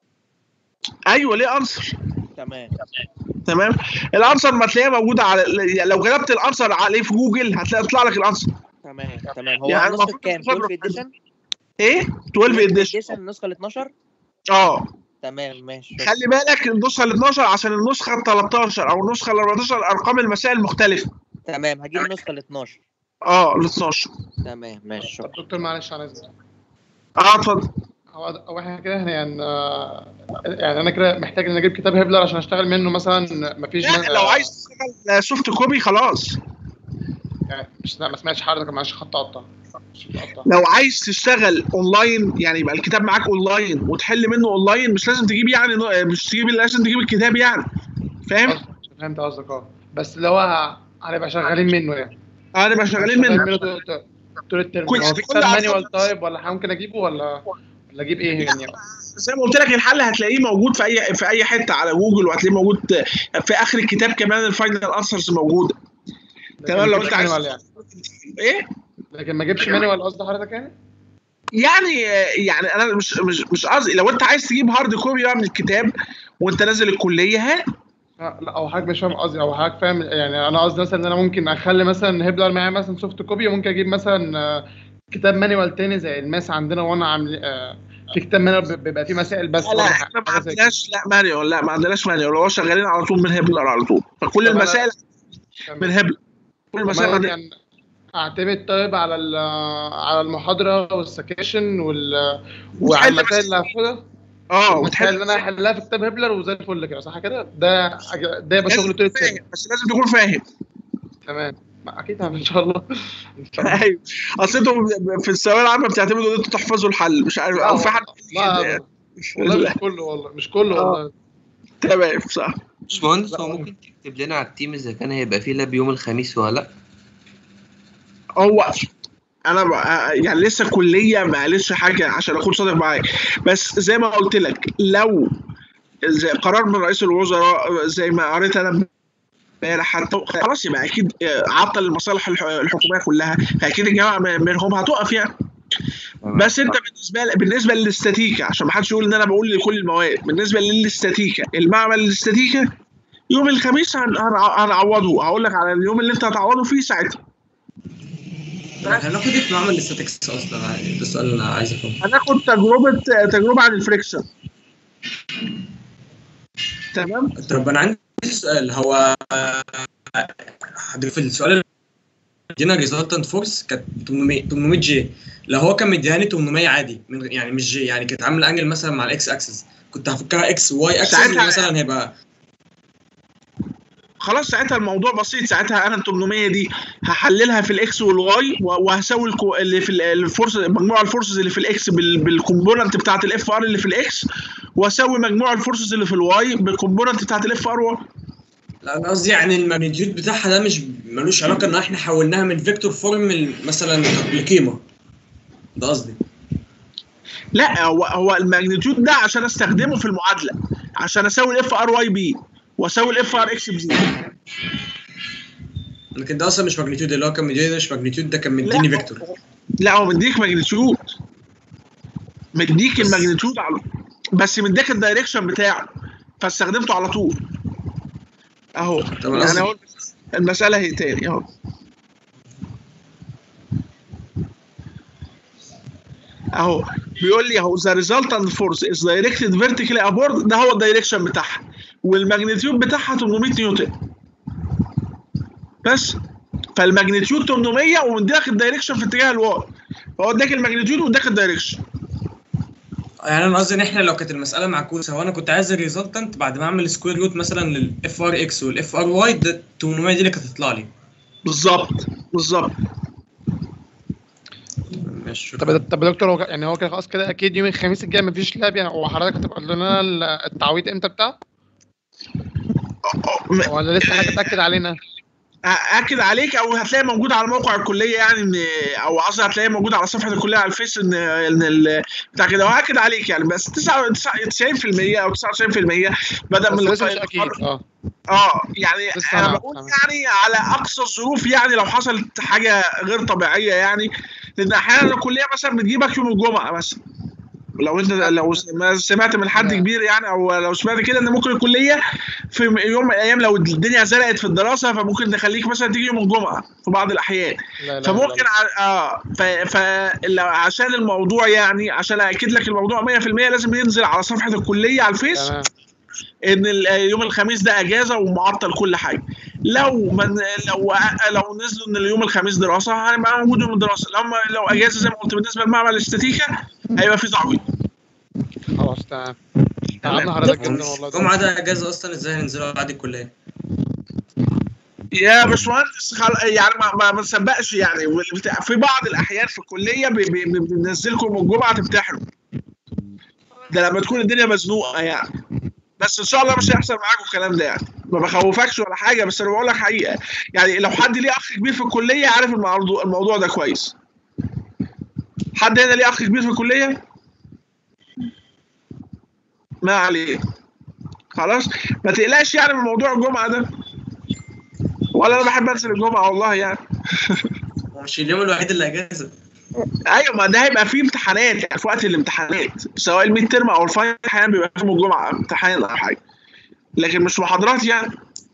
A: ايوه ليه انسر
F: تمام
A: تمام الانسر ما تلاقيها موجوده على لو كتبت الانسر عليه في جوجل هتلاقي يطلع لك الانسر
F: تمام تمام هو
A: يعني
F: النسخه
A: المفروض
F: كام
A: تتفرج
F: 12 اديشن
A: ايه 12 اديشن
F: النسخه ال 12
A: اه
F: تمام ماشي
A: خلي بالك النسخه ال 12 عشان النسخه ال 13 او النسخه ال 14 ارقام المسائل مختلفه
F: تمام هجيب النسخه ال 12
A: اه ال 12
F: تمام ماشي شكرا
C: دكتور معلش على اذنك
A: اه اتفضل
C: هو هو احنا كده احنا يعني آه، يعني انا كده محتاج ان اجيب كتاب هبلر عشان اشتغل منه مثلا مفيش
A: لا
C: من-
A: لو عايز تشتغل سوفت كوبي خلاص
C: يعني مش لا ما سمعتش حضرتك معلش خط قطع مش قطع
A: لو عايز تشتغل اونلاين يعني يبقى الكتاب معاك اونلاين وتحل منه اونلاين مش لازم تجيب يعني مش تجيب لازم تجيب الكتاب يعني فاهم؟
C: فهمت قصدك اه بس اللي هو هنبقى شغالين منه يعني
A: اه نبقى شغالين منه
C: طول طول الترم
A: كل-
C: هو في
A: كل
C: كتاب
A: عصر-
C: مانيوال طيب ولا ممكن اجيبه ولا ولا اجيب ايه يعني
A: زي ما قلت لك الحل هتلاقيه موجود في اي في اي حته على جوجل وهتلاقيه موجود في اخر الكتاب كمان الفاينل انسرز موجوده تمام لو انت عايز
C: مانيوال يعني
A: ايه
C: لكن ما اجيبش مانيوال قصد حضرتك يعني
A: يعني يعني انا مش مش مش قصدي لو انت عايز تجيب هارد كوبي بقى من الكتاب وانت نازل الكليه هات
C: لا لا، او حضرتك مش فاهم قصدي او حضرتك فاهم يعني انا قصدي مثلا ان انا ممكن اخلي مثلا هبلر معايا مثلا سوفت كوبي وممكن اجيب مثلا آه، كتاب مانيوال تاني زي الماس عندنا وانا عامل آه، في كتاب مانيوال بيبقى فيه مسائل بس
A: لا لا احنا ما عندناش لا مانيوال لا ما عندناش مانيوال هو شغالين على طول من هبلر على طول فكل
C: طب أنا-
A: المسائل من هبلر كل المسائل
C: المسائل
A: عندنا.
C: يعني اعتمد طيب على ال- على المحاضره والسكاشن وال وعلى
A: وتحل
C: المسائل اللي هاخدها
A: اه
C: والمسائل اللي انا هحلها في كتاب هبلر وزي الفل كده صح كده ده حاجة- ده يبقى شغل طول الترم
A: بس لازم تكون فاهم
C: تمام ما اكيد هعمل ان شاء الله ان شاء الله
A: ايوه اصل انتوا في الثانويه العامه بتعتمدوا ان انتوا تحفظوا الحل مش عارف او في حد
C: لا والله مش كله والله مش كله والله
A: تمام صح
U: باشمهندس هو ممكن تكتب لنا على التيم اذا كان هيبقى فيه لاب يوم الخميس ولا لا
A: هو انا ب... يعني لسه كليه معلش حاجه عشان اكون صادق معاك بس زي ما قلت لك لو زي قرار من رئيس الوزراء زي ما قريت انا امبارح حتى خلاص يبقى اكيد عطل المصالح الح- الحكوميه كلها فاكيد الجامعه م- منهم هتقف يعني بس انت بالنسبه ل... بالنسبه للاستاتيكا عشان ما حدش يقول ان انا بقول لكل المواد بالنسبه للاستاتيكا المعمل الاستاتيكا يوم الخميس هن... هن- هنعوضه هقول لك على اليوم اللي انت هتعوضه فيه ساعتها
R: هناخد ايه في معمل الاستاتكس اصلا ده السؤال اللي انا عايز افهمه
A: هناخد تجربه تجربه عن الفريكشن تمام
R: طب انا عندي سؤال هو في السؤال اللي ادينا ريزلتنت فورس كانت 800 800 جي لو هو كان مديهاني 800 عادي من غير- يعني مش جي يعني كانت عامله انجل مثلا مع الاكس اكسس كنت هفكها اكس واي اكسس
A: ساعتها-
R: مثلا هيبقى
A: خلاص ساعتها الموضوع بسيط ساعتها انا ال 800 دي هحللها في الاكس والواي و- وهساوي الكو- اللي في ال- الفورس مجموع الفورسز اللي في الاكس بال- بالكومبوننت بتاعت الاف ار اللي في الاكس واساوي مجموع الفورسز اللي في الواي بالكومبوننت بتاعت الاف ار واي
R: لا انا قصدي يعني الماجنتيود بتاعها ده مش ملوش علاقه ان احنا حولناها من فيكتور فورم ل- مثلا لقيمه ده قصدي
A: لا هو هو الماجنتيود ده عشان استخدمه في المعادله عشان اساوي الاف ار واي بي واساوي الاف ار اكس بزيرو
R: لكن ده اصلا مش ماجنتيود اللي هو كان مديني ده مش ماجنتيود ده كان مديني فيكتور
A: لا هو مديك ماجنتيود مديك الماجنتيود على بس مديك الدايركشن بتاعه فاستخدمته على طول اهو
R: طب أنا
A: يعني
R: قصدي-
A: اهو المساله هي تاني اهو اهو بيقول لي اهو ذا resultant force is directed vertically upward ده هو الدايركشن بتاعها والماجنتيود بتاعها 800 نيوتن بس فالماجنتيود 800 ومديلك الدايركشن في اتجاه الواي فهو اداك الماجنتيود واداك الدايركشن
R: يعني انا قصدي ان احنا لو كانت المساله معكوسه هو انا كنت عايز الريزلتنت بعد ما اعمل سكوير روت مثلا للاف ار اكس والاف ار واي ده 800 دي اللي كانت هتطلع لي
A: بالظبط بالظبط
R: ماشي
C: طب طب يا دكتور هو ك- يعني هو كده خلاص كده اكيد يوم الخميس الجاي مفيش لاب يعني هو حضرتك هتبقى تقول لنا ال- التعويض امتى بتاعه؟ ولا لسه حاجه تاكد علينا؟
A: اكد عليك او هتلاقي موجود على موقع الكليه يعني ان او قصدي هتلاقيه موجود على صفحه الكليه على الفيس ان ان ال- بتاع كده وهاكد عليك يعني بس 99% او 99% بدا
C: بس
A: من
C: لسه مش
A: الق-
C: اكيد اه
A: اه يعني
C: لسه
A: انا
C: أنا-
A: بقول يعني على اقصى الظروف يعني لو حصلت حاجه غير طبيعيه يعني لان احيانا الكليه مثلا بتجيبك يوم الجمعه مثلا لو انت لو سمعت من حد كبير يعني او لو سمعت كده ان ممكن الكليه في يوم من الايام لو الدنيا زرقت في الدراسه فممكن تخليك مثلا تيجي يوم الجمعه في بعض الاحيان
C: لا لا
A: فممكن ع- اه ف... ف... لو- عشان الموضوع يعني عشان ااكد لك الموضوع 100% لازم ينزل على صفحه الكليه على الفيس
C: تمام
A: ان ال- يوم الخميس ده اجازه ومعطل كل حاجه لو من لو لو نزلوا ان اليوم الخميس دراسه هنبقى موجود يوم الدراسه لو ما- لو اجازه زي ما قلت بالنسبه لمعمل الاستاتيكا هيبقى في تعويض
C: خلاص تمام تعبنا حضرتك جدا والله
R: الجمعه ده اجازه اصلا ازاي هننزلها بعد الكليه
A: يا باشمهندس خل... يعني ما ما ما نسبقش يعني والبتاع- في بعض الاحيان في الكليه بي- بي- بي- بننزلكم من الجمعه تمتحنوا ده لما تكون الدنيا مزنوقه يعني بس ان شاء الله مش هيحصل معاكم الكلام ده يعني ما بخوفكش ولا حاجه بس انا بقول لك حقيقه يعني لو حد ليه اخ كبير في الكليه عارف الموضوع الموضوع ده كويس حد هنا ليه اخ كبير في الكليه ما عليه خلاص ما تقلقش يعني من موضوع الجمعه ده ولا انا بحب انزل الجمعه والله يعني
R: هو مش اليوم الوحيد اللي اجازه
A: ايوه ما ده هيبقى فيه امتحانات يعني في وقت الامتحانات سواء الميد ترم او الفاينل احيانا بيبقى فيه يوم الجمعه امتحان او حاجه لكن مش محاضرات يعني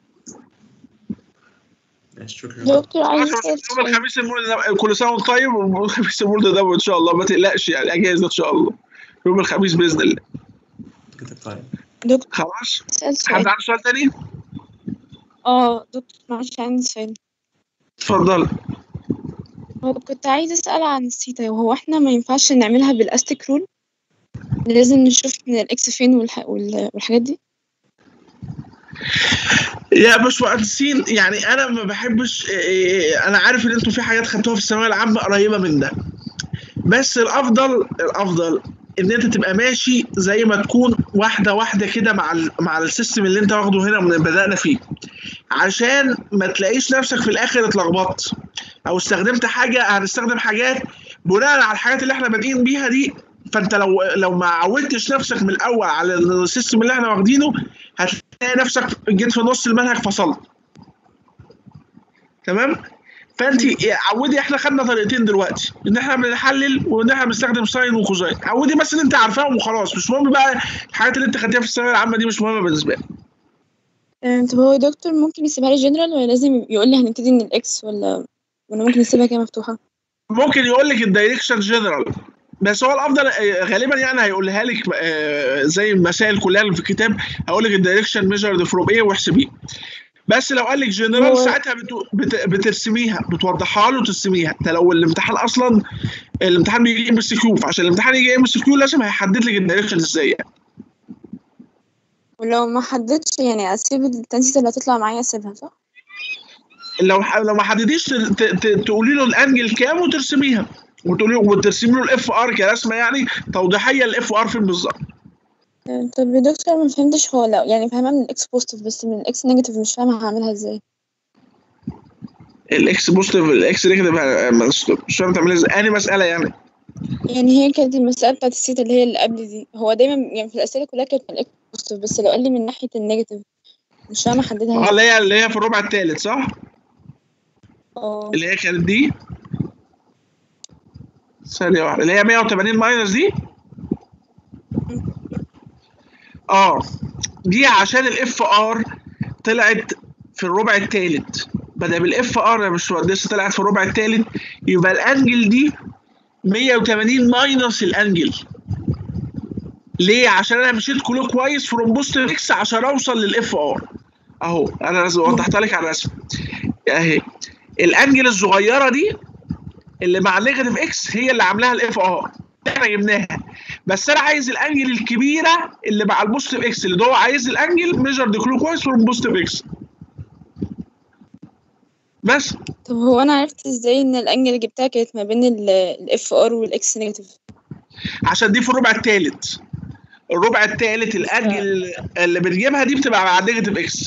R: شكرا
K: دكتور عايز
A: خلاص،
K: أسأل
A: يوم الخميس المولد ده كل سنه وانت طيب ويوم الخميس المولد ده ان شاء الله ما تقلقش يعني اجازه ان شاء الله يوم الخميس باذن الله
K: دكتور
A: خلاص
K: أسأل
A: حد
K: سؤال
A: عنده سؤال تاني؟
K: اه دكتور معلش عندي سؤال
A: اتفضل
K: هو كنت عايز أسأل عن الثيتا وهو احنا ما ينفعش نعملها بالأستيك رول لازم نشوف من الإكس فين والح... وال... والحاجات دي
A: يا باشمهندسين يعني انا ما بحبش إيه، انا عارف ان انتوا في حاجات خدتوها في الثانويه العامه قريبه من ده بس الافضل الافضل ان انت تبقى ماشي زي ما تكون واحده واحده كده مع ال مع السيستم اللي انت واخده هنا من بدانا فيه عشان ما تلاقيش نفسك في الاخر اتلخبطت او استخدمت حاجه هنستخدم حاجات بناء على الحاجات اللي احنا بادئين بيها دي فانت لو لو ما عودتش نفسك من الاول على السيستم اللي احنا واخدينه هتلاقي نفسك جيت في نص المنهج فصلت تمام فانت عودي احنا خدنا طريقتين دلوقتي ان احنا بنحلل وان احنا بنستخدم ساين وكوزاين عودي بس ان انت عارفاهم وخلاص مش مهم بقى الحاجات اللي انت خدتيها في الثانويه العامه دي مش مهمه بالنسبه لك
K: آه، طب هو يا دكتور ممكن يسيبها لي جنرال ولا لازم يقول لي هنبتدي من الإكس ولا ولا ممكن يسيبها كده مفتوحة
A: ممكن يقول لك الدايركشن جنرال بس هو الافضل آه، غالبا يعني هيقولها لك آه، زي المسائل كلها اللي في الكتاب هيقول لك الدايركشن ميجرد فروم ايه واحسبيه بس لو قال لك جنرال
K: هو-
A: ساعتها بت- بت- بترسميها بتوضحها له وترسميها ده لو الامتحان اصلا الامتحان بيجي ام اس كيو فعشان الامتحان يجي ام اس كيو لازم هيحدد لك الدايركشن ازاي يعني.
K: ولو ما حددش يعني أسيب التنسيق اللي هتطلع معايا أسيبها صح؟
A: لو ح- لو ما حدديش ت- ت- ت- تقولي له الانجل كام وترسميها وتقولي وترسمي له الاف ار كرسمه يعني توضيحيه الاف ار فين بالظبط
K: طب يا دكتور ما فهمتش هو لو يعني فاهمها من الاكس بوزيتيف بس من الاكس نيجاتيف مش فاهمة هعملها ازاي
A: الاكس بوزيتيف الاكس نيجاتيف آه، مش مش فاهم تعملها ازاي انهي مساله يعني
K: يعني هي كانت المسألة بتاعت السيتا اللي هي اللي قبل دي هو دايما يعني في الأسئلة كلها كانت من الاكس بوزيتيف بس لو قال لي من ناحية النيجاتيف مش فاهمة احددها
A: اه اللي
K: ازاي
A: هي اللي هي في الربع الثالث صح؟
K: اه
A: اللي هي كانت دي ثانية واحدة اللي هي 180 ماينس دي اه دي عشان الاف ار طلعت في الربع الثالث بدل بالاف ار يا باشمهندس طلعت في الربع الثالث يبقى الانجل دي 180 ماينس الانجل ليه؟ عشان انا مشيت كله كويس فروم بوست اكس عشان اوصل للاف ار اهو انا لازم وضحت لك على الرسم اهي الانجل الصغيره دي اللي مع نيجاتيف اكس هي اللي عاملاها الاف ار احنا جبناها بس انا عايز الانجل الكبيره اللي مع البوزيتيف اكس اللي هو عايز الانجل ميجر دي كلو كويس فروم بوزيتيف اكس بس
K: طب هو أنا عرفت ازاي إن الأنجل اللي جبتها كانت ما بين الاف ار والاكس نيجاتيف
A: عشان دي في الربع الثالث الربع الثالث الانجل اللي بتجيبها دي بتبقى مع نيجاتيف اكس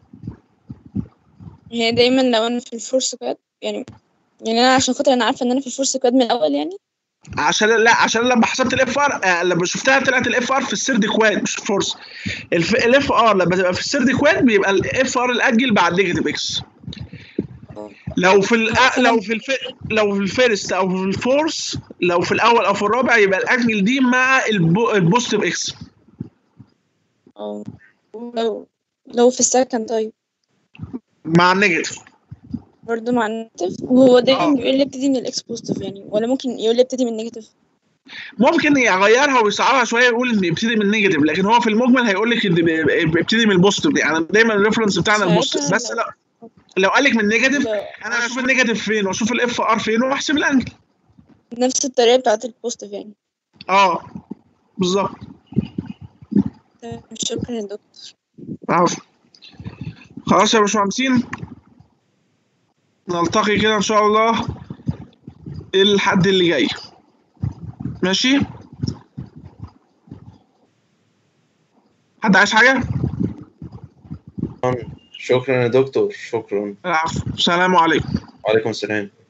K: هي دايما لو أنا في الفورس كواد يعني يعني أنا عشان خاطر أنا عارفة إن أنا في الفورس كواد من الأول يعني
A: عشان لا عشان لما حسبت الاف ار لما شفتها طلعت الاف ار في السيرد كواد مش فورس الاف ار لما تبقى في السيرد كواد بيبقى الاف ار الاجل بعد نيجاتيف اكس لو في ال لو في الف... لو في الفيرست او في الفورس لو في الاول او في الرابع يبقى الاجل دي مع البو... البوزيتيف اكس
K: اه لو لو في السكند طيب
A: مع النيجاتيف
K: برضه مع النيجاتيف وهو دايما بيقول لي ابتدي من الاكس بوزيتيف يعني ولا ممكن يقول لي ابتدي من النيجاتيف
A: ممكن يغيرها ويصعبها شويه يقول ان يبتدي من النيجاتيف لكن هو في المجمل هيقول لك ان بيبتدي من البوزيتيف يعني دايما الريفرنس بتاعنا البوزيتيف بس لو لو قال لك من النيجاتيف انا اشوف النيجاتيف فين واشوف الاف ار فين واحسب الانجل
K: نفس الطريقة بتاعت البوزيتيف يعني
A: اه بالظبط
K: تمام شكرا يا دكتور
A: عفوا خلاص يا باشمهندسين نلتقي كده ان شاء الله الحد اللي جاي ماشي حد عايز حاجه
S: شكرا يا دكتور شكرا
A: العفو السلام عليكم
S: وعليكم السلام